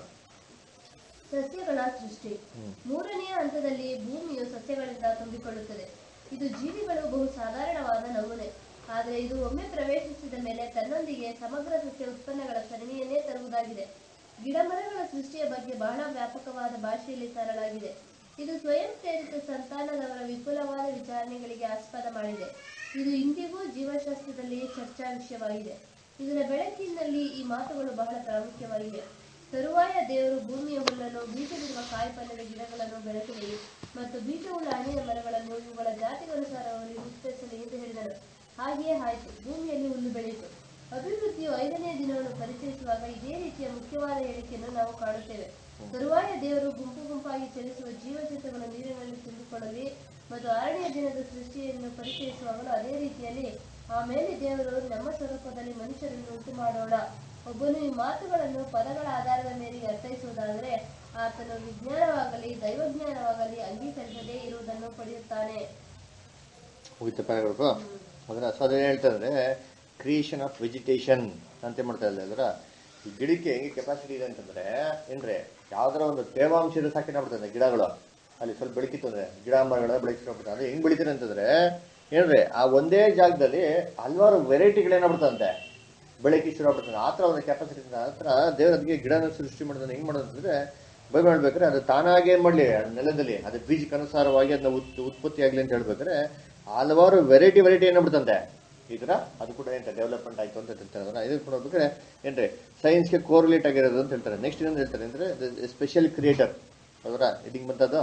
ಸಸ್ಯಗಳ ಸೃಷ್ಟಿ ಮೂರನೆಯ ಹಂತದಲ್ಲಿ ಭೂಮಿಯು ಸಸ್ಯಗಳಿಂದ ತುಂಬಿಕೊಳ್ಳುತ್ತದೆ ಇದು ಜೀವಿಗಳು ಬಹು ಸಾಧಾರಣವಾದ ನಮೂನೆ ಆದರೆ ಇದು ಒಮ್ಮೆ ಪ್ರವೇಶಿಸಿದ ಮೇಲೆ ತನ್ನೊಂದಿಗೆ ಸಮಗ್ರ ಸಸ್ಯ ಉತ್ಪನ್ನಗಳ ಸರಣಿಯನ್ನೇ ತರುವುದಾಗಿದೆ ಗಿಡಮರಗಳ ಸೃಷ್ಟಿಯ ಬಗ್ಗೆ ಬಹಳ ವ್ಯಾಪಕವಾದ ಭಾಷೆಯಲ್ಲಿ ತರಲಾಗಿದೆ ಇದು ಸ್ವಯಂ ಪ್ರೇರಿತ ಸಂತಾನದವರ ವಿಪುಲವಾದ ವಿಚಾರಣೆಗಳಿಗೆ ಆಸ್ಪದ ಮಾಡಿದೆ ಇದು ಇಂದಿಗೂ ಜೀವಶಾಸ್ತ್ರದಲ್ಲಿ ಚರ್ಚಾ ವಿಷಯವಾಗಿದೆ ಇದರ ಬೆಳಕಿನಲ್ಲಿ ಈ ಮಾತುಗಳು ಬಹಳ ಪ್ರಾಮುಖ್ಯವಾಗಿವೆ ತರುವಾಯ ದೇವರು ಭೂಮಿಯ ಹುಲ್ಲನ್ನು ಬೀಜವಿರುವ ಕಾಯಿಪಲ್ಯದ ಗಿಡಗಳನ್ನು ಬೆಳೆಸಲಿ ಮತ್ತು ಬೀಜವುಳ್ಳ ಹಣ್ಣಿನ ಮರಗಳನ್ನು ಇವುಗಳ ಜಾತಿಗನುಸಾರವಾಗಿ ವಿಸ್ತರಿಸಲಿ ಎಂದು ಹೇಳಿದನು ಹಾಗೆಯೇ ಆಯಿತು ಭೂಮಿಯಲ್ಲಿ ಹುಲ್ಲು ಬೆಳೆಯಿತು ಅಭಿವೃದ್ಧಿಯು ಐದನೇ ದಿನವನ್ನು ಪರಿಚಯಿಸುವಾಗ ಇದೇ ರೀತಿಯ ಮುಖ್ಯವಾದ ಹೇಳಿಕೆಯನ್ನು ನಾವು ಕಾಣುತ್ತೇವೆ ತರುವಾಯ ದೇವರು ಗುಂಪು ಗುಂಪಾಗಿ ಚಲಿಸುವ ಜೀವಜಂತುಗಳು ನೀರಿನಲ್ಲಿ ತುಂಬಿಕೊಳ್ಳಲಿ ಮತ್ತು ಆರನೆಯ ದಿನದ ಸೃಷ್ಟಿಯನ್ನು ಪರಿಚಯಿಸುವಾಗಲೂ ಅದೇ ರೀತಿಯಲ್ಲಿ ಆಮೇಲೆ ದೇವರು ನಮ್ಮ ಸ್ವರೂಪದಲ್ಲಿ ಮನುಷ್ಯರನ್ನು ಉಂಟು ಮಾಡೋಣ ಒಬ್ಬನು ಈ ಮಾತುಗಳನ್ನು ಪದಗಳ ಆಧಾರದ ಮೇರೆಗೆ ಅರ್ಥೈಸುವುದಾದರೆ ಆತನು ವಿಜ್ಞಾನವಾಗಲಿ ದೈವಜ್ಞಾನವಾಗಲಿ ಅಂಗೀಕರಿಸದೇ ಇರುವುದನ್ನು ಪಡೆಯುತ್ತಾನೆ ಮುಗಿತ ಪ್ಯಾರಾಗ್ರಾಫ್ ಅದನ್ನ ಸೊ ಅದೇನು ಹೇಳ್ತಾರೆ ಕ್ರಿಯೇಷನ್ ಆಫ್ ವೆಜಿಟೇಷನ್ ಅಂತ ಏನ್ ಮಾಡ್ತಾ ಇದ್ದಾರೆ ಅದರ ಈ ಗಿಡಕ್ಕೆ ಹೆಂಗೆ ಕೆಪಾಸಿಟಿ ಇದೆ ಅಂತಂದ್ರೆ ಏನ್ರಿ ಯಾವ್ದಾರ ಒಂದು ತೇವಾಂಶ ಇರೋ ಸಾಕಿ ಬಿಡ್ತದೆ ಗಿಡಗಳು ಅಲ್ಲಿ ಸ್ವಲ್ಪ ಬೆಳಕಿತ್ತು ಅಂದ್ರೆ ಗಿಡ ಮರಗಳ ಬೆಳಕಿಸ್ಕೊಂಡ್ಬಿಡ್ತಾರೆ ಅದು ಹೆಂಗ್ ಬೆಳಿತಾರೆ ಅಂತಂದ್ರೆ ಏನ್ರಿ ಆ ಒಂದೇ ಜಾಗದಲ್ಲಿ ಹಲವಾರು ವೆರೈಟಿಗಳು ಏನಾಗ್ಬಿಡ್ತಂತೆ ಬೆಳಕಿ ಶುರು ಆಗ್ಬಿಡ್ತದೆ ಆ ಥರ ಒಂದು ಕೆಪಾಸಿಟಿ ಆ ಥರ ದೇವ್ರ ಅದಕ್ಕೆ ಗಿಡನ ಸೃಷ್ಟಿ ಮಾಡೋದನ್ನ ಹೆಂಗ್ ಮಾಡೋದು ಅಂತಂದ್ರೆ ಬೈ ಮಾಡ್ಬೇಕಾದ್ರೆ ಅದು ತಾನಾಗೆ ಏನ್ ಮಾಡ್ಲಿ ಆ ನೆಲದಲ್ಲಿ ಅದು ಬೀಜಕ್ಕನುಸಾರವಾಗಿ ಅದನ್ನ ಉತ್ ಉತ್ಪತ್ತಿ ಆಗ್ಲಿ ಅಂತ ಹೇಳ್ಬೇಕಾದ್ರೆ ಹಲವಾರು ವೆರೈಟಿ ವೆರೈಟಿ ಏನಾಗ್ಬಿಡ್ತಂತೆ ಈ ಥರ ಅದು ಕೂಡ ಎಂತ ಡೆವಲಪ್ಮೆಂಟ್ ಆಯಿತು ಅಂತ ಹೇಳ್ತಾರೆ ಅದನ್ನ ಇದು ಕೂಡ ಹೋಗ್ಬೇಕಾದ್ರೆ ಏನ್ರಿ ಸೈನ್ಸ್ಗೆ ಕೋರಿಲೇಟ್ ಆಗಿರೋದು ಅಂತ ಹೇಳ್ತಾರೆ ನೆಕ್ಸ್ಟ್ ಇನ್ನೊಂದು ಹೇಳ್ತಾರೆ ಅಂದರೆ ಸ್ಪೆಷಲ್ ಕ್ರಿಯೇಟರ್ ಅದರ ಇಡಿಂಗ್ ಬಂತದ್ದು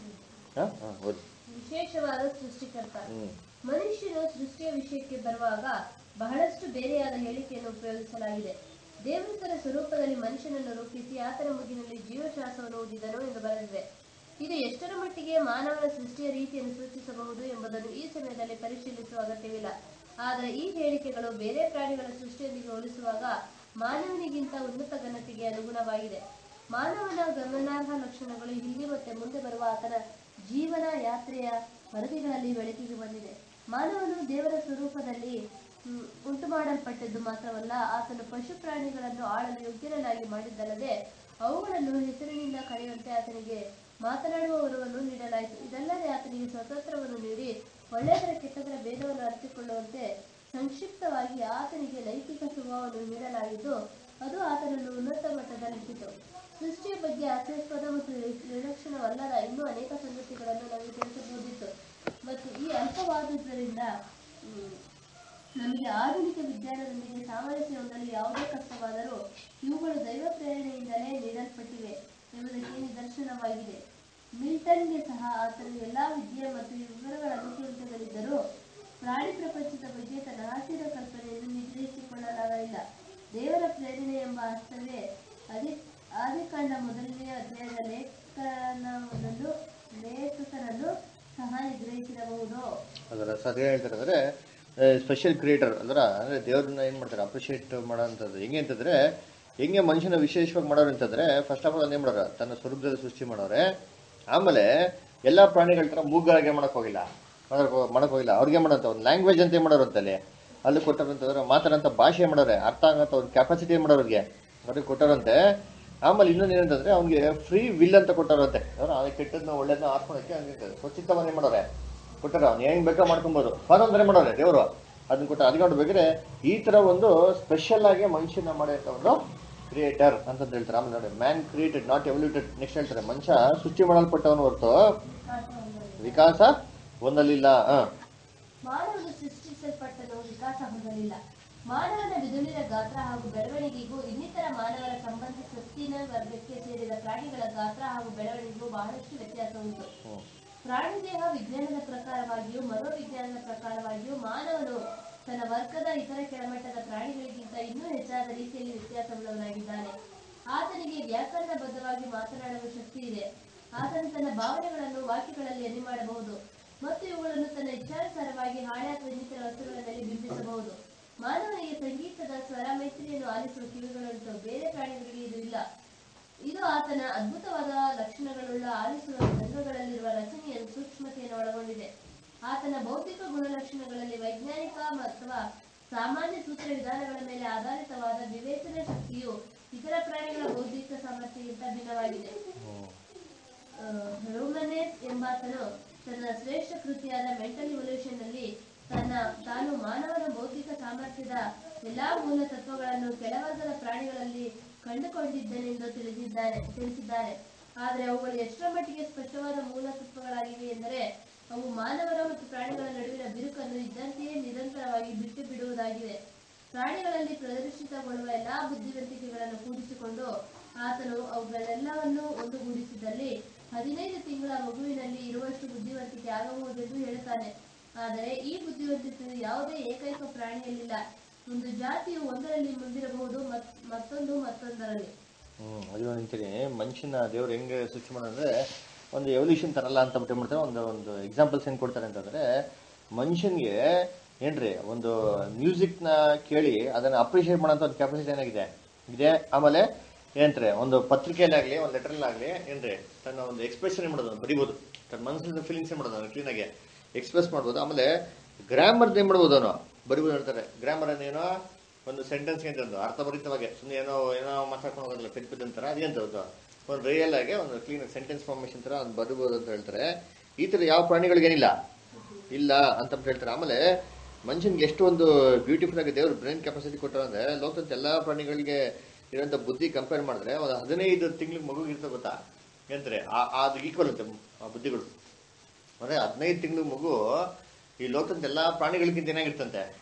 ಹಾಂ ಹಾಂ ಹೌದು ವಿಶೇಷವಾದ ಸೃಷ್ಟಿಕರ್ತ ಹ್ಞೂ ಮನುಷ್ಯನು ಸೃಷ್ಟಿಯ ವಿಷಯಕ್ಕೆ ಬರುವಾಗ ಬಹಳಷ್ಟು ಬೇರೆಯಾದ ಹೇಳಿಕೆಯನ್ನು ಉಪಯೋಗಿಸಲಾಗಿದೆ ದೇವರು ತನ್ನ ಸ್ವರೂಪದಲ್ಲಿ ಮನುಷ್ಯನನ್ನು ರೂಪಿಸಿ ಆತನ ಮುಗಿನಲ್ಲಿ ಜೀವಶ್ವಾಸವನ್ನು ಊದಿದನು ಎಂದು ಬರೆದಿದೆ ಇದು ಎಷ್ಟರ ಮಟ್ಟಿಗೆ ಮಾನವನ ಸೃಷ್ಟಿಯ ರೀತಿಯನ್ನು ಸೂಚಿಸಬಹುದು ಎಂಬುದನ್ನು ಈ ಸಮಯದಲ್ಲಿ ಪರಿಶೀಲಿಸುವ ಅಗತ್ಯವಿಲ್ಲ ಆದರೆ ಈ ಹೇಳಿಕೆಗಳು ಬೇರೆ ಪ್ರಾಣಿಗಳ ಸೃಷ್ಟಿಯೊಂದಿಗೆ ಹೋಲಿಸುವಾಗ ಮಾನವನಿಗಿಂತ ಉನ್ನತ ಘನತೆಗೆ ಅನುಗುಣವಾಗಿದೆ ಮಾನವನ ಗಮನಾರ್ಹ ಲಕ್ಷಣಗಳು ಇಲ್ಲಿ ಮತ್ತೆ ಮುಂದೆ ಬರುವ ಆತನ ಜೀವನ ಯಾತ್ರೆಯ ವರದಿಗಳಲ್ಲಿ ಬೆಳಕಿಗೆ ಬಂದಿದೆ ಮಾನವನು ದೇವರ ಸ್ವರೂಪದಲ್ಲಿ ಹ್ಮ್, ಉಂಟು ಮಾಡಲ್ಪಟ್ಟದ್ದು ಮಾತ್ರವಲ್ಲ ಆತನು ಪಶು ಪ್ರಾಣಿಗಳನ್ನು ಆಳಲು ಯೋಗ್ಯರನ್ನಾಗಿ ಮಾಡಿದ್ದಲ್ಲದೆ ಅವುಗಳನ್ನು ಹೆಸರಿನಿಂದ ಕರೆಯುವಂತೆ ಆತನಿಗೆ ಮಾತನಾಡುವ ವರವನ್ನು ನೀಡಲಾಯಿತು ಇದಲ್ಲದೆ ಆತನಿಗೆ ಸ್ವತಂತ್ರವನ್ನು ನೀಡಿ ಒಳ್ಳೆಯದರ ಕೆಟ್ಟದರ ಭೇದವನ್ನು ಅರಿತುಕೊಳ್ಳುವಂತೆ ಸಂಕ್ಷಿಪ್ತವಾಗಿ ಆತನಿಗೆ ನೈತಿಕ ಸ್ವಭಾವವನ್ನು ನೀಡಲಾಗಿದ್ದು ಅದು ಆತನನ್ನು ಉನ್ನತ ಮಟ್ಟದಲ್ಲಿಟ್ಟಿತು ಸೃಷ್ಟಿಯ ಬಗ್ಗೆ ಅಸ್ತಿತ್ವದ ಮತ್ತು ನಿರಕ್ಷಣವಲ್ಲದ ಇನ್ನೂ ಅನೇಕ ಸಂಗತಿಗಳನ್ನು ನಮಗೆ ತಿಳಿಸಬಹುದಿತ್ತು ಮತ್ತು ಈ ಅಲ್ಪವಾದುದರಿಂದ ಹ್ಮ್, ನಮಗೆ ಆಧುನಿಕ ವಿಜ್ಞಾನದೊಂದಿಗೆ ಸಾಮರಸ್ಯ ಹೊಂದಲು ಯಾವುದೇ ಕಷ್ಟವಾದರೂ ಇವುಗಳು ದೈವ ಪ್ರೇರಣೆಯಿಂದಲೇ ನೀಡಲ್ಪಟ್ಟಿವೆ ಎಂಬುದಕ್ಕೆ ನಿದರ್ಶನವಾಗಿದೆ ಮಿಲ್ಟನ್ಗೆ ಸಹ ಆತನು ಎಲ್ಲಾ ವಿದ್ಯೆ ಮತ್ತು ವಿವರಗಳ ಅನುಕೂಲತೆಗಳಿದ್ದರೂ ಪ್ರಾಣಿ ಪ್ರಪಂಚದ ಬಗ್ಗೆ ತನ್ನ ಆಸಿರ ಕಲ್ಪನೆಯನ್ನು ನಿಗ್ರಹಿಸಿಕೊಳ್ಳಲಾಗಲಿಲ್ಲ ದೇವರ ಪ್ರೇರಣೆ ಎಂಬ ಹಸ್ತವೇ ಅದಿ ಆದಿಕಾಂಡ ಮೊದಲನೆಯ ಅಧ್ಯಾಯದ ಲೇಖನವನ್ನು ಲೇಖಕರನ್ನು ಸಹ ನಿಗ್ರಹಿಸಿರಬಹುದು ಅದರ ಸದ್ಯ ಹೇಳ್ತಾರೆ ಅಂದರೆ ಸ್ಪೆಷಲ್ ಕ್ರಿಯೇಟರ್ ಅಂದ್ರೆ ಅಂದರೆ ದೇವ್ರನ್ನ ಏನು ಮಾಡ್ತಾರೆ ಅಪ್ರಿಷಿಯೇಟ್ ಮಾಡೋಂಥದ್ದು ಹೆಂಗೆ ಅಂತಂದರೆ ಹೆಂಗೆ ಮನುಷ್ಯನ ವಿಶೇಷವಾಗಿ ಮಾಡೋರು ಅಂತಂದರೆ ಫಸ್ಟ್ ಆಫ್ ಆಲ್ ಏನು ಮಾಡೋರು ತನ್ನ ಸ್ವರೂಪದಲ್ಲಿ ಸೃಷ್ಟಿ ಮಾಡೋರೆ ಆಮೇಲೆ ಎಲ್ಲ ಪ್ರಾಣಿಗಳ ಥರ ಮೂಗಾಗೆ ಮಾಡಕ್ ಹೋಗಿಲ್ಲ ಮಾಡಕ್ ಹೋ- ಮಾಡಕ್ ಹೋಗಿಲ್ಲ ಅವ್ರಿಗೆ ಮಾಡೋಂಥ ಒಂದು ಲ್ಯಾಂಗ್ವೇಜ್ ಅಂತ ಏನು ಮಾಡೋರು ಅಂತಲ್ಲಿ ಅಲ್ಲಿ ಕೊಟ್ಟಾರಂತಂದ್ರೆ ಮಾತಾಡೋಂಥ ಭಾಷೆ ಮಾಡೋರೆ ಅರ್ಥ ಆಗಂತ ಒಂದು ಕೆಪಾಸಿಟಿ ಮಾಡೋರಿಗೆ ಅವ್ರಿಗೆ ಕೊಟ್ಟಾರಂತೆ ಆಮೇಲೆ ಇನ್ನೊಂದು ಏನಂತಂದ್ರೆ ಅವ್ನಿಗೆ ಫ್ರೀ ವಿಲ್ ಅಂತ ಕೊಟ್ಟಾರಂತೆ ಅಂದ್ರೆ ಅವ್ನಿಗೆ ಕೆಟ್ಟದ್ನ ಒಳ್ಳೇದನ್ನ ಆರ್ಕೊಳಕ್ಕೆ ಹಂಗೆ ಸ್ವಚ್ಛತವನ್ನೇ ಮಾಡೋರೆ ಕೊಟ್ಟಾರ ಅವ್ನು ಹೆಂಗ್ ಬೇಕಾ ಮಾಡ್ಕೊಬೋದು ಸ್ವಾತಂತ್ರ್ಯ ಮಾಡೋರೆ ದೇವರು ಅದನ್ನ ಕೊಟ್ಟ ಅದಕ್ಕೆ ಬೇಕಾದ್ರೆ ಈ ತರ ಒಂದು ಸ್ಪೆಷಲ್ ಆಗಿ ಮನುಷ್ಯನ ಮಾಡಿದಂತ ಒಂದು ಕ್ರಿಯೇಟರ್ ಅಂತ ಹೇಳ್ತಾರೆ ಆಮೇಲೆ ನೋಡಿ man created not evoluted next ಹೇಳ್ತಾರೆ ಮನುಷ್ಯ ಸೃಷ್ಟಿ ಮಾಡಲ್ಪಟ್ಟವನು ಹೊರತು ವಿಕಾಸ ಹೊಂದಲಿಲ್ಲ ಹ ಮಾನವನು ಸೃಷ್ಟಿಸಲ್ಪಟ್ಟನು ವಿಕಾಸ ಹೊಂದಲಿಲ್ಲ ಮಾನವನ ವಿದುಳಿದ ಗಾತ್ರ ಹಾಗೂ ಬೆಳವಣಿಗೆಗೂ ಇನ್ನಿತರ ಮಾನವರ ಸಂಬಂಧಿ ಸತ್ತಿನ ವರ್ಗಕ್ಕೆ ಸೇರಿದ ಪ್ರಾಣಿಗಳ ಗಾತ್ರ ಹಾಗೂ ಬೆಳವಣಿಗೆಗೂ ಬಹಳಷ್ಟು ವ್ಯತ್ಯಾಸ ಉಂಟು ಹ್ಮ್. ಪ್ರಾಣಿ ದೇಹ ವಿಜ್ಞಾನದ ಪ್ರಕಾರವಾಗಿಯೂ ಮನೋವಿಜ್ಞಾನದ ಪ್ರಕಾರವಾಗಿಯೂ ಮಾನವನು ತನ್ನ ವರ್ಗದ ಇತರ ಕೆಳಮಟ್ಟದ ಪ್ರಾಣಿಗಳಿಗಿಂತ ಇನ್ನೂ ಹೆಚ್ಚಾದ ರೀತಿಯಲ್ಲಿ ವ್ಯತ್ಯಾಸವುಳ್ಳವನಾಗಿದ್ದಾನೆ ಆತನಿಗೆ ವ್ಯಾಕರಣಬದ್ಧವಾಗಿ ಮಾತನಾಡುವ ಶಕ್ತಿ ಇದೆ ಆತನು ತನ್ನ ಭಾವನೆಗಳನ್ನು ವಾಕ್ಯಗಳಲ್ಲಿ ಎಣ್ಣೆ ಮಾಡಬಹುದು ಮತ್ತು ಇವುಗಳನ್ನು ತನ್ನ ಇಚ್ಛಾನುಸಾರವಾಗಿ ಹಾಳೆ ಅಥವಾ ಇನ್ನಿತರ ವಸ್ತುಗಳ ಮೇಲೆ ಬಿಂಬಿಸಬಹುದು ಮಾನವನಿಗೆ ಸಂಗೀತದ ಸ್ವರ ಮೈತ್ರಿಯನ್ನು ಆಲಿಸುವ ಕಿವಿಗಳುಂಟು ಬೇರೆ ಪ್ರಾಣಿಗಳಿಗೆ ಇದು ಇಲ್ಲ ಇದು ಆತನ ಅದ್ಭುತವಾದ ಲಕ್ಷಣಗಳುಳ್ಳ ಆಲಿಸುವ ರಂಧ್ರಗಳಲ್ಲಿರುವ ರಚನೆಯ ಸೂಕ್ಷ್ಮತೆಯನ್ನು ಒಳಗೊಂಡಿದೆ ಆತನ ಭೌತಿಕ ಗುಣಲಕ್ಷಣಗಳಲ್ಲಿ ವೈಜ್ಞಾನಿಕ ಅಥವಾ ಸಾಮಾನ್ಯ ಸೂತ್ರ ವಿಧಾನಗಳ ಮೇಲೆ ಆಧಾರಿತವಾದ ವಿವೇಚನಾ ಶಕ್ತಿಯು ಇತರ ಪ್ರಾಣಿಗಳ ಬೌದ್ಧಿಕ ಸಾಮರ್ಥ್ಯಕ್ಕಿಂತ ಭಿನ್ನವಾಗಿದೆ ರೋಮನೆಸ್ ಎಂಬಾತನು ತನ್ನ ಶ್ರೇಷ್ಠ ಕೃತಿಯಾದ ಮೆಂಟಲ್ ಇವಲ್ಯೂಷನ್ ನಲ್ಲಿ ತನ್ನ ತಾನು ಮಾನವನ ಬೌದ್ಧಿಕ ಸಾಮರ್ಥ್ಯದ ಎಲ್ಲಾ ಮೂಲ ತತ್ವಗಳನ್ನು ಕೆಳವರ್ಗದ ಪ್ರಾಣಿಗಳಲ್ಲಿ ಕಂಡುಕೊಂಡಿದ್ದನೆಂದು ತಿಳಿದಿದ್ದಾರೆ ತಿಳಿಸಿದ್ದಾರೆ ಆದರೆ ಅವುಗಳು ಎಷ್ಟರ ಮಟ್ಟಿಗೆ ಸ್ಪಷ್ಟವಾದ ಮೂಲ ತತ್ವಗಳಾಗಿವೆ ಎಂದರೆ ಅವು ಮಾನವರ ಮತ್ತು ಪ್ರಾಣಿಗಳ ನಡುವಿನ ಬಿರುಕನ್ನು ಇದ್ದಂತೆಯೇ ನಿರಂತರವಾಗಿ ಬಿಟ್ಟು ಬಿಡುವುದಾಗಿವೆ ಪ್ರಾಣಿಗಳಲ್ಲಿ ಪ್ರದರ್ಶಿತಗೊಳ್ಳುವ ಎಲ್ಲಾ ಬುದ್ಧಿವಂತಿಕೆಗಳನ್ನು ಕೂಡಿಸಿಕೊಂಡು ಆತನು ಅವುಗಳೆಲ್ಲವನ್ನೂ ಒಂದುಗೂಡಿಸಿದಲ್ಲಿ ಹದಿನೈದು ತಿಂಗಳ ಮಗುವಿನಲ್ಲಿ ಇರುವಷ್ಟು ಬುದ್ಧಿವಂತಿಕೆ ಆಗಬಹುದೆಂದು ಹೇಳುತ್ತಾನೆ ಆದರೆ ಈ ಬುದ್ಧಿವಂತಿಕೆಯು ಯಾವುದೇ ಏಕೈಕ ಪ್ರಾಣಿಯಲ್ಲಿಲ್ಲ ಒಂದು ಜಾತಿಯು ಒಂದರಲ್ಲಿ ಮುಂದಿರಬಹುದು ಮತ್- ಮತ್ತೊಂದು ಮತ್ತೊಂದರಲ್ಲಿ ಹ್ಮ್ ಅದು ಅಂತೀನಿ ಮನುಷ್ಯನ ದೇವ್ರು ಹೆಂಗೆ ಸೃಷ್ಟಿ ಮಾಡೋದಂದ್ರೆ ಒಂದು ಎವಲ್ಯೂಷನ್ ತರಲ್ಲ ಅಂತ ಬಿಟ್ಟು ಮಾಡ್ತಾರೆ ಒಂದು ಒಂದು ಎಕ್ಸಾಂಪಲ್ಸ್ ಹೆಂಗ್ ಕೊಡ್ತಾರೆ ಅಂತಂದ್ರೆ ಮನುಷ್ಯನ್ಗೆ ಏನ್ರಿ ಒಂದು ಮ್ಯೂಸಿಕ್ ನ ಕೇಳಿ ಅದನ್ನ ಅಪ್ರಿಷಿಯೇಟ್ ಮಾಡೋಂಥ ಒಂದು ಕೆಪಾಸಿಟಿ ಏನಾಗಿದೆ ಇದೆ ಆಮೇಲೆ ಏನ್ರಿ ಒಂದು ಪತ್ರಿಕೆಯಲ್ಲಾಗ್ಲಿ ಒಂದು ಲೆಟರ್ಲಾಗ್ಲಿ ಏನ್ರಿ ತನ್ನ ಒಂದು ಎಕ್ಸ್ಪ್ರೆಷನ್ ಮಾಡೋದು ಅವ್ನು ಬರಿಬೋದು ತನ್ನ ಮನಸ್ಸಿನ ಫೀಲಿಂಗ್ಸ್ ಮಾಡೋದು ಅವನು ಕ್ಲೀನಾಗಿ ಎಕ್ಸ್ಪ್ರೆಸ್ ಮಾಡ್ಬೋದು ಆಮೇಲೆ ಗ್ರಾಮರ್ ಏನ್ ಮಾಡ್ಬೋದು ಅವನು ಬರಿಬೋದು ಹೇಳ್ತಾರೆ ಗ್ರಾಮರ್ ಏನೋ ಒಂದು ಸೆಂಟೆನ್ಸ್ ಅಂತಂದು ಅರ್ಥಭರಿತವಾಗಿ ಸುಮ್ಮನೆ ಏನೋ ಏನೋ ಮಾತಾಡ್ಕೊಂಡು ಹೋಗೋದಿಲ್ಲ ಪೆದ್ ಪೆದ್ ಅಂತಾರ ಅದೇಂತ ಒಂದು ಒಂದು ರಿಯಲ್ ಆಗಿ ಒಂದು ಕ್ಲೀನ್ ಸೆಂಟೆನ್ಸ್ ಫಾರ್ಮೇಶನ್ ತರ ಒಂದು ಬರಿಬೋದು ಅಂತ ಹೇಳ್ತಾರೆ ಈ ತರ ಯಾವ ಪ್ರಾಣಿಗಳಿಗೇನಿಲ್ಲ ಇಲ್ಲ ಅಂತ ಹೇಳ್ತಾರೆ ಆಮೇಲೆ ಮನುಷ್ಯನ್ಗೆ ಎಷ್ಟು ಒಂದು ಬ್ಯೂಟಿಫುಲ್ ಆಗಿ ದೇವ್ರು ಬ್ರೈನ್ ಕೆಪಾಸಿಟಿ ಕೊಟ್ಟಾರ ಅಂದ್ರೆ ಲೋಕದಂತ ಎಲ್ಲಾ ಪ್ರಾಣಿಗಳಿಗೆ ಇರೋಂಥ ಬುದ್ಧಿ ಕಂಪೇರ್ ಮಾಡಿದ್ರೆ ಒಂದು ಹದಿನೈದು ತಿಂಗಳಿಗೆ ಮಗು ಇರ್ತದೆ ಗೊತ್ತಾ ಏನಂತಾರೆ ಆ- ಅದು ಈಕ್ವಲ್ ಅಂತೆ ಆ ಬುದ್ಧಿಗಳು ಅಂದ್ರೆ ಹದಿನೈದು ತಿಂಗಳು ಮಗು ಈ ಲೋಕದ ಎಲ್ಲಾ ಪ್ರಾಣಿಗಳಿಗಿಂತ ಏನಾಗಿರ್ತಂತೆ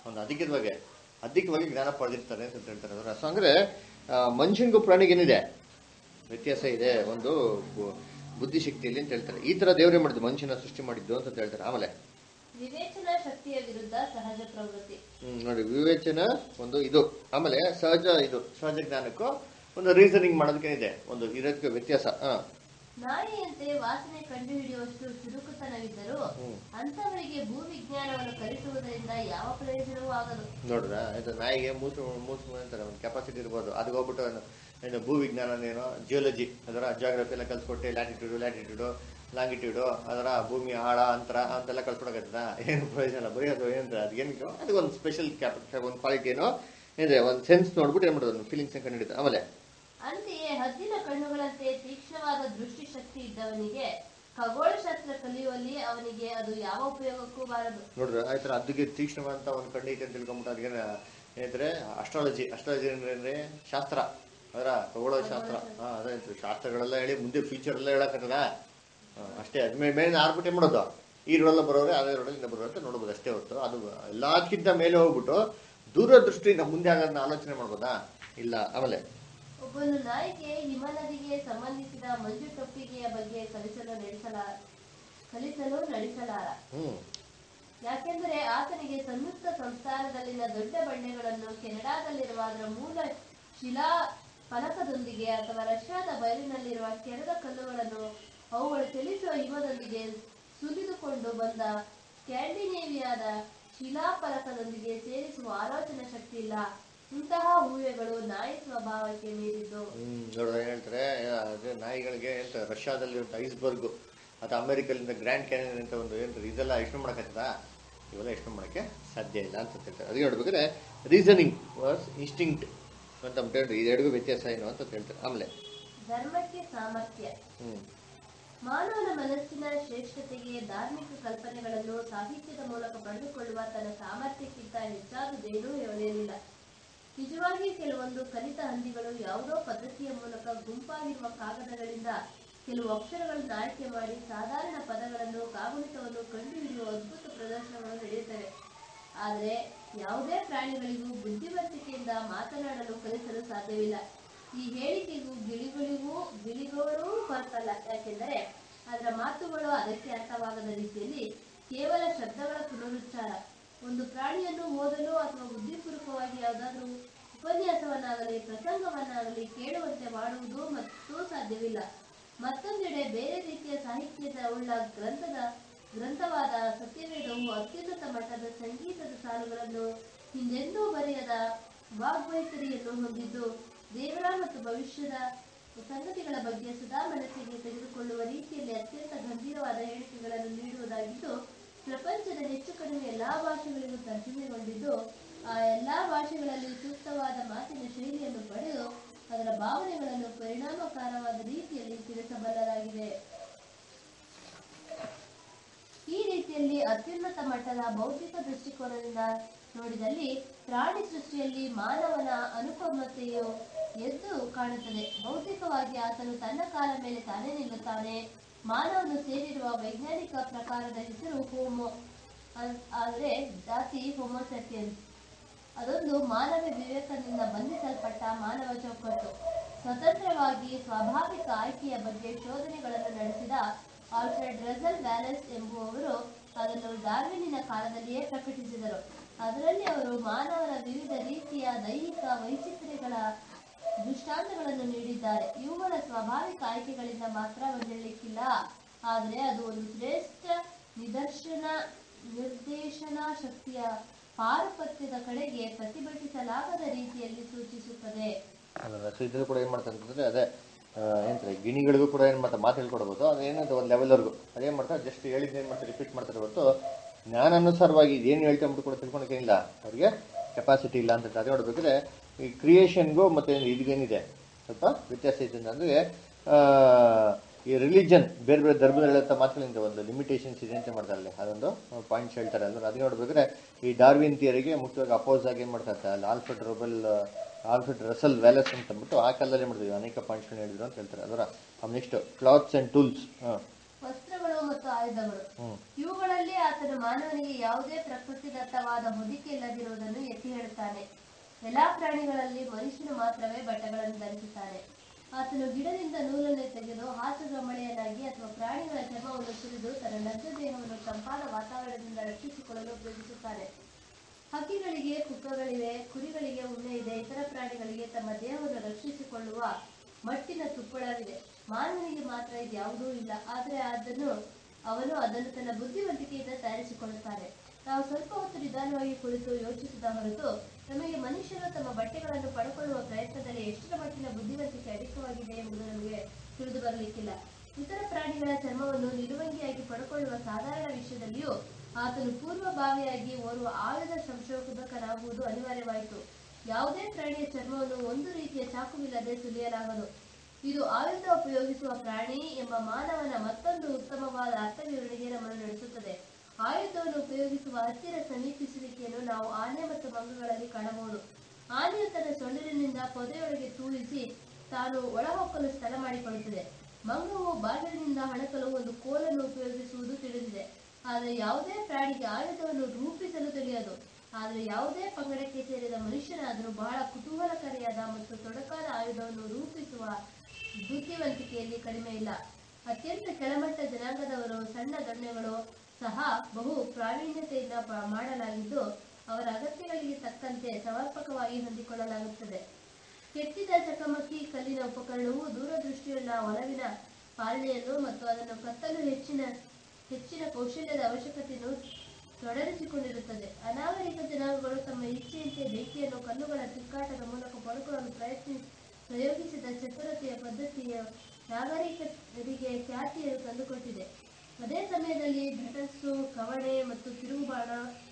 ಒಂದು ಅಧಿಕವಾಗಿ ಅಧಿಕವಾಗಿ ಜ್ಞಾನ ಪಡೆದಿರ್ತಾರೆ ಅಂತ ಹೇಳ್ತಾರೆ ಅದರ ಸೊ ಅಂದ್ರೆ ಆ, ಮನುಷ್ಯನಿಗೂ ಪ್ರಾಣಿಗೇನಿದೆ ವ್ಯತ್ಯಾಸ ಇದೆ ಒಂದು ಬು- ಬುದ್ಧಿಶಕ್ತಿಯಲ್ಲಿ ಅಂತ ಹೇಳ್ತಾರೆ ಈ ತರ ದೇವರೇ ಮಾಡಿದ್ದು ಮನುಷ್ಯನ ಸೃಷ್ಟಿ ಮಾಡಿದ್ದು ಅಂತ ಹೇಳ್ತಾರೆ ಆಮೇಲೆ ವಿವೇಚನಾ ಶಕ್ತಿಯ ವಿರುದ್ಧ ಸಹಜ ಪ್ರವೃತ್ತಿ ಹ್ಮ್, ನೋಡಿ ವಿವೇಚನ ಒಂದು ಇದು ಆಮೇಲೆ ಸಹಜ ಇದು ಸಹಜ ಜ್ಞಾನಕ್ಕೂ ಒಂದು ರೀಸನಿಂಗ್ ಮಾಡೋದಕ್ಕೆ ಇದೆ ಒಂದು ಇರೋದಕ್ಕೆ ವ್ಯತ್ಯಾಸ ಹಾ ನಾಯಿಯಂತೆ ವಾಸನೆ ಕಂಡುಹಿಡಿಯುವಷ್ಟು ಚುರುಕುತನವಿದ್ದರೂ ಹ್ಮ್. ಅಂತವರಿಗೆ ಭೂವಿಜ್ಞಾನವನ್ನು ಕಲಿಸುವುದರಿಂದ ಯಾವ ಪ್ರಯೋಜನವೂ ಆಗದು ನೋಡ್ರ ಇದು ನಾಯಿಗೆ ಮೂಸು ಮೂಸು ಅಂತಾರೆ ಒಂದು ಕೆಪಾಸಿಟಿ ಇರ್ಬೋದು ಅದಕ್ಕೆ ಹೋಗ್ಬಿಟ್ಟು ಏನು- ಏನು ಭೂ ವಿಜ್ಞಾನನೇನೋ ಜಿಯೋಲಜಿ ಅದರ ಜಾಗ್ರಫಿ ಎಲ್ಲ ಕಲ್ಸ್ಕೊಟ್ಟೆ ಲ್ಯಾಟಿಟ್ಯೂಡು ಲ್ಯಾಟಿಟ್ಯೂಡು ಲಾಂಗಿಟ್ಯೂಡು ಅದರ ಭೂಮಿ ಆಳ ಅಂತರ ಅಂತೆಲ್ಲ ಕಲ್ಸ್ಕೊಡಕತ್ತದ ಏನು ಪ್ರಯೋಜನ ಇಲ್ಲ ಬರೀ ಅದು ಏನಂತಾರೆ ಅದಕ್ಕೇನು ಅದಕ್ಕೊಂದು ಸ್ಪೆಷಲ್ ಕ್ಯಾಪ್ ಒಂದು ಕ್ವಾಲಿಟಿ ಏನೋ ಏನಿದೆ ಒಂದು ಸೆನ್ಸ್ ನೋಡ್ಬಿಟ್ಟು ಏನು ಮಾಡೋದು ಫೀಲಿಂಗ್ಸ್ ಕಂಡು ಹಿಡಿದು ಆಮೇಲೆ ಅಂತೆಯೇ ಹದ್ದಿನ ಕಣ್ಣುಗಳಂತೆ ತೀಕ್ಷ್ಣವಾದ ದೃಷ್ಟಿಶಕ್ತಿ ಇದ್ದವನಿಗೆ ಖಗೋಳಶಾಸ್ತ್ರ ಕಲಿಯುವಲ್ಲಿ ಅವನಿಗೆ ಅದು ಯಾವ ಉಪಯೋಗಕ್ಕೂ ಬಾರದು ನೋಡ್ರಿ ಆಯ್ತರ ಅದಕ್ಕೆ ತೀಕ್ಷ್ಣವಂತ ಒಂದು ಕಣ್ಣು ಐತೆ ಅಂತ ತಿಳ್ಕೊಂಬಿಟ್ಟು ಅದಕ್ಕೆ ಏನಂದ್ರೆ ಅಸ್ಟ್ರಾಲಜಿ ಅಸ್ಟ್ರಾಲಜಿ ಅಂದ್ರೆ ಶಾಸ್ತ್ರ ಅದರ ಖಗೋಳ ಶಾಸ್ತ್ರ ಹಾ ಅದೇ ಶಾಸ್ತ್ರಗಳೆಲ್ಲ ಹೇಳಿ ಮುಂದೆ ಫ್ಯೂಚರ್ ಎಲ್ಲ ಹೇಳಕತ್ತದ ಅಷ್ಟೇ ಅದ್ಮೇಲೆ ಮೇಲೆ ಆರ್ಬಿಟ್ಟು ಏನ್ ಮಾಡೋದು ಈ ರೋಡಲ್ಲ ಬರೋರೆ ಅದೇ ರೋಡಲ್ಲಿ ಬರೋರು ಅಂತ ನೋಡ್ಬೋದು ಅಷ್ಟೇ ಹೊತ್ತು ಅದು ಎಲ್ಲದಕ್ಕಿಂತ ಮೇಲೆ ಹೋಗ್ಬಿಟ್ಟು ದೂರದೃಷ್ಟಿಯಿಂದ ಮುಂದೆ ಆಗೋದನ್ನ ಆಲೋಚನೆ ಮಾಡ್ಬೋದಾ ಇಲ್ಲ ಆಮೇಲೆ ಒಬ್ಬನು ನಾಯಿಗೆ ಹಿಮನದಿಗೆ ಸಂಬಂಧಿಸಿದ ಮಂಜು ಟೊಪ್ಪಿಗೆಯ ಬಗ್ಗೆ ಕಲಿಸಲು ನಡೆಸಲ ಕಲಿಸಲು ನಡೆಸಲಾರ ಹ್ಮ್ ಯಾಕೆಂದರೆ ಆತನಿಗೆ ಸಂಯುಕ್ತ ಸಂಸ್ಥಾನದಲ್ಲಿನ ದೊಡ್ಡ ಬಂಡೆಗಳನ್ನು ಕೆನಡಾದಲ್ಲಿರುವ ಅದರ ಮೂಲ ಶಿಲಾ ಫಲಕದೊಂದಿಗೆ ಅಥವಾ ರಷ್ಯಾದ ಬಯಲಿನಲ್ಲಿರುವ ಕೆರೆದ ಕಲ್ಲುಗಳನ್ನು ಅವುಗಳು ಚಲಿಸುವ ಹಿಮದೊಂದಿಗೆ ಸುಲಿದುಕೊಂಡು ಬಂದ ಸ್ಕ್ಯಾಂಡಿನೇವಿಯಾದ ಶಿಲಾಫಲಕದೊಂದಿಗೆ ಸೇರಿಸುವ ಆಲೋಚನಾ ಶಕ್ತಿ ಇಲ್ಲ ಇಂತಹ ಊಹೆಗಳು ನಾಯಿ ಸ್ವಭಾವಕ್ಕೆ ಮೀರಿದ್ದು ಹ್ಮ್ ನೋಡ್ರಿ ಏನ್ ಹೇಳ್ತಾರೆ ಆ, ಅದೇ ನಾಯಿಗಳಿಗೆ ಎಂತ ರಷ್ಯಾದಲ್ಲಿ ಒಂದು ಐಸ್ಬರ್ಗ್ ಅಥವಾ ಅಮೆರಿಕದಿಂದ ಗ್ರ್ಯಾಂಡ್ ಕ್ಯಾನಿಯನ್ ಅಂತ ಒಂದು ಏನು ಇದೆಲ್ಲ ಎಷ್ಟು ಮಾಡಕತ್ತದ ಇವೆಲ್ಲ ಎಷ್ಟು ಮಾಡಕ್ಕೆ ಸಾಧ್ಯ ಇಲ್ಲ ಅಂತ ಹೇಳ್ತಾರೆ ಅದಕ್ಕೆ ನೋಡ್ಬೇಕಾದ್ರೆ ರೀಸನಿಂಗ್ ವಾಸ್ ಇನ್ಸ್ಟಿಂಕ್ಟ್ ಅಂತ ಹೇಳ್ರಿ ಇದೆರಡಿಗೂ ವ್ಯತ್ಯಾಸ ಏನು ಅಂತ ಹೇಳ್ತಾರೆ ಆಮೇಲೆ ಧರ್ಮಕ್ಕೆ ಸಾಮರ್ಥ್ಯ ಹ್ಮ್ ಮಾನವನ ಮನಸ್ಸಿನ ಶ್ರೇಷ್ಠತೆಗೆ ಧಾರ್ಮಿಕ ಕಲ್ಪನೆಗಳನ್ನು ಸಾಹಿತ್ಯದ ಮೂಲಕ ಪಡೆದುಕೊಳ್ಳುವ ತನ್ನ ಸಾಮರ್ಥ್ಯಕ್ಕಿಂತ ಹೆಚ್ಚಾದುದೇನೂ ಹೇಳಲಿಲ್ಲ ನಿಜವಾಗಿ ಕೆಲವೊಂದು ಕಲಿತ ಹಂದಿಗಳು ಯಾವುದೋ ಪದ್ಧತಿಯ ಮೂಲಕ ಗುಂಪಾಗಿರುವ ಕಾಗದಗಳಿಂದ ಕೆಲವು ಅಕ್ಷರಗಳನ್ನು ಆಯ್ಕೆ ಮಾಡಿ ಸಾಧಾರಣ ಪದಗಳನ್ನು ಕಾಗುಣಿತವನ್ನು ಕಂಡುಹಿಡಿಯುವ ಅದ್ಭುತ ಪ್ರದರ್ಶನಗಳು ನಡೆಯುತ್ತವೆ ಆದರೆ ಯಾವುದೇ ಪ್ರಾಣಿಗಳಿಗೂ ಬುದ್ಧಿವಂತಿಕೆಯಿಂದ ಮಾತನಾಡಲು ಕಲಿಸಲು ಸಾಧ್ಯವಿಲ್ಲ ಈ ಹೇಳಿಕೆಗೂ ಗಿಳಿಗಳಿಗೂ ಗಿಳಿಗಳೂ ಹೊರತಲ್ಲ ಯಾಕೆಂದರೆ ಅದರ ಮಾತುಗಳು ಅದಕ್ಕೆ ಅರ್ಥವಾಗದ ರೀತಿಯಲ್ಲಿ ಕೇವಲ ಶಬ್ದಗಳ ಪುನರುಚ್ಚಾರ ಒಂದು ಪ್ರಾಣಿಯನ್ನು ಓದಲು ಅಥವಾ ಬುದ್ಧಿಪೂರ್ವಕವಾಗಿ ಯಾವುದಾದ್ರೂ ಉಪನ್ಯಾಸವನ್ನಾಗಲಿ ಪ್ರಸಂಗವನ್ನಾಗಲಿ ಕೇಳುವಂತೆ ಮಾಡುವುದು ಮತ್ತು ಸಾಧ್ಯವಿಲ್ಲ ಮತ್ತೊಂದೆಡೆ ಬೇರೆ ರೀತಿಯ ಸಾಹಿತ್ಯದ ಉಳ್ಳ ಗ್ರಂಥದ ಗ್ರಂಥವಾದ ಸತ್ಯವೇದವು ಅತ್ಯುನ್ನತ ಮಟ್ಟದ ಸಂಗೀತದ ಸಾಲುಗಳನ್ನು ಹಿಂದೆಂದೂ ಬರೆಯದ ವಾಗ್ವೈಖರಿಯನ್ನು ಹೊಂದಿದ್ದು ದೇವರ ಮತ್ತು ಭವಿಷ್ಯದ ಸಂಗತಿಗಳ ಬಗ್ಗೆ ಸದಾ ಮನಸ್ಸಿಗೆ ತೆಗೆದುಕೊಳ್ಳುವ ರೀತಿಯಲ್ಲಿ ಅತ್ಯಂತ ಗಂಭೀರವಾದ ಹೇಳಿಕೆಗಳನ್ನು ನೀಡುವುದಾಗಿದ್ದು ಪ್ರಪಂಚದ ಹೆಚ್ಚು ಕಡಿಮೆ ಎಲ್ಲಾ ಭಾಷೆಗಳಿಗೂ ತರ್ಜುಮೆಗೊಂಡಿದ್ದು ಆ ಎಲ್ಲಾ ಭಾಷೆಗಳಲ್ಲಿ ಸೂಕ್ತವಾದ ಮಾತಿನ ಶೈಲಿಯನ್ನು ಪಡೆದು ಅದರ ಭಾವನೆಗಳನ್ನು ಪರಿಣಾಮಕಾರವಾದ ರೀತಿಯಲ್ಲಿ ತಿಳಿಸಬಲ್ಲದಾಗಿದೆ ಈ ರೀತಿಯಲ್ಲಿ ಅತ್ಯುನ್ನತ ಮಟ್ಟದ ಬೌದ್ಧಿಕ ದೃಷ್ಟಿಕೋನದಿಂದ ನೋಡಿದಲ್ಲಿ ಪ್ರಾಣಿ ಸೃಷ್ಟಿಯಲ್ಲಿ ಮಾನವನ ಅನುಪಮತೆಯು ಎದ್ದು ಕಾಣುತ್ತದೆ ಬೌದ್ಧಿಕವಾಗಿ ಆತನು ತನ್ನ ಕಾಲ ಮೇಲೆ ತಾನೇ ನಿಲ್ಲುತ್ತಾನೆ ಮಾನವನು ಸೇರಿರುವ ವೈಜ್ಞಾನಿಕ ಪ್ರಕಾರದ ಹೆಸರು ಹೋಮೋ ಅ- ಆದರೆ ಜಾತಿ ಹೋಮೋಸೆಪಿಯನ್ಸ್ ಅದೊಂದು ಮಾನವ ವಿವೇಕದಿಂದ ಬಂಧಿಸಲ್ಪಟ್ಟ ಮಾನವ ಚೌಕಟ್ಟು ಸ್ವತಂತ್ರವಾಗಿ ಸ್ವಾಭಾವಿಕ ಆಯ್ಕೆಯ ಬಗ್ಗೆ ಶೋಧನೆಗಳನ್ನು ನಡೆಸಿದ ಆಲ್ಫ್ರೆಡ್ ರಸಲ್ ವ್ಯಾಲೆಸ್ ಎಂಬುವವರು ಅದನ್ನು ಡಾರ್ವಿನಿನ ಕಾಲದಲ್ಲಿಯೇ ಪ್ರಕಟಿಸಿದರು ಅದರಲ್ಲಿ ಅವರು ಮಾನವನ ವಿವಿಧ ರೀತಿಯ ದೈಹಿಕ ವೈಚಿತ್ರ್ಯಗಳ ದೃಷ್ಟಾಂತಗಳನ್ನು ನೀಡಿದ್ದಾರೆ ಇವುಗಳ ಸ್ವಾಭಾವಿಕ ಆಯ್ಕೆಗಳಿಂದ ಮಾತ್ರ ಹೊಂದಲಿಕ್ಕಿಲ್ಲ ಆದರೆ ಅದು ಒಂದು ಶ್ರೇಷ್ಠ ನಿದರ್ಶನ ನಿರ್ದೇಶನ ಶಕ್ತಿಯ ಪಾರುಪತ್ಯದ ಕಡೆಗೆ ಪ್ರತಿಭಟಿಸಲಾಗದ ರೀತಿಯಲ್ಲಿ ಸೂಚಿಸುತ್ತದೆ ಸೊ ಇದ್ರೂ ಕೂಡ ಏನ್ ಮಾಡ್ತಾರೆ ಅಂತಂದ್ರೆ ಅದೇ ಆ, ಏನಂತಾರೆ ಗಿಣಿಗಳಿಗೂ ಕೂಡ ಏನ್ ಮಾಡ್ತಾರೆ ಮಾತು ಹೇಳ್ಕೊಡ್ಬೋದು ಅದು ಏನಂತ ಒಂದು ಲೆವೆಲ್ವರೆಗೂ ಅದೇನ್ ಮಾಡ್ತಾರೆ ಜಸ್ಟ್ ಹೇಳಿದ್ ಏನ್ ಮಾಡ್ತಾರೆ ರಿಪೀಟ್ ಮಾಡ್ತಾರೆ ಹೊರತು ಜ್ಞಾನಾನುಸಾರವಾಗಿ ಇದೇನು ಹೇಳ್ತಾ ಅಂದ್ಬಿಟ್ಟು ಕೂಡ ತಿಳ್ಕೊಳಕ್ಕೇನಿಲ್ಲ ಅವ್ರಿಗೆ ಕೆಪಾಸಿಟಿ ಇಲ್ಲ ಅಂತ ಅದೇ ನೋಡ್ಬೇಕಾದ್ರೆ ಈ ಕ್ರಿಯೇಷನ್ಗೂ ಮತ್ತೆ ಇದಕ್ಕೇನಿದೆ ಸ್ವಲ್ಪ ವ್ಯತ್ಯಾಸ ಇದೆ ಅಂದ್ರೆ ಆ, ಈ ರಿಲಿಜನ್ ಬೇರೆ ಬೇರೆ ಧರ್ಮದಲ್ಲಿ ಹೇಳಂತ ಮಾತುಗಳಿಂದ ಒಂದು ಲಿಮಿಟೇಷನ್ಸ್ ಇದೆ ಅಂತ ಮಾಡ್ತಾರೆ ಅಲ್ಲಿ ಅದೊಂದು ಪಾಯಿಂಟ್ಸ್ ಹೇಳ್ತಾರೆ ಅಲ್ವಾ ಅದನ್ನ ನೋಡ್ಬೇಕಾದ್ರೆ ಈ ಡಾರ್ವಿನ್ ಥಿಯರಿಗೆ ಮುಖ್ಯವಾಗಿ ಅಪೋಸ್ ಆಗಿ ಏನ್ ಮಾಡ್ತಾರೆ ಅಲ್ಲಿ ಆಲ್ಫ್ರೆಡ್ ರೊಬೆಲ್ ಆಲ್ಫ್ರೆಡ್ ರಸಲ್ ವ್ಯಾಲೆಸ್ ಅಂತ ಅಂದ್ಬಿಟ್ಟು ಆ ಕಾಲದಲ್ಲಿ ಮಾಡಿದ್ವಿ ಅನೇಕ ಪಾಯಿಂಟ್ಸ್ಗಳನ್ನ ಹೇಳಿದ್ರು ಅಂತ ಹೇಳ್ತಾರೆ ಅದರ ನೆಕ್ಸ್ಟ್ ಕ್ಲಾತ್ಸ್ ಅಂಡ್ ಟೂಲ್ಸ್ ವಸ್ತ್ರಗಳು ಮತ್ತು ಆಯುಧಗಳು ಹ್ಮ್ ಇವುಗಳಲ್ಲಿ ಆತನು ಮಾನವನಿಗೆ ಯಾವುದೇ ಪ್ರಕೃತಿದತ್ತವಾದ ಹೊದಿಕೆ ಇಲ್ಲದಿರುವುದನ್ನು ಎತ್ತಿ ಹೇಳುತ್ತಾನೆ ಎಲ್ಲಾ ಪ್ರಾಣಿಗಳಲ್ಲಿ ಮನುಷ್ಯನು ಮಾತ್ರವೇ ಬಟ್ಟೆಗಳನ್ನು ಧರಿಸುತ್ತಾನೆ ಆತನು ಗಿಡದಿಂದ ನೂಲನ್ನು ತೆಗೆದು ಹಾಸುಗ ಮಳೆಯನ್ನಾಗಿ ಅಥವಾ ಪ್ರಾಣಿಗಳ ಚರ್ಮವನ್ನು ಸುರಿದು ತನ್ನ ಲಜ್ಜ ದೇಹವನ್ನು ತಂಪಾದ ವಾತಾವರಣದಿಂದ ರಕ್ಷಿಸಿಕೊಳ್ಳಲು ಉಪಯೋಗಿಸುತ್ತಾನೆ ಹಕ್ಕಿಗಳಿಗೆ ಕುಕ್ಕಗಳಿವೆ ಕುರಿಗಳಿಗೆ ಉಣ್ಣೆ ಇದೆ ಇತರ ಪ್ರಾಣಿಗಳಿಗೆ ತಮ್ಮ ದೇಹವನ್ನು ರಕ್ಷಿಸಿಕೊಳ್ಳುವ ಮಟ್ಟಿನ ತುಪ್ಪಳವಿದೆ ಮಾನವನಿಗೆ ಮಾತ್ರ ಇದು ಯಾವುದೂ ಇಲ್ಲ ಆದರೆ ಅದನ್ನು ಅವನು ಅದನ್ನು ತನ್ನ ಬುದ್ಧಿವಂತಿಕೆಯಿಂದ ತಯಾರಿಸಿಕೊಳ್ಳುತ್ತಾನೆ ನಾವು ಸ್ವಲ್ಪ ಹೊತ್ತು ನಿಧಾನವಾಗಿ ಕುಳಿತು ಯೋಚಿಸಿದ ಹೊರತು ನಮಗೆ ಮನುಷ್ಯರು ತಮ್ಮ ಬಟ್ಟೆಗಳನ್ನು ಪಡ್ಕೊಳ್ಳುವ ಪ್ರಯತ್ನದಲ್ಲಿ ಎಷ್ಟರ ಮಟ್ಟಿನ ಬುದ್ಧಿವಂತಿಕೆ ಅಧಿಕವಾಗಿದೆ ಎಂಬುದು ನಮಗೆ ತಿಳಿದು ಬರಲಿಕ್ಕಿಲ್ಲ ಇತರ ಪ್ರಾಣಿಗಳ ಚರ್ಮವನ್ನು ನಿಲುವಂಗಿಯಾಗಿ ಪಡ್ಕೊಳ್ಳುವ ಸಾಧಾರಣ ವಿಷಯದಲ್ಲಿಯೂ ಆತನು ಪೂರ್ವಭಾವಿಯಾಗಿ ಓರ್ವ ಆಯುಧ ಸಂಶೋಧಕನಾಗುವುದು ಅನಿವಾರ್ಯವಾಯಿತು ಯಾವುದೇ ಪ್ರಾಣಿಯ ಚರ್ಮವನ್ನು ಒಂದು ರೀತಿಯ ಚಾಕುವಿಲ್ಲದೆ ಸುಲಿಯಲಾಗದು ಇದು ಆಯುಧ ಉಪಯೋಗಿಸುವ ಪ್ರಾಣಿ ಎಂಬ ಮಾನವನ ಮತ್ತೊಂದು ಉತ್ತಮವಾದ ಅರ್ಥವಿವರಣೆಗೆ ನಮ್ಮನ್ನು ನಡೆಸುತ್ತದೆ ಆಯುಧವನ್ನು ಉಪಯೋಗಿಸುವ ಹತ್ತಿರ ಸಮೀಪಿಸುವಿಕೆಯನ್ನು ನಾವು ಆನೆ ಮತ್ತು ಮಂಗಗಳಲ್ಲಿ ಕಾಣಬಹುದು ಆನೆಯು ತನ್ನ ಸೊಂಡಿಲಿನಿಂದ ಪೊದೆಯೊಳಗೆ ತೂರಿಸಿ ತಾನು ಒಳಹೊಕ್ಕಲು ಸ್ಥಳ ಮಾಡಿಕೊಳ್ಳುತ್ತದೆ ಮಂಗವು ಬಾಗಿಲಿನಿಂದ ಹಣಕಲು ಒಂದು ಕೋಲನ್ನು ಉಪಯೋಗಿಸುವುದು ತಿಳಿದಿದೆ ಆದರೆ ಯಾವುದೇ ಪ್ರಾಣಿಗೆ ಆಯುಧವನ್ನು ರೂಪಿಸಲು ತಿಳಿಯದು ಆದರೆ ಯಾವುದೇ ಪಂಗಡಕ್ಕೆ ಸೇರಿದ ಮನುಷ್ಯನಾದರೂ ಬಹಳ ಕುತೂಹಲಕಾರಿಯಾದ ಮತ್ತು ತೊಡಕಾದ ಆಯುಧವನ್ನು ರೂಪಿಸುವ ಬುದ್ಧಿವಂತಿಕೆಯಲ್ಲಿ ಕಡಿಮೆ ಇಲ್ಲ ಅತ್ಯಂತ ಕೆಳಮಟ್ಟ ಜನಾಂಗದವರು ಸಣ್ಣ ಗಣ್ಯಗಳು ಸಹ ಬಹು ಪ್ರಾವೀಣ್ಯತೆಯಿಂದ ಪ- ಮಾಡಲಾಗಿದ್ದು ಅವರ ಅಗತ್ಯಗಳಿಗೆ ತಕ್ಕಂತೆ ಸಮರ್ಪಕವಾಗಿ ಹೊಂದಿಕೊಳ್ಳಲಾಗುತ್ತದೆ ಕೆತ್ತಿದ ಚಕಮಕಿ ಕಲ್ಲಿನ ಉಪಕರಣವು ದೂರದೃಷ್ಟಿಯುಳ್ಳ ಒಲವಿನ ಪಾಲನೆಯನ್ನು ಮತ್ತು ಅದನ್ನು ಕತ್ತಲು ಹೆಚ್ಚಿನ ಹೆಚ್ಚಿನ ಕೌಶಲ್ಯದ ಅವಶ್ಯಕತೆಯನ್ನು ತೊಡರಿಸಿಕೊಂಡಿರುತ್ತದೆ ಅನಾಗರಿಕ ಜನಾಂಗಗಳು ತಮ್ಮ ಇಚ್ಛೆಯಂತೆ ಬೆಂಕಿಯನ್ನು ಕಲ್ಲುಗಳ ತಿಕ್ಕಾಟದ ಮೂಲಕ ಪಡ್ಕೊಳ್ಳಲು ಪ್ರಯತ್ನಿ ಪ್ರಯೋಗಿಸಿದ ಚತುರತೆಯ ಪದ್ಧತಿಯ ನಾಗರಿಕರಿಗೆ ಖ್ಯಾತಿಯನ್ನು ತಂದುಕೊಟ್ಟಿದೆ ಅದೇ ಸಮಯದಲ್ಲಿ ಧಟಸ್ಸು ಕವಣೆ ಮತ್ತು ತಿರುಗುಬಾಣ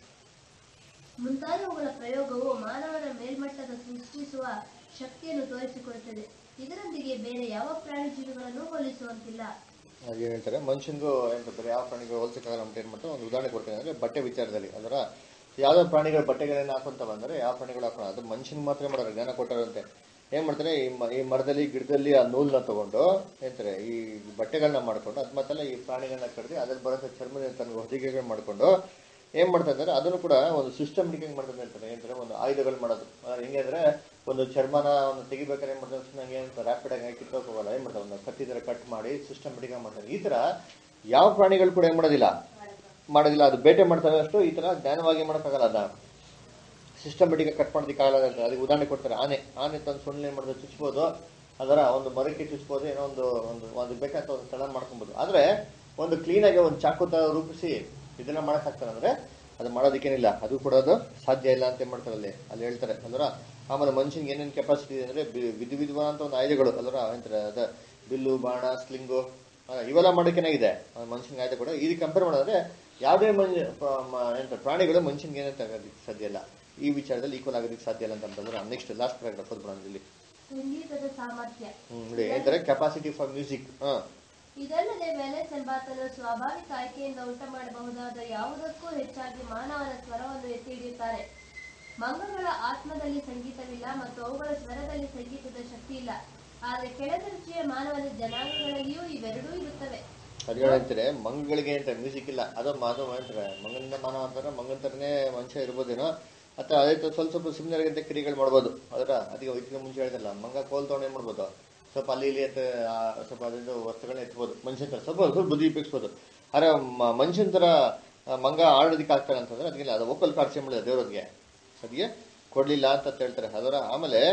ಮುಂತಾದವುಗಳ ಪ್ರಯೋಗವು ಮಾನವನ ಮೇಲ್ಮಟ್ಟದ ಸೃಷ್ಟಿಸುವ ಶಕ್ತಿಯನ್ನು ತೋರಿಸಿಕೊಡುತ್ತದೆ ಇದರೊಂದಿಗೆ ಬೇರೆ ಯಾವ ಪ್ರಾಣಿ ಜೀವಿಗಳನ್ನು ಹೋಲಿಸುವಂತಿಲ್ಲ ಹಾಗೆ ಹೇಳ್ತಾರೆ ಮನುಷ್ಯನಿಗೂ ಏನು ಬೇರೆ ಯಾವ ಪ್ರಾಣಿಗಳು ಹೋಲ್ಸಕ್ಕಾಗಲ್ಲ ಅಂತ ಏನು ಮಾಡ್ತಾರೆ ಒಂದು ಉದಾಹರಣೆ ಕೊಡ್ತೀನಿ ಅಂದ್ರೆ ಬಟ್ಟೆ ವಿಚಾರದಲ್ಲಿ ಅದರ ಯಾವ್ದೋ ಪ್ರಾಣಿಗಳು ಬಟ್ಟೆಗಳನ್ನ ಹಾಕೊಂತ ಬಂದರೆ ಯಾವ ಪ್ರಾಣಿಗಳು ಹಾಕೋಣ ಅದು ಮನುಷ್ಯನಿಗೆ ಮಾತ್ರ ಮಾಡೋರು ಜ್ಞಾನ ಕೊಟ್ಟಾರಂತೆ ಏನ್ ಮಾಡ್ತಾರೆ ಈ ಮ- ಈ ಮರದಲ್ಲಿ ಗಿಡದಲ್ಲಿ ಆ ನೂಲ್ನ ತಗೊಂಡು ಏನಂತಾರೆ ಈ ಬಟ್ಟೆಗಳನ್ನ ಮಾಡ್ಕೊಂಡು ಅದ್ ಮತ್ತೆಲ್ಲ ಈ ಪ್ರಾಣಿಗಳನ್ನ ಕಡ್ದು ಅದ್ರಲ್ಲಿ ಬರೋ ಚರ್ಮದ ತನಗೆ ಹೊದಿಕೆಗಳು ಮಾಡ್ಕೊಂಡು ಏನ್ ಮಾಡ್ತಾ ಇದ್ದಾರೆ ಅದನ್ನು ಕೂಡ ಒಂದು ಸಿಸ್ಟಮ್ಟಿಕ್ ಆಗಿ ಮಾಡ್ತಾರೆ ಅಂತಾರೆ ಏನಂತಾರೆ ಒಂದು ಆಯುಧಗಳು ಮಾಡೋದು ಅಂದ್ರೆ ಹೆಂಗೆ ಅಂದ್ರೆ ಒಂದು ಚರ್ಮನ ಒಂದು ತೆಗಿಬೇಕಾದ್ರೆ ಏನ್ ಮಾಡ್ತಾರೆ ಸುಮ್ಮನೆ ಹಂಗೆ ಅಂತ ರ್ಯಾಪಿಡ್ ಆಗಿ ಕಿತ್ತೋಕ್ ಹೋಗಲ್ಲ ಏನ್ ಮಾಡ್ತಾರೆ ಒಂದು ಕತ್ತಿ ತರ ಕಟ್ ಮಾಡಿ ಸಿಸ್ಟಮ್ಟಿಕ್ ಆಗಿ ಮಾಡ್ತಾರೆ ಈ ತರ ಯಾವ ಪ್ರಾಣಿಗಳು ಕೂಡ ಏನ್ ಮಾಡೋದಿಲ್ಲ ಮಾಡೋದಿಲ್ಲ ಅದು ಬೇಟೆ ಮಾಡ್ತಾರೆ ಅಷ್ಟು ಈ ತರ ಜ್ಞಾನವಾಗಿ ಮಾಡೋಕ್ಕಾಗಲ್ಲ ಅದ ಸಿಸ್ಟಮೆಟಿಕ್ ಕಟ್ ಮಾಡೋದಕ್ಕಾಗಲ್ಲ ಅಂತ ಅದಕ್ಕೆ ಉದಾಹರಣೆ ಕೊಡ್ತಾರೆ ಆನೆ ಆನೆ ತನ್ನ ಸೊಳ್ಳೆ ಏನ್ ಮಾಡೋದು ಚುಚ್ಬೋದು ಅದರ ಒಂದು ಮರಕ್ಕೆ ಚುಚ್ಬೋದು ಏನೋ ಒಂದು ಒಂದು ಒಂದು ಬೇಕಾದ ಒಂದು ಸ್ಥಳ ಮಾಡ್ಕೊಬೋದು ಆದ್ರೆ ಒಂದು ಕ್ಲೀನ್ ಆಗಿ ಒಂದು ಚಾಕು ತರ ರೂಪಿಸಿ ಇದನ್ನ ಮಾಡಕ್ ಆಗ್ತಾರೆ ಅಂದ್ರೆ ಅದು ಮಾಡೋದಕ್ಕೇನಿಲ್ಲ ಅದು ಕೂಡ ಅದು ಸಾಧ್ಯ ಇಲ್ಲ ಅಂತ ಏನ್ ಮಾಡ್ತಾರೆ ಅಲ್ಲಿ ಅಲ್ಲಿ ಹೇಳ್ತಾರೆ ಅಲ್ವರ ಆಮೇಲೆ ಮನುಷ್ಯನ್ಗೆ ಏನೇನು ಕೆಪಾಸಿಟಿ ಇದೆ ಅಂದ್ರೆ ಬಿ- ವಿಧ ವಿಧವಾದಂತ ಒಂದು ಆಯುಧಗಳು ಅಲ್ವರ ಅಂತಾರೆ ಅದ ಬಿಲ್ಲು ಬಾಣ ಸ್ಲಿಂಗು ಇವೆಲ್ಲ ಮಾಡೋಕ್ಕೇನಾಗಿದೆ ಮನುಷ್ಯನಿಗೆ ಆಯುಧ ಕೂಡ ಇದಕ್ಕೆ ಕಂಪೇರ್ ಮಾಡಿದ್ರೆ ಯಾವುದೇ ಮನುಷ್ಯ ಪ- ಮ- ಎಂತ ಪ್ರಾಣಿಗಳು ಮನುಷ್ಯನ್ಗೆ ಏನಂತ ಆಗೋದಕ್ಕೆ ಸಾಧ್ಯ ಇಲ್ಲ ಈ ವಿಚಾರದಲ್ಲಿ ಈಕ್ವಲ್ ಆಗೋದಕ್ಕೆ ಸಾಧ್ಯ ಇಲ್ಲ ಅಂತಂದ್ರೆ ನೆಕ್ಸ್ಟ್ ಲಾಸ್ಟ್ ಪ್ಯಾರಾಗ್ರಾಫ್ ಓದ್ಬಿಡೋಣ ಇಲ್ಲಿ ಸಂಗೀತದ ಸಾಮರ್ಥ್ಯ ಹ್ಮ್ ನೋಡಿ ಏನಂತಾರೆ ಕೆಪಾಸಿಟಿ ಫಾರ್ ಮ್ಯೂಸಿಕ್ ಹಾ ಇದಲ್ಲದೆ ವೆಲೆಸ್ ಎಂಬಾತನು ಸ್ವಾಭಾವಿಕ ಆಯ್ಕೆಯಿಂದ ಉಂಟು ಮಾಡಬಹುದಾದ ಯಾವುದಕ್ಕೂ ಹೆಚ್ಚಾಗಿ ಮಾನವನ ಸ್ವರವನ್ನು ಎತ್ತಿ ಹಿಡಿಯುತ್ತಾರೆ ಮಂಗಗಳ ಆತ್ಮದಲ್ಲಿ ಸಂಗೀತವಿಲ್ಲ ಮತ್ತು ಅವುಗಳ ಸ್ವರದಲ್ಲಿ ಸಂಗೀತದ ಶಕ್ತಿ ಇಲ್ಲ ಆದರೆ ಕೆಳದರ್ಜೆಯ ಮಾನವನ ಜನಾಂಗಗಳಲ್ಲಿಯೂ ಇವೆರಡೂ ಇರುತ್ತವೆ ಅದ್ಗಳು ಹೇಳ್ತಾರೆ ಮಂಗಗಳಿಗೆ ಅಂತ ಮ್ಯೂಸಿಕ್ ಇಲ್ಲ ಅದು ಮಾತು ಹೇಳ್ತಾರೆ ಮಂಗನಿಂದ ಮಾನವ ಅಂತಾರೆ ಮಂಗನ ಥರನೇ ಮನುಷ್ಯ ಇರ್ಬೋದೇನೋ ಅಥವಾ ಅದೇ ತರ ಸ್ವಲ್ಪ ಸ್ವಲ್ಪ ಸಿಮಿಲರ್ಗಂತ ಕ್ರಿಯೆಗಳು ಮಾಡ್ಬೋದು ಅದರ ಅದಕ್ಕೆ ಇದಕ್ಕೆ ಮುಂಚೆ ಹೇಳಿದಲ್ಲ ಮಂಗ ಕೋಲ್ ತಗೊಂಡು ಏನ್ ಮಾಡ್ಬೋದು ಸ್ವಲ್ಪ ಅಲ್ಲಿ ಇಲ್ಲಿ ಅಂತ ಆ, ಸ್ವಲ್ಪ ಅದರಿಂದ ವಸ್ತುಗಳನ್ನ ಎತ್ಬೋದು ಮನುಷ್ಯನ ಥರ ಸ್ವಲ್ಪ ಸ್ವಲ್ಪ ಬುದ್ಧಿ ಉಪಯೋಗಿಸ್ಬೋದು ಆದ್ರೆ ಮ- ಮನುಷ್ಯನ ಥರ ಆ, ಮಂಗ ಆಡೋದಕ್ಕೆ ಆಗ್ತಾರೆ ಅಂತಂದ್ರೆ ಅದಕ್ಕಿಲ್ಲ ಅದು ಒಕ್ಕಲ್ ಕಾರ್ಯ ಮಾಡಿದೆ ದೇವ್ರಿಗೆ ಅದಕ್ಕೆ ಕೊಡ್ಲಿಲ್ಲ ಅಂತ ಹೇಳ್ತಾರೆ ಅದರ ಆಮೇಲೆ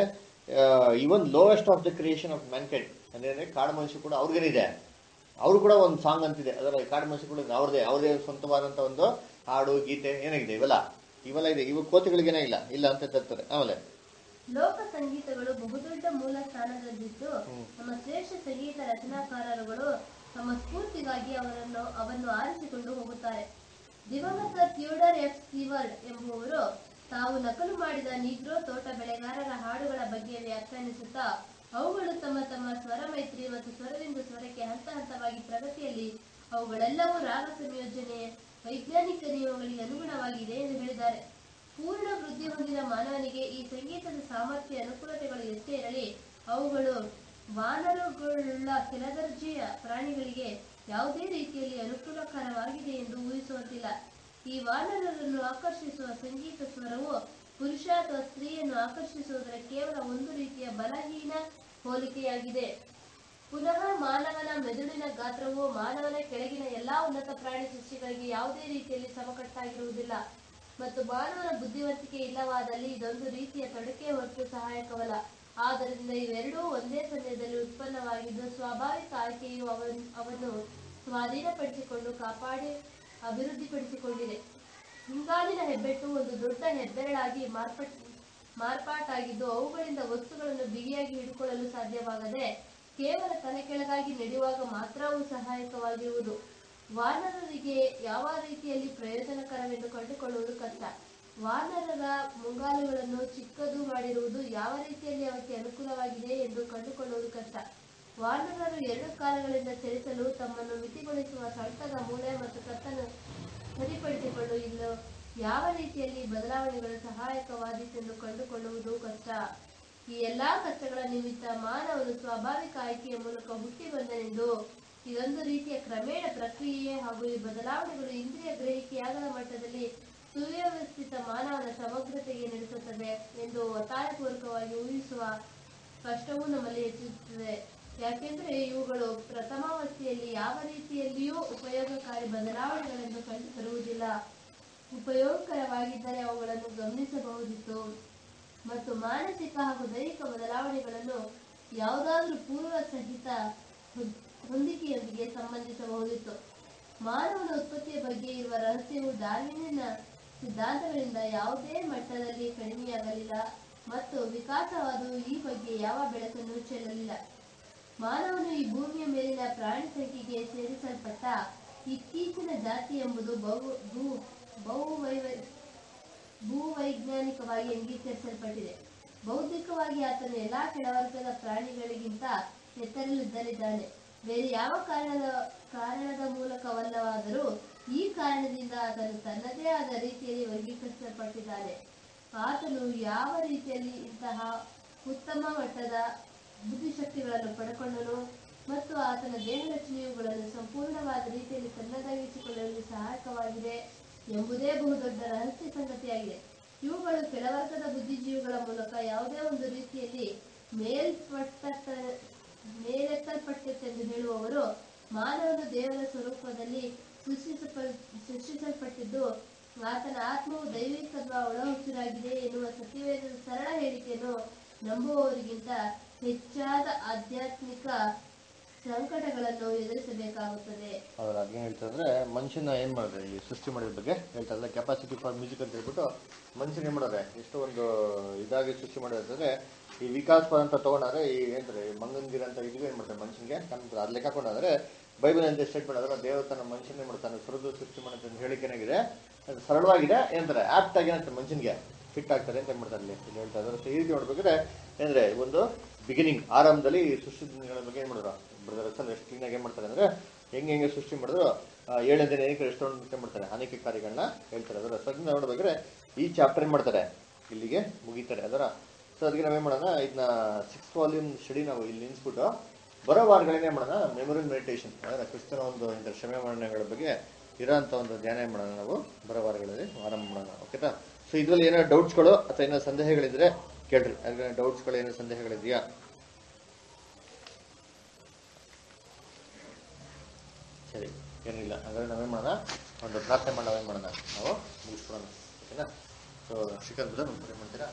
even lowest of the creation of mankind ಅಂದ್ರೆ ಕಾಡು ಮನುಷ್ಯ ಕೂಡ ಅವ್ರಿಗೇನಿದೆ ಅವರು ಕೂಡ ಒಂದು ಸಾಂಗ್ ಅಂತಿದೆ ಅದರ ಕಾಡು ಮನುಷ್ಯಗಳು ಅವ್ರದೇ ಅವ್ರದೇ ಸ್ವಂತವಾದಂತ ಒಂದು ಹಾಡು ಗೀತೆ ಏನಾಗಿದೆ ಇವೆಲ್ಲ ಇವೆಲ್ಲ ಇದೆ ಇವು ಕೋತಿಗಳಿಗೇನೇ ಇಲ್ಲ ಇಲ್ಲ ಅಂತ ತರ್ತಾರೆ ಆಮೇಲೆ ಲೋಕ ಸಂಗೀತಗಳು ಬಹುದೊಡ್ಡ ಮೂಲ ಸ್ಥಾನದಲ್ಲಿದ್ದು ನಮ್ಮ ಶ್ರೇಷ್ಠ ಸಂಗೀತ ರಚನಾಕಾರರುಗಳು ತಮ್ಮ ಸ್ಫೂರ್ತಿಗಾಗಿ ಅವರನ್ನು ಅವನ್ನು ಆರಿಸಿಕೊಂಡು ಹೋಗುತ್ತಾರೆ ದಿವಂಗತ ಥಿಯೋಡರ್ ಎಫ್ ಸ್ಟೀವರ್ಡ್ ಎಂಬುವರು ತಾವು ನಕಲು ಮಾಡಿದ ನೀಗ್ರೋ ತೋಟ ಬೆಳೆಗಾರರ ಹಾಡುಗಳ ಬಗ್ಗೆ ವ್ಯಾಖ್ಯಾನಿಸುತ್ತಾ ಅವುಗಳು ತಮ್ಮ ತಮ್ಮ ಸ್ವರ ಮೈತ್ರಿ ಮತ್ತು ಸ್ವರದಿಂದ ಸ್ವರಕ್ಕೆ ಹಂತ ಹಂತವಾಗಿ ಪ್ರಗತಿಯಲ್ಲಿ ಅವುಗಳೆಲ್ಲವೂ ರಾಗ ಸಂಯೋಜನೆ ವೈಜ್ಞಾನಿಕ ನಿಯಮಗಳಿಗೆ ಅನುಗುಣವಾಗಿದೆ ಎಂದು ಹೇಳಿದ್ದಾರೆ ಪೂರ್ಣ ವೃದ್ಧಿ ಹೊಂದಿದ ಮಾನವನಿಗೆ ಈ ಸಂಗೀತದ ಸಾಮರ್ಥ್ಯ ಅನುಕೂಲತೆಗಳು ಎಷ್ಟೇ ಇರಲಿ ಅವುಗಳು ವಾನರಗಳುಳ್ಳ ಕೆಳದರ್ಜೆಯ ಪ್ರಾಣಿಗಳಿಗೆ ಯಾವುದೇ ರೀತಿಯಲ್ಲಿ ಅನುಕೂಲಕರವಾಗಿದೆ ಎಂದು ಊಹಿಸುವಂತಿಲ್ಲ ಈ ವಾನರರನ್ನು ಆಕರ್ಷಿಸುವ ಸಂಗೀತ ಸ್ವರವು ಪುರುಷ ಅಥವಾ ಸ್ತ್ರೀಯನ್ನು ಆಕರ್ಷಿಸುವುದರ ಕೇವಲ ಒಂದು ರೀತಿಯ ಬಲಹೀನ ಹೋಲಿಕೆಯಾಗಿದೆ ಪುನಃ ಮಾನವನ ಮೆದುಳಿನ ಗಾತ್ರವು ಮಾನವನ ಕೆಳಗಿನ ಎಲ್ಲಾ ಉನ್ನತ ಪ್ರಾಣಿ ಸೃಷ್ಟಿಗಳಿಗೆ ಯಾವುದೇ ರೀತಿಯಲ್ಲಿ ಸಮಕಟ್ಟಾಗಿರುವುದಿಲ್ಲ ಮತ್ತು ಮಾನವನ ಬುದ್ಧಿವಂತಿಕೆ ಇಲ್ಲವಾದಲ್ಲಿ ಇದೊಂದು ರೀತಿಯ ತೊಡಕೆ ಹೊರತು ಸಹಾಯಕವಲ್ಲ ಆದ್ದರಿಂದ ಇವೆರಡೂ ಒಂದೇ ಸಮಯದಲ್ಲಿ ಉತ್ಪನ್ನವಾಗಿದ್ದು ಸ್ವಾಭಾವಿಕ ಆಯ್ಕೆಯು ಅವನ್ ಅವನ್ನು ಸ್ವಾಧೀನಪಡಿಸಿಕೊಂಡು ಕಾಪಾಡಿ ಅಭಿವೃದ್ಧಿಪಡಿಸಿಕೊಂಡಿದೆ ಹಿಂಗಾಲಿನ ಹೆಬ್ಬೆಟ್ಟು ಒಂದು ದೊಡ್ಡ ಹೆಬ್ಬೆರಳಾಗಿ ಮಾರ್ಪಟ್ ಮಾರ್ಪಾಟಾಗಿದ್ದು ಅವುಗಳಿಂದ ವಸ್ತುಗಳನ್ನು ಬಿಗಿಯಾಗಿ ಹಿಡಿಕೊಳ್ಳಲು ಸಾಧ್ಯವಾಗದೆ ಕೇವಲ ತಲೆ ಕೆಳಗಾಗಿ ನಡೆಯುವಾಗ ಮಾತ್ರವೂ ಸಹಾಯಕವಾಗಿರುವುದು ವಾನರರಿಗೆ ಯಾವ ರೀತಿಯಲ್ಲಿ ಪ್ರಯೋಜನಕರವೆಂದು ಕಂಡುಕೊಳ್ಳುವುದು ಕಷ್ಟ ವಾನರರ ಮುಂಗಾಲುಗಳನ್ನು ಚಿಕ್ಕದು ಮಾಡಿರುವುದು ಯಾವ ರೀತಿಯಲ್ಲಿ ಅವಕ್ಕೆ ಅನುಕೂಲವಾಗಿದೆ ಎಂದು ಕಂಡುಕೊಳ್ಳುವುದು ಕಷ್ಟ ವಾನರರು ಎರಡು ಕಾಲಗಳಿಂದ ಚಲಿಸಲು ತಮ್ಮನ್ನು ಮಿತಿಗೊಳಿಸುವ ಸೊಂಟದ ಮೂಳೆ ಮತ್ತು ಕತ್ತನ್ನು ಸರಿಪಡಿಸಿಕೊಂಡು ಇನ್ನು ಯಾವ ರೀತಿಯಲ್ಲಿ ಬದಲಾವಣೆಗಳು ಸಹಾಯಕವಾದೀತೆಂದು ಕಂಡುಕೊಳ್ಳುವುದು ಕಷ್ಟ ಈ ಎಲ್ಲಾ ಕಷ್ಟಗಳ ನಿಮಿತ್ತ ಮಾನವನು ಸ್ವಾಭಾವಿಕ ಆಯ್ಕೆಯ ಮೂಲಕ ಹುಟ್ಟಿ ಬಂದನೆಂದು ಇದೊಂದು ರೀತಿಯ ಕ್ರಮೇಣ ಪ್ರಕ್ರಿಯೆ ಹಾಗೂ ಈ ಬದಲಾವಣೆಗಳು ಇಂದ್ರಿಯ ಗ್ರಹಿಕೆಯಾಗದ ಮಟ್ಟದಲ್ಲಿ ಸುವ್ಯವಸ್ಥಿತ ಮಾನವನ ಸಮಗ್ರತೆಗೆ ನಡೆಸುತ್ತದೆ ಎಂದು ಒತ್ತಾಯಪೂರ್ವಕವಾಗಿ ಊಹಿಸುವ ಕಷ್ಟವೂ ನಮ್ಮಲ್ಲಿ ಹೆಚ್ಚುತ್ತದೆ ಯಾಕೆಂದ್ರೆ ಇವುಗಳು ಪ್ರಥಮಾವಸ್ಥೆಯಲ್ಲಿ ಯಾವ ರೀತಿಯಲ್ಲಿಯೂ ಉಪಯೋಗಕಾರಿ ಬದಲಾವಣೆಗಳೆಂದು ಕಂಡು ಬರುವುದಿಲ್ಲ ಉಪಯೋಗಕರವಾಗಿದ್ದರೆ ಅವುಗಳನ್ನು ಗಮನಿಸಬಹುದಿತ್ತು ಮತ್ತು ಮಾನಸಿಕ ಹಾಗೂ ದೈಹಿಕ ಬದಲಾವಣೆಗಳನ್ನು ಯಾವುದಾದರೂ ಪೂರ್ವ ಸಹಿತ ಹೊಂ- ಹೊಂದಿಕೆಯೊಂದಿಗೆ ಸಂಬಂಧಿಸಬಹುದಿತ್ತು ಮಾನವನ ಉತ್ಪತ್ತಿಯ ಬಗ್ಗೆ ಇರುವ ರಹಸ್ಯವು ಡಾರ್ವಿನಿನ ಸಿದ್ಧಾಂತಗಳಿಂದ ಯಾವುದೇ ಮಟ್ಟದಲ್ಲಿ ಕಡಿಮೆಯಾಗಲಿಲ್ಲ ಮತ್ತು ವಿಕಾಸವಾದವು ಈ ಬಗ್ಗೆ ಯಾವ ಬೆಳಕನ್ನು ಚೆಲ್ಲಲಿಲ್ಲ ಮಾನವನು ಈ ಭೂಮಿಯ ಮೇಲಿನ ಪ್ರಾಣಿ ಸಂಖ್ಯೆಗೆ ಸೇರಿಸಲ್ಪಟ್ಟ ಇತ್ತೀಚಿನ ಜಾತಿ ಎಂಬುದು ಬಹು ಭೂ ಬಹುವೈವ ಭೂವೈಜ್ಞಾನಿಕವಾಗಿ ಅಂಗೀಕರಿಸಲ್ಪಟ್ಟಿದೆ ಬೌದ್ಧಿಕವಾಗಿ ಆತನು ಎಲ್ಲಾ ಕೆಳವರ್ಗದ ಪ್ರಾಣಿಗಳಿಗಿಂತ ಎತ್ತರಲಿದ್ದಲಿದ್ದಾನೆ ಬೇರೆ ಯಾವ ಕಾರಣದ ಕಾರಣದ ಮೂಲಕವಲ್ಲವಾದರೂ ಈ ಕಾರಣದಿಂದ ಆತನು ತನ್ನದೇ ಆದ ರೀತಿಯಲ್ಲಿ ವರ್ಗೀಕರಿಸಲ್ಪಟ್ಟಿದ್ದಾನೆ ಆತನು ಯಾವ ರೀತಿಯಲ್ಲಿ ಇಂತಹ ಉತ್ತಮ ಮಟ್ಟದ ಬುದ್ಧಿಶಕ್ತಿಗಳನ್ನು ಪಡ್ಕೊಂಡನು ಮತ್ತು ಆತನ ದೇಹ ರಚನೆಯುಗಳನ್ನು ಸಂಪೂರ್ಣವಾದ ರೀತಿಯಲ್ಲಿ ತನ್ನದಾಗಿಸಿಕೊಳ್ಳಲು ಸಹಾಯಕವಾಗಿದೆ ಎಂಬುದೇ ಬಹುದೊಡ್ಡ ರಹಸ್ಯ ಸಂಗತಿಯಾಗಿದೆ ಇವುಗಳು ಕೆಳವರ್ಗದ ಬುದ್ಧಿಜೀವಿಗಳ ಮೂಲಕ ಯಾವುದೇ ಒಂದು ರೀತಿಯಲ್ಲಿ ಮೇಲ್ಪಟ್ಟ ಮೇಲೆತ್ತಲ್ಪಟ್ಟಿತೆಂದು ಹೇಳುವವರು ಮಾನವನು ದೇವರ ಸ್ವರೂಪದಲ್ಲಿ ಸೃಷ್ಟಿಸಪ ಸೃಷ್ಟಿಸಲ್ಪಟ್ಟಿದ್ದು ಆತನ ಆತ್ಮವು ದೈವಿಕತ್ವ ಒಳಹುಚ್ಚರಾಗಿದೆ ಎನ್ನುವ ಸತ್ಯವೇದದ ಸರಳ ಹೇಳಿಕೆಯನ್ನು ನಂಬುವವರಿಗಿಂತ ಹೆಚ್ಚಾದ ಆಧ್ಯಾತ್ಮಿಕ ಸಂಕಟಗಳನ್ನು ಎದುರಿಸಬೇಕಾಗುತ್ತದೆ ಅವ್ರು ಅದೇನು ಹೇಳ್ತಾ ಅಂದ್ರೆ ಮನುಷ್ಯನ ಏನ್ ಮಾಡಿದ್ರೆ ಈ ಸೃಷ್ಟಿ ಮಾಡಿದ ಬಗ್ಗೆ ಹೇಳ್ತಾ ಇದ್ದಾರೆ ಕೆಪಾಸಿಟಿ ಫಾರ್ ಮ್ಯೂಸಿಕ್ ಅಂತ ಹೇಳ್ಬಿಟ್ಟು ಮನುಷ್ಯನ ಏನ್ ಮಾಡೋರೆ ಎಷ್ಟು ಒಂದು ಇದಾಗಿ ಸೃಷ್ಟಿ ಮಾಡಿದ್ರೆ ಈ ವಿಕಾಸ್ ಪದ ಅಂತ ತಗೊಂಡಾದ್ರೆ ಈ ಏನಂತಾರೆ ಈ ಮಂಗಂಗಿರ ಅಂತ ಇದು ಏನ್ ಮಾಡ್ತಾರೆ ಮನುಷ್ಯನಿಗೆ ಕಾಣ್ತಾರೆ ಅದ್ ಲೆಕ್ಕ ಕೊಂಡಾದ್ರೆ ಬೈಬಲ್ ಅಂತ ಸ್ಟೇಟ್ಮೆಂಟ್ ಅದರ ದೇವರು ತನ್ನ ಮನುಷ್ಯನೇ ಮಾಡ್ತಾನೆ ಸುರದು ಸೃಷ್ಟಿ ಮಾಡುತ್ತೆ ಅಂತ ಹೇಳಿಕೆ ಏನಾಗಿದೆ ಅದು ಸರಳವಾಗಿದೆ ಏನಂತಾರೆ ಆಪ್ಟ್ ಆಗಿ ಏನಂತಾರೆ ಮನುಷ್ಯನಿಗೆ ಫಿಟ್ ಆಗ್ತಾರೆ ಅಂತ ಏನ್ ಮಾಡ್ತಾರೆ ಅಲ್ಲಿ ಇಲ್ಲಿ ಹೇಳ್ತಾ ಇದ್ದಾರೆ ಸೊ ಈ ರೀತಿ ನೋಡ್ಬೇಕಾದ್ರೆ ಏನಂದ್ರೆ ಒಂದು ಬಿಗಿನಿಂಗ್ ಆರಂಭದಲ್ಲಿ ಈ ಸೃಷ್ಟಿ ದಿನಗಳ ಬಗ್ಗೆ ಏನ್ ಮಾಡಿದ್ರು ಬ್ರದರ್ ಅಸಲ್ ಎಷ್ಟು ಕ್ಲೀನಾಗಿ ಏನ್ ಮಾಡ್ತಾರೆ ಅಂದ್ರೆ ಹೆಂಗೆ ಹೆಂಗೆ ಸೃಷ್ಟಿ ಮಾಡಿದ್ರು ಆ, ಏಳನೇ ದಿನ ಏನಕ್ಕೆ ಎಷ್ಟೊಂದು ನೃತ್ಯ ಮಾಡ್ತಾರೆ ಅನೇಕ ಕಾರ್ಯಗಳನ್ನ ಹೇಳ್ತಾರೆ ಅದರ ಸದ್ಯ ನೋಡ್ಬೇಕಾದ್ರೆ ಈ ಚಾಪ್ಟರ್ ಏನ್ ಮಾಡ್ತಾರೆ ಇಲ್ಲಿಗೆ ಮುಗಿತಾರೆ ಅದರ ಸೊ ಅದಕ್ಕೆ ನಾವೇನ್ ಮಾಡೋಣ ಇದನ್ನ ಸಿಕ್ಸ್ ವಾಲ್ಯೂಮ್ ಸ್ಟಡಿ ನಾವು ಇಲ್ಲಿ ನಿಲ್ಸ್ಬಿಟ್ಟು ಬರೋ ವಾರಗಳೇನೇ ಮಾಡೋಣ ಮೆಮೊರಿ ಮೆಡಿಟೇಷನ್ ಅದರ ಕ್ರಿಸ್ತನ ಒಂದು ಇಂಥ ಕ್ಷಮೆ ಮರಣಗಳ ಬಗ್ಗೆ ಇರೋಂಥ ಒಂದು ಧ್ಯಾನ ಏನ್ ಮಾಡೋಣ ನಾವು ಬರೋ ವಾರಗಳಲ್ಲಿ ಆರಂಭ ಮಾಡೋಣ ಓಕೆನಾ ಸೊ ಇದ್ರಲ್ಲಿ ಏನೋ ಡೌಟ್ಸ್ಗಳು ಅಥವಾ ಏನೋ ಸಂದೇಹಗಳಿದ್ರೆ ಕೇಳ್ರಿ ಅದ್ರ ಡೌಟ್ಸ್ಗಳು ಏನೋ ಸಂದೇಹಗಳಿದೆಯಾ ಸರಿ ಏನಿಲ್ಲ ಹಾಗಾದ್ರೆ ನಾವೇನ್ ಮಾಡೋಣ ಒಂದು ಪ್ರಾರ್ಥನೆ ಮಾಡಿ ನಾವೇನ್ ಮಾಡೋಣ ನಾವು ಮುಗಿಸ್ಕೊಡೋಣ ಓಕೆನಾ ಸೊ ಶ್ರೀಕಾಂತ್ ಬ್ರದರ್ ಒಂದು ಕರೆ ಮಾಡ್ತೀರಾ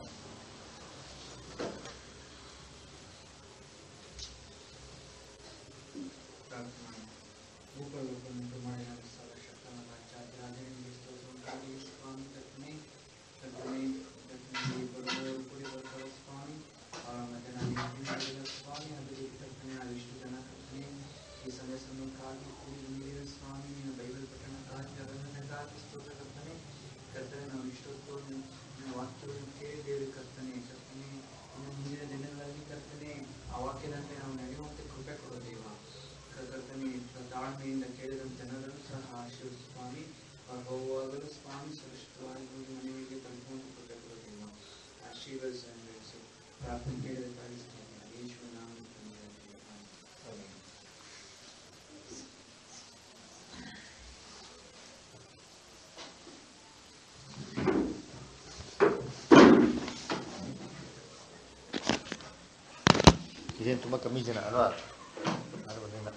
ವಾಕ್ಯವನ್ನು ಕೇಳಿ ದೇವರು ಕರ್ತನೆ ಕರ್ತನೆ ಇನ್ನು ಮುಂದಿನ ದಿನಗಳಲ್ಲಿ ಕರ್ತನೆ ಆ ವಾಕ್ಯದಂತೆ ನಾವು ನಡೆಯುವಂತೆ ಕೃಪೆ ಕೊಡೋ ದೇವ ಕರ್ತನೆ ತಾಳ್ಮೆಯಿಂದ ಕೇಳಿದ ಜನರನ್ನು ಸಹ ಆಶೀರ್ವದಿಸು ಸ್ವಾಮಿ ಬಹುವಾಗಲು ಸ್ವಾಮಿ ಸುರಕ್ಷಿತವಾಗಿ ಮನೆಗೆ ತಲುಪುವಂತೆ ಕೃಪೆ ಕೊಡೋ ದೇವ ಆಶೀರ್ವದಿಸು ಅನ್ವಯಿಸು ಪ್ರಾರ್ಥನೆ ಕೇಳಿದ ಕಾಣಿಸ್ತಾನೆ ಯೇಸುವಿನ ನಾಮದಲ್ಲಿ ತಂದೆ ಆಮೆನ್. ಇದೇನು ತುಂಬ ಕಮ್ಮಿ ಜನ ಅಲ್ವಾ ಅದರಿಂದ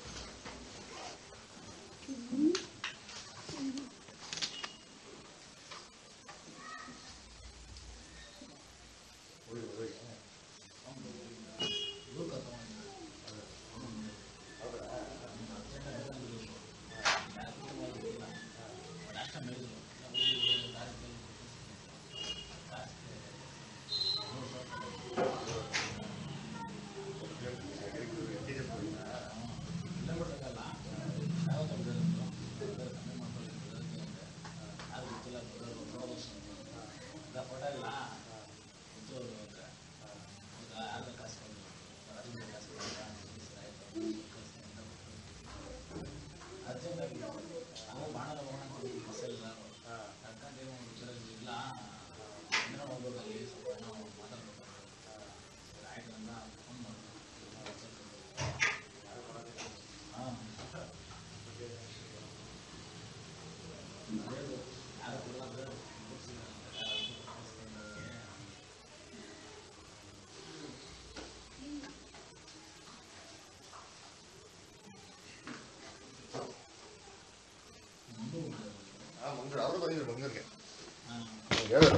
ಹಾಂ ಮಂಗ್ಳೂರು ಅವರು ಬಂದಿದ್ರು ಮಂಗ್ಳೂರಿಗೆ ಹೇಳಿದ್ರು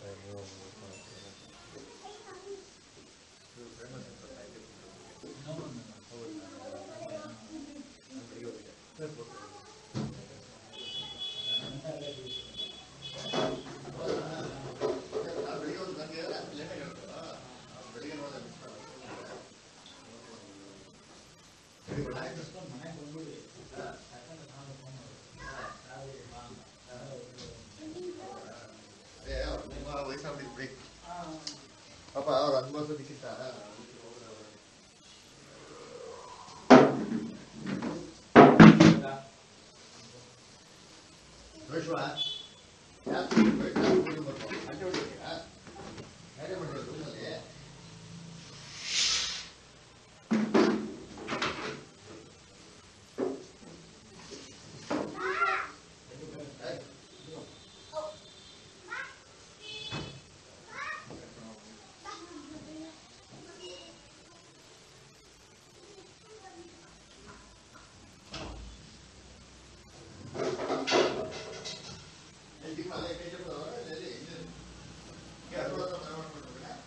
ಅದೇ ಅವ್ರು ನಿಮ್ಮ ವಯಸ್ಸಾಗ್ಬಿಟ್ಟಿದ್ದು ಬ್ರೇಕ್ ಪಾಪ ಅವ್ರು ಅನುಭವಿಸೋದಕ್ಕಿಂತ ವಿಶ್ವ ಯಾಕೆ ಬರ್ಬೇಕು ಅಡ್ಡ ಹೊಡಿತೀರಾ ಯಾರೇ ಮಾಡಿದ್ರು ರೂಮಲ್ಲಿ ಎಲ್ಲಿ ಕೈ ಜಪ್ಪದವ್ರ? ಎಲ್ಲಿ? ಎಲ್ಲಿ? ಯಾರು ಹತ್ರ ಮನೆ ಮಾಡ್ಕೊಂಡು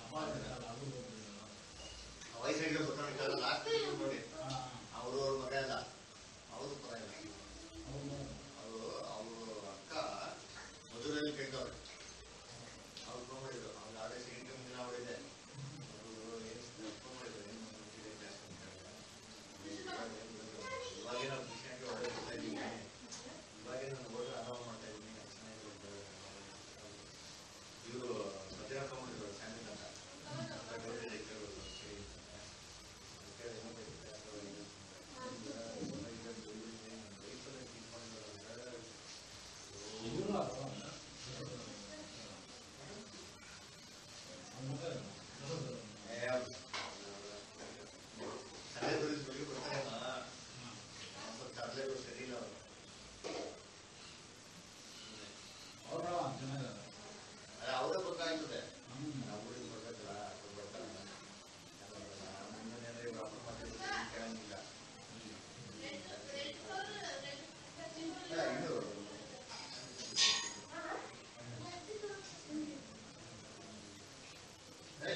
ವಯಸ್ಸಾಗಿರೋ ಗೊತ್ತಾಗಲ್ಲ ಲಾಸ್ಟ್ ನೋಡಿ ಅವರು ಅವ್ರ ಮಗ ಇಲ್ಲ ಅವರು ಪರ ಇಲ್ಲ ಅವರು ಅವರು ಅಕ್ಕ ಮಧುರಲ್ಲಿ ಕೇಳ್ತವ್ರೆ ಅವ್ರು ಫೋನ್ ಮಾಡಿದ್ರು ಅವ್ರು ಆಡೇ ಸೆಕೆಂಡ್ ಟೈಮ್ ದಿನ ಅವಳಿದೆ ಅವರು ಏನು ಫೋನ್ ಮಾಡಿದ್ರು ಏನು ಮಾಡ್ತಿದೆ ಜಾಸ್ತಿ ಅಂತ ಹೇಳಿದ್ರೆ. ಇವಾಗೇನೋ ಕೃಷ್ಣಕ್ಕೆ ಒಳ್ಳೆ ಬರ್ತಾ ಇದ್ದೀನಿ ಇವಾಗೇ ನಾನು ಹೋದ್ರೆ ಆರಾಮ ಮಾಡ್ತಾ ಇದ್ದೀನಿ ಇವರು ಮಧ್ಯಾಹ್ನ ಫೋನ್ ಮಾಡಿದ್ರು ಸ್ಯಾಂಡಲ್ ಅಂತ ಅದ್ರ ಗೌರಿ ಕೇಳ್ಬೋದು ಸರಿ ಕೇಳಿ ಏನೋ ಬೇಕು ಅಥವಾ ಇದು. ಲೈಫಲ್ಲಿ ಇದು ಮಾಡಿದ್ರು ತಲೆಗಳು ಸುಳ್ಳು ಕೊಡ್ತಾರಮ್ಮ ಸ್ವಲ್ಪ ತಲೆಗಳು ಸರಿ ಇಲ್ಲ ಅವರು ಅದೇ ಅವರೇ ಗೊತ್ತಾಗ್ತದೆ ನಾವು ಊರಿಗೆ ಬರ್ಬೇಕಲ್ಲ ಅವ್ರು ಬರ್ತಾರಲ್ಲ ಮುಂದೆ ವ್ಯಾಪಾರ ಮಾಡಿದ್ರೆ ಕೇಳಂಗಿಲ್ಲ ಇಲ್ಲ, ಇದು ಏ,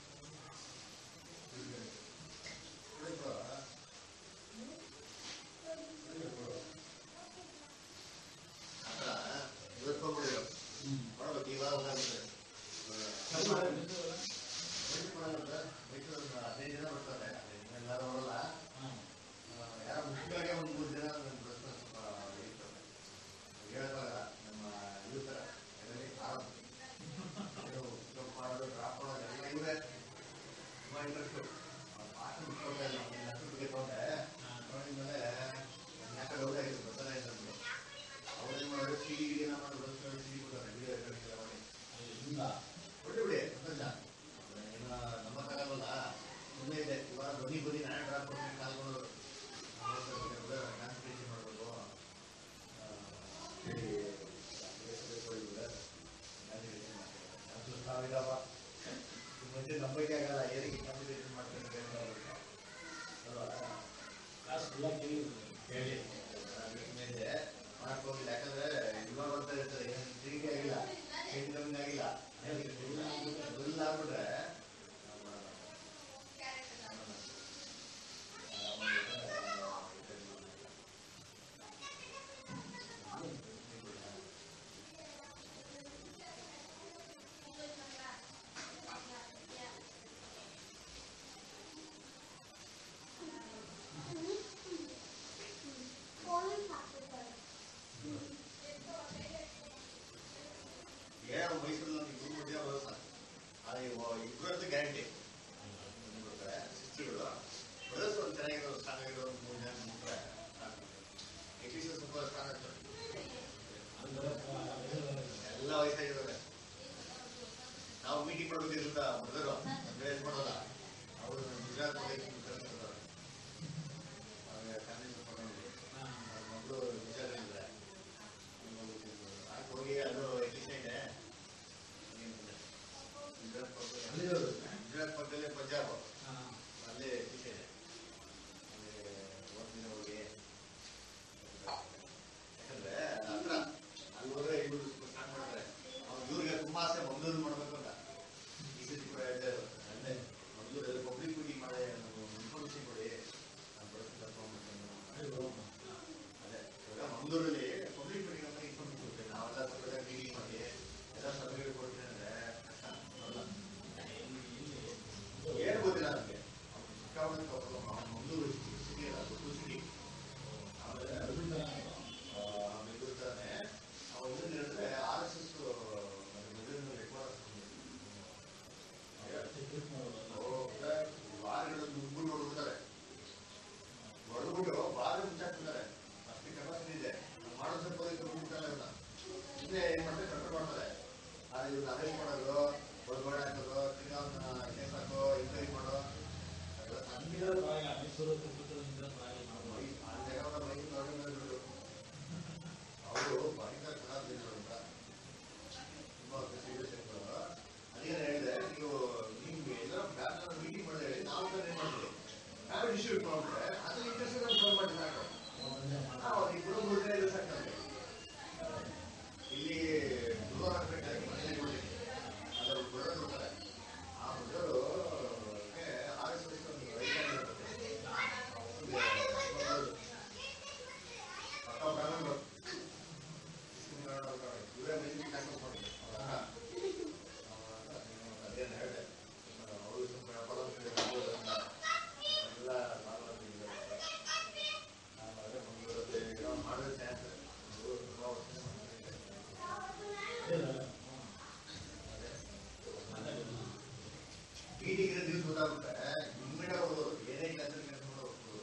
ಕುಡಿ ಕೊಡು. ಕುಡಿ ಕೊಡು. ಆ ಥರ ಇವತ್ತು ಹೋಗ್ಬಿಡಿರು ಮಾಡ್ಬೇಕು ಇವಾಗ ಹೋಗುತ್ತೆ ಮೈಸೂರು ಹದಿನೈದು ಜನ ಬರ್ತಾರೆ ಎಲ್ಲರೂ ಬರಲ್ಲ ಯಾರೋ ಮುಖ್ಯವಾಗಿ ಒಂದು ಮೂರು ಜನ ನನ್ನ ಪ್ರಶ್ನೆ ಸ್ವಲ್ಪ ಇರ್ತದೆ ಹೇಳ್ತಾರಲ್ಲ ನಮ್ಮ ಇವ್ರ ಥರ ಇದರಲ್ಲಿ ಆರಂಭ ಪಿಕಪ್ ಮಾಡೋದು ಡ್ರಾಪ್ ಮಾಡೋದು ಎಲ್ಲ ಇವರೇ ತುಂಬ ಇಂಟ್ರೆಸ್ಟು ಪಾಠ ಬಿಟ್ಕೊಳ್ತಾ ಇಲ್ಲ ಒಂದು ಲಕ್ಷ ಟಿಕೆಟ್ ತೊಗೊಂಡೆ ನೋಡಿದ್ಮೇಲೆ ಯಾಕೆ ಡೌಟ್ ಆಗಿದೆ ಬರ್ತಾನೆ ಇಲ್ಲ ನಮಗೆ ಅವ್ರೇನು ಮಾಡೋದು ಸಿ ಡಿ ಗಿಡಿ ಮಾಡೋದು ಬಸ್ ಸಿ ಡಿ ಕೊಡ್ತಾರೆ ವಿಡಿಯೋ ಎಲ್ಲ ಮಾಡಿ ಕೊಟ್ಟು ಬಿಡಿ ಸಂತೋಷ ಇನ್ನ ನಮ್ಮ ತಗೊಳ್ಳಲ್ಲ ಸುಮ್ಮನೆ ಇದೆ ಇವಾಗ ಬನ್ನಿ ಬನ್ನಿ ನಾನೇ ಡ್ರಾಪ್ ಕೊಡ್ತೀನಿ ಕಾಲ್ಕೊಳ್ಳೋದು ಕಾನ್ಸಂಟ್ರೇಷನ್ ಮಾಡಬೇಕು ಹೇಳಿ ಸಾವಿರವ ಮುಂಚೆ ನಂಬಿಕೆ ಆಗಲ್ಲ ಏನಕ್ಕೆ ಕಾಂಪಿಟೇಷನ್ ಮಾಡ್ತಾರೆ ಅಲ್ವಾ ಹೇಳಿ ಮೇಲೆ ಮಾಡಕ್ ಹೋಗಿಲ್ಲ ಯಾಕಂದ್ರೆ ಇವಾಗ ಬರ್ತಾ ಇರ್ತದೆ ಏನು ತಿರುಗಿ ಆಗಿಲ್ಲ ಏನು ಕಮ್ಮಿ ಆಗಿಲ್ಲ ಬಿಲ್ ಆಗ್ಬಿಟ್ರೆ ಏನೋ ಮೈಸೂರಲ್ಲಿ ನಮ್ಗೆ ಇಬ್ರು ಮಧ್ಯ ಬರೋದು ಸಾಕು ಅದು ಇಬ್ಬರದ್ದು ಗ್ಯಾರಂಟಿ ಸಿಸ್ಟರ್ಗಳು ಬರೋದು ಒಂದು ಚೆನ್ನಾಗಿರೋ ಸ್ಟ್ರಾಂಗ್ ಆಗಿರೋ ಒಂದು ಮೂರು ಜನ ಮುಟ್ರೆ ಸಾಕು ಎಟ್ಲೀಸ್ಟ್ ಸ್ವಲ್ಪ ಸ್ಟ್ರಾಂಗ್ ಆಗ್ತದೆ ಎಲ್ಲ ವಯಸ್ಸಾಗಿರೋದೆ ನಾವು ಮೀಟಿಂಗ್ ಮಾಡ್ಬೇಕಿದ್ರಿಂದ ಮೊದಲು ಅಡ್ವೈಸ್ ಮಾಡೋಲ್ಲ ಅವರು ಗುಜರಾತ್ ಕಳಿಸ್ತಾರೆ ಅವ್ರಿಗೆ ಫ್ಯಾಮಿಲಿ ತಗೊಂಡಿದ್ವಿ ಅವ್ರ ಮಗಳು ಗುಜರಾತಲ್ಲಿದ್ದಾರೆ ಆಗ ಹೋಗಿ ಅದು ಎಟ್ಲೀಸ್ಟ್ ಇದೆ ಗುಜರಾತ್ ಪಕ್ಕ ಗುಜರಾತ್ ಪಕ್ಕದಲ್ಲೇ ಪಂಜಾಬ್ ಅಲ್ಲೇ ಎಟ್ಲೀಸ್ಟ್ ಇದೆ ಅಲ್ಲಿ ಓದ್ತೀನಿ ಹೋಗಿ ಯಾಕಂದ್ರೆ ಹತ್ರ ಅಲ್ಲಿ ಹೋದ್ರೆ ಇವರು ಸ್ಟಾರ್ಟ್ ಮಾಡ್ತಾರೆ ಅವ್ರು ಇವ್ರಿಗೆ ತುಂಬಾ ಆಸೆ ಮಂಗಳೂರು ಮಾಡ್ಬೇಕು ಅಂತ ಈ ಸತಿ ಕೂಡ ಹೇಳ್ತಾ ಇದ್ರು ಅಲ್ಲೇ ಮಂಗಳೂರಲ್ಲಿ ಪಬ್ಲಿಕ್ ಮೀಟಿಂಗ್ ಮಾಡಿ ಇನ್ಫಾರ್ಮೇಶನ್ ಕೊಡಿ ನಾನು ಬರೋದು ಕರ್ಕೊಂಡ್ಬಿಡ್ತೀನಿ ಅದೇ ಇವಾಗ ಮಂಗಳೂರಲ್ಲಿ ಪಬ್ಲಿಕ್ ಮೀಟಿಂಗ್ ಅಂತ ಇನ್ಫಾರ್ಮೇಶನ್ ಕೊಡ್ತೇವೆ ನಾವೆಲ್ಲ ಸಪರೇಟ್ ಮೀಟಿಂಗ್ ಮಾಡಿ ಎಲ್ಲ ಸಭೆಗಳು ಕೊಡ್ತೇನೆ ಅಂದ್ರೆ ಕಷ್ಟ ಅಲ್ಲ ಏನು ಗೊತ್ತಿಲ್ಲ ನನಗೆ ಸಿಕ್ಕಾಪಟ್ಟೆ ಮಂಗಳೂರು ಸಿಟಿ ಅಲ್ಲ ದೊಡ್ಡ ಸಿಟಿ ಆಮೇಲೆ ಬೆಂಗಳೂರ್ತಾನೆ ಅವ್ರು ಇದನ್ನ ಹೇಳಿದ್ರೆ ಆರ್ ಎಸ್ ಎಸ್ ಬಾರ್ಗಳು ನುಗ್ಗು ನೋಡ್ಬಿಡ್ತಾರೆ ಹೊಡೆದ್ಬಿಟ್ಟು ಬಾರ್ ಮುಚ್ಚಾಕ್ಬಿಡ್ತಾರೆ ಅಷ್ಟು ಕೆಪಾಸಿಟಿ ಇದೆ ಮಾಡೋ ಸ್ವಲ್ಪ ಬಿಡ್ತಾರೆ ಇವ್ರನ್ನ ಹಿಂದೆ ಏನ್ ಮಾಡ್ತಾರೆ ಕಂಟ್ರೋಲ್ ಮಾಡ್ತಾರೆ ಆದ್ರೆ ಇವ್ರನ್ನ ಅರೆಸ್ಟ್ ಮಾಡೋದು ಒಳಗಡೆ ಹಾಕೋದು ತಿರ್ಗಾ ಅವ್ರನ್ನ ಕೇಸ್ ಹಾಕೋ ಎಂಕ್ವೈರಿ ಮಾಡೋ ಅದೆಲ್ಲ ಸಣ್ಣ ಆ ಜಾಗವನ್ನ ಮೈಸೂರು ಗೌರ್ಮೆಂಟ್ ಅವರು ಭಯಂಕರ ಕಲಾವಿದರು ಅಂತ ತುಂಬಾ ಸೀರಿಯಸ್ ಇರ್ತಾರ ಅದೇನು ಹೇಳಿದೆ ನೀವು ನಿಮ್ಗೆ ಎಲ್ಲರೂ ಬ್ಯಾಂಕ್ ಮೀಟಿಂಗ್ ಮಾಡಿದ್ರೆ ಹೇಳಿ ನಾವು ಕೂಡ ಏನ್ ಮಾಡಿದ್ವಿ ನಾವು ಡಿಸ್ಟ್ರಿಬ್ಯೂಟ್ ಮಾಡ್ಬಿಟ್ರೆ ಅದು ಇಂಟ್ರೆಸ್ಟ್ ನಮ್ಗೆ ಫೋನ್ ಮಾಡಿ ಸಾಕು ನಾವು ಇಬ್ಬರು ಮೂರನೇ ಐದು ಸಾಕು ನಮ್ಗೆ ಇಲ್ಲಿ ಗುರುವಾರ ಹಾಕ್ಬೇಕಾಗಿ ಮನೇಲಿ ಕೊಡ್ತೀನಿ ಅದ್ರ ಬರೋದು ಕೊಡ್ತಾರೆ ಆ ಬಂದ್ರೆ ಇಮ್ಮಿಡಿಯೇಟ್ ಹೋಗೋದು ಏನೇ ಕೆಲಸ ಕೆಲಸ ಮಾಡೋದು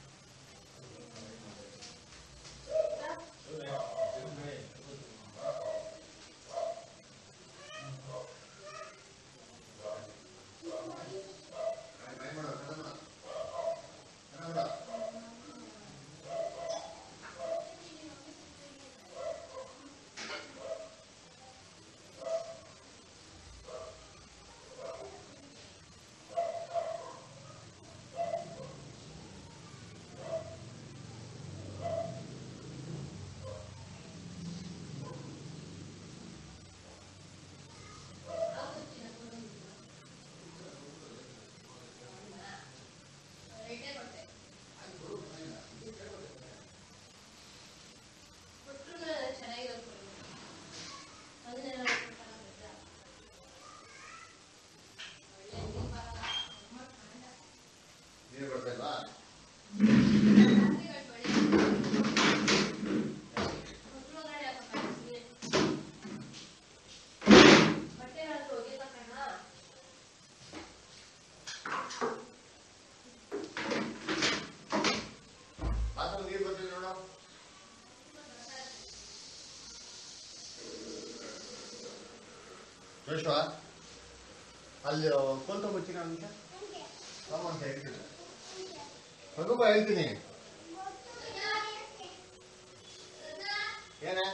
ನೀರು ಬರ್ತಾ ಇಲ್ವಾ ಬಾತ್ರೂಮ್ ನೀರು ಬರ್ತಿಲ್ಲ ನೋಡು ಜೋಶ್ವ ಅಲ್ಲಿ ಕೋಲ್ ತೊಗೊಂಬರ್ತೀನಿ ಒಂದು ನಿಮಿಷ ತಗೊಂಬ ಅಂತ ಹೇಳ್ತೀನಿ ತಗೊಂಬ ಹೇಳ್ತೀನಿ ಏನೇ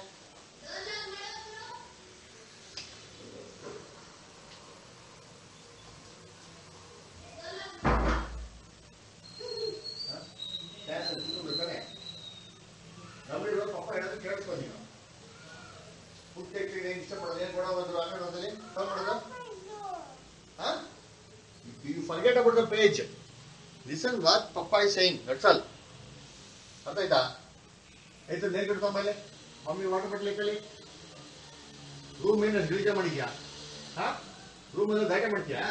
ಡ್ಯಾನ್ಸ್ ಕೂತ್ಕೊಳ್ಬೇಕಾನೆ ನಮ್ಮಿರೋ ಪಪ್ಪ ಹೇಳೋದು ಕೇಳಿಸ್ಕೊ ನೀನು ಪುಟ್ಟ ಏನು ಇಷ್ಟಪಡೋದು ಏನು ಕೊಡೋ ಬಂದ್ರು ಆ ಕಡೆ ಹೋದಲ್ಲಿ ತಗೊಂಡೋದು ಹಾ you forget about the page listen what papa is saying that's all ಅರ್ಥ ಆಯ್ತಾ ಆಯ್ತು ನೇಲ್ ಕಟ್ಕೊ ಮೇಲೆ ಮಮ್ಮಿ ವಾಟರ್ ಬಟ್ಲಿ ಕಳಿ ರೂಮ್ ಏನು ಗಲೀಜ ಮಾಡಿದ್ಯಾ ಹಾ ರೂಮ್ ಎಲ್ಲ ದಾಟೆ ಮಾಡ್ತೀಯಾ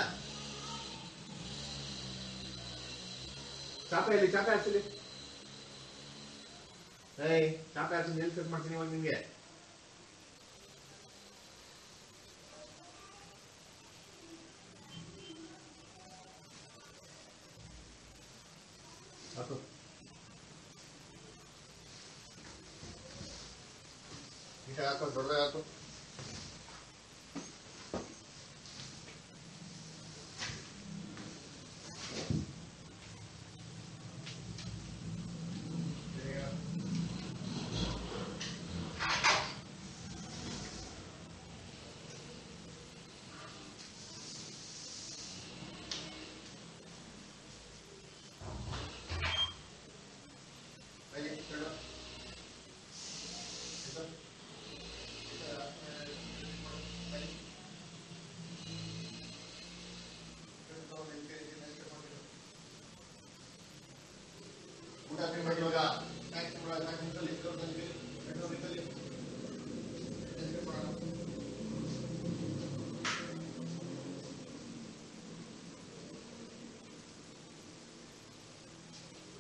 ಚಾಪೆ ಇಲ್ಲಿ ಚಾಪೆ ಹಾಕ್ಸಿಲಿ ಏಯ್ ಚಾಪೆ ಹಾಕಿ ಎಲ್ಲಿ ಕಟ್ ಮಾಡ್ತೀನಿ ಇವಾಗ ನಿಂಗೆ ಹಾಕು ನೀಟಾಗಿ ಹಾಕು ದೊಡ್ಡದಾಗಿ ಹಾಕು Allez, c'est là. C'est ça. ಊಟ ತಿನ್ಬೇಕು ಇವಾಗ